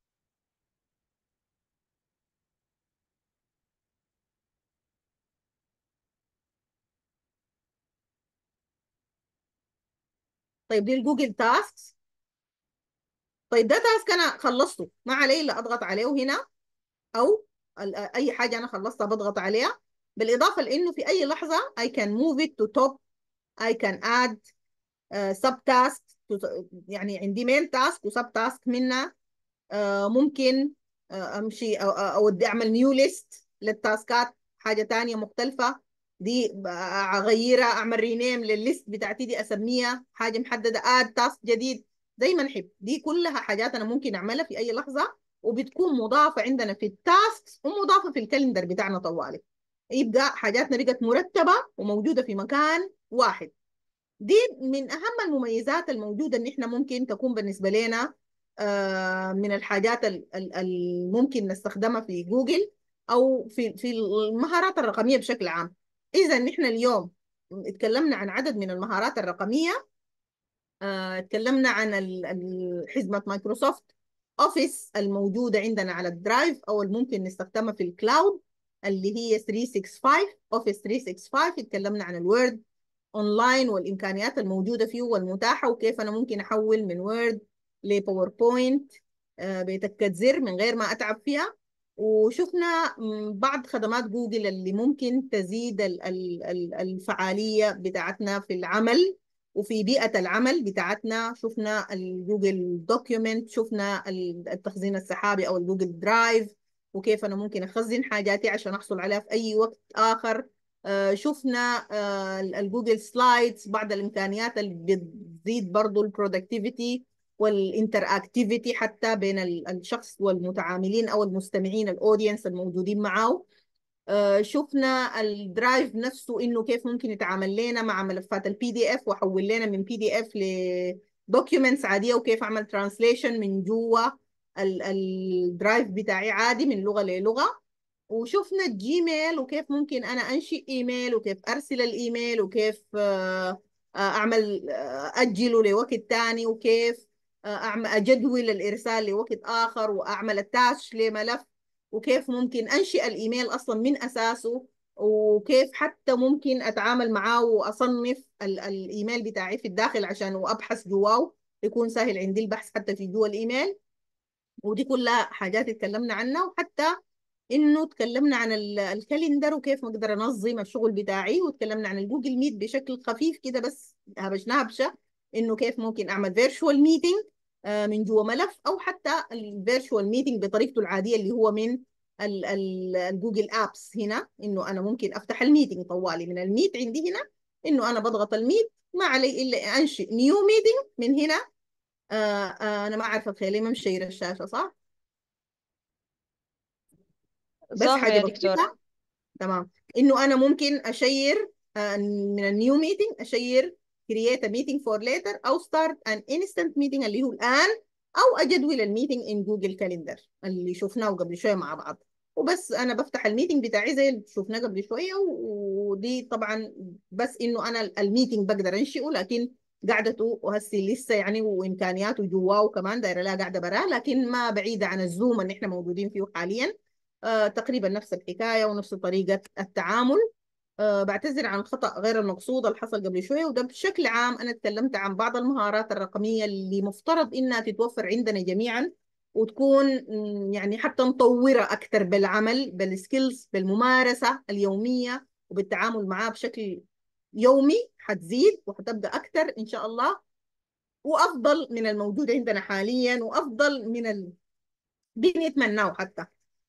طيب دي الجوجل تاسكس طيب ده تاسك انا خلصته ما علي الا اضغط عليه هنا او ال- اي حاجه انا خلصتها بضغط عليها بالاضافه لانه في اي لحظه I can move it to top I can add uh, sub task to- يعني عندي main task و sub task منها آه، ممكن آه، امشي او أو- اودي اعمل نيو ليست للتاسكات حاجه تانية مختلفه دي ب- اغيرها اعمل رينيم للليست بتاعتي دي اسميها حاجه محدده اد تاسك جديد زي ما نحب دي كلها حاجات انا ممكن اعملها في اي لحظه وبتكون مضافه عندنا في التاسكس ومضافه في الكالندر بتاعنا طوالي يبقى حاجاتنا بقت مرتبه وموجوده في مكان واحد دي من اهم المميزات الموجوده ان احنا ممكن تكون بالنسبه لنا آه، من الحاجات اللي ممكن نستخدمها في جوجل او في في المهارات الرقميه بشكل عام اذا نحن اليوم اتكلمنا عن عدد من المهارات الرقميه آه، اتكلمنا عن ال- ال- حزمه مايكروسوفت اوفيس الموجوده عندنا على الدرايف او اللي ممكن نستخدمها في الكلاود اللي هي 365 اوفيس 365 اتكلمنا عن الوورد اونلاين والامكانيات الموجوده فيه والمتاحه وكيف انا ممكن احول من وورد لباوربوينت آه، بتكة زر من غير ما اتعب فيها وشفنا م، بعض خدمات جوجل اللي ممكن تزيد ال- ال- ال- الفعاليه بتاعتنا في العمل وفي بيئه العمل بتاعتنا شفنا الجوجل دوكيومنت شفنا ال- التخزين السحابي او الجوجل درايف وكيف أنا ممكن أخزن حاجاتي عشان أحصل عليها في أي وقت آخر آه، شفنا آه، الجوجل سلايدز بعض الإمكانيات اللي بتزيد برضو البرودكتيفيتي والانتراكتيفيتي حتى بين ال- الشخص والمتعاملين أو المستمعين الأودينس الموجودين معه آه، شفنا الدرايف نفسه انه كيف ممكن يتعامل لنا مع ملفات البي دي اف واحول لنا من بي دي اف لدوكيومنتس عاديه وكيف اعمل ترانسليشن من جوا ال- الدرايف بتاعي عادي من لغه للغه وشفنا الجيميل وكيف ممكن انا انشئ ايميل وكيف ارسل الايميل وكيف آه، آه، اعمل آه، اجله لوقت تاني وكيف آه، اعمل اجدول الارسال لوقت اخر واعمل التاش لملف وكيف ممكن انشئ الايميل اصلا من اساسه وكيف حتى ممكن اتعامل معاه واصنف ال- الايميل بتاعي في الداخل عشان ابحث جواه يكون سهل عندي البحث حتى في جوا الايميل ودي كلها حاجات اتكلمنا عنها وحتى انه تكلمنا عن ال- الكاليندر وكيف اقدر انظم الشغل بتاعي وتكلمنا عن الجوجل ميت بشكل خفيف كده بس هبشنا هبشه انه كيف ممكن اعمل فيرتشوال ميتنج من جوا ملف او حتى الفيرتشوال ميتنج بطريقته العاديه اللي هو من ال- ال- الجوجل ابس هنا انه انا ممكن افتح الميتنج طوالي من الميت عندي هنا انه انا بضغط الميت ما علي الا انشئ نيو ميتنج من هنا آه آه انا ما عارفه تخيلي ما مشير الشاشه صح بس ظاهرة حاجه يا دكتورة بسيطه تمام انه انا ممكن اشير آه، من النيو ميتنج اشير create a meeting for later او start an instant meeting اللي هو الان او اجدول الميتنج in جوجل كاليندر اللي شفناه قبل شويه مع بعض وبس انا بفتح الميتنج بتاعي زي اللي شفناه قبل شويه و- ودي طبعا بس انه انا الميتنج بقدر انشئه لكن قعدته وهسي لسه يعني وامكانياته جواه كمان دايره لها قاعده براه لكن ما بعيده عن الزوم اللي احنا موجودين فيه حاليا آه، تقريبا نفس الحكاية ونفس طريقة التعامل آه، بعتذر عن الخطأ غير المقصود اللي حصل قبل شوية وده بشكل عام أنا تكلمت عن بعض المهارات الرقمية اللي مفترض إنها تتوفر عندنا جميعا وتكون مم، يعني حتى نطورها أكثر بالعمل بالسكيلز بالممارسة اليومية وبالتعامل معاه بشكل يومي حتزيد وحتبقى أكثر إن شاء الله وأفضل من الموجود عندنا حاليا وأفضل من ال... بنتمناه حتى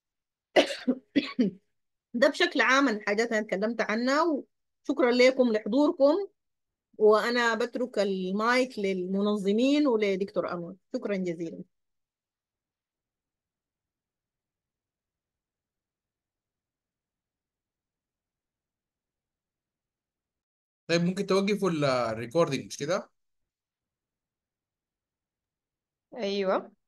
ده بشكل عام الحاجات اللي أنا اتكلمت عنها وشكرا لكم لحضوركم وأنا بترك المايك للمنظمين ولدكتور أنور شكرا جزيلا طيب ممكن توقفوا الريكوردينج مش كده؟ أيوة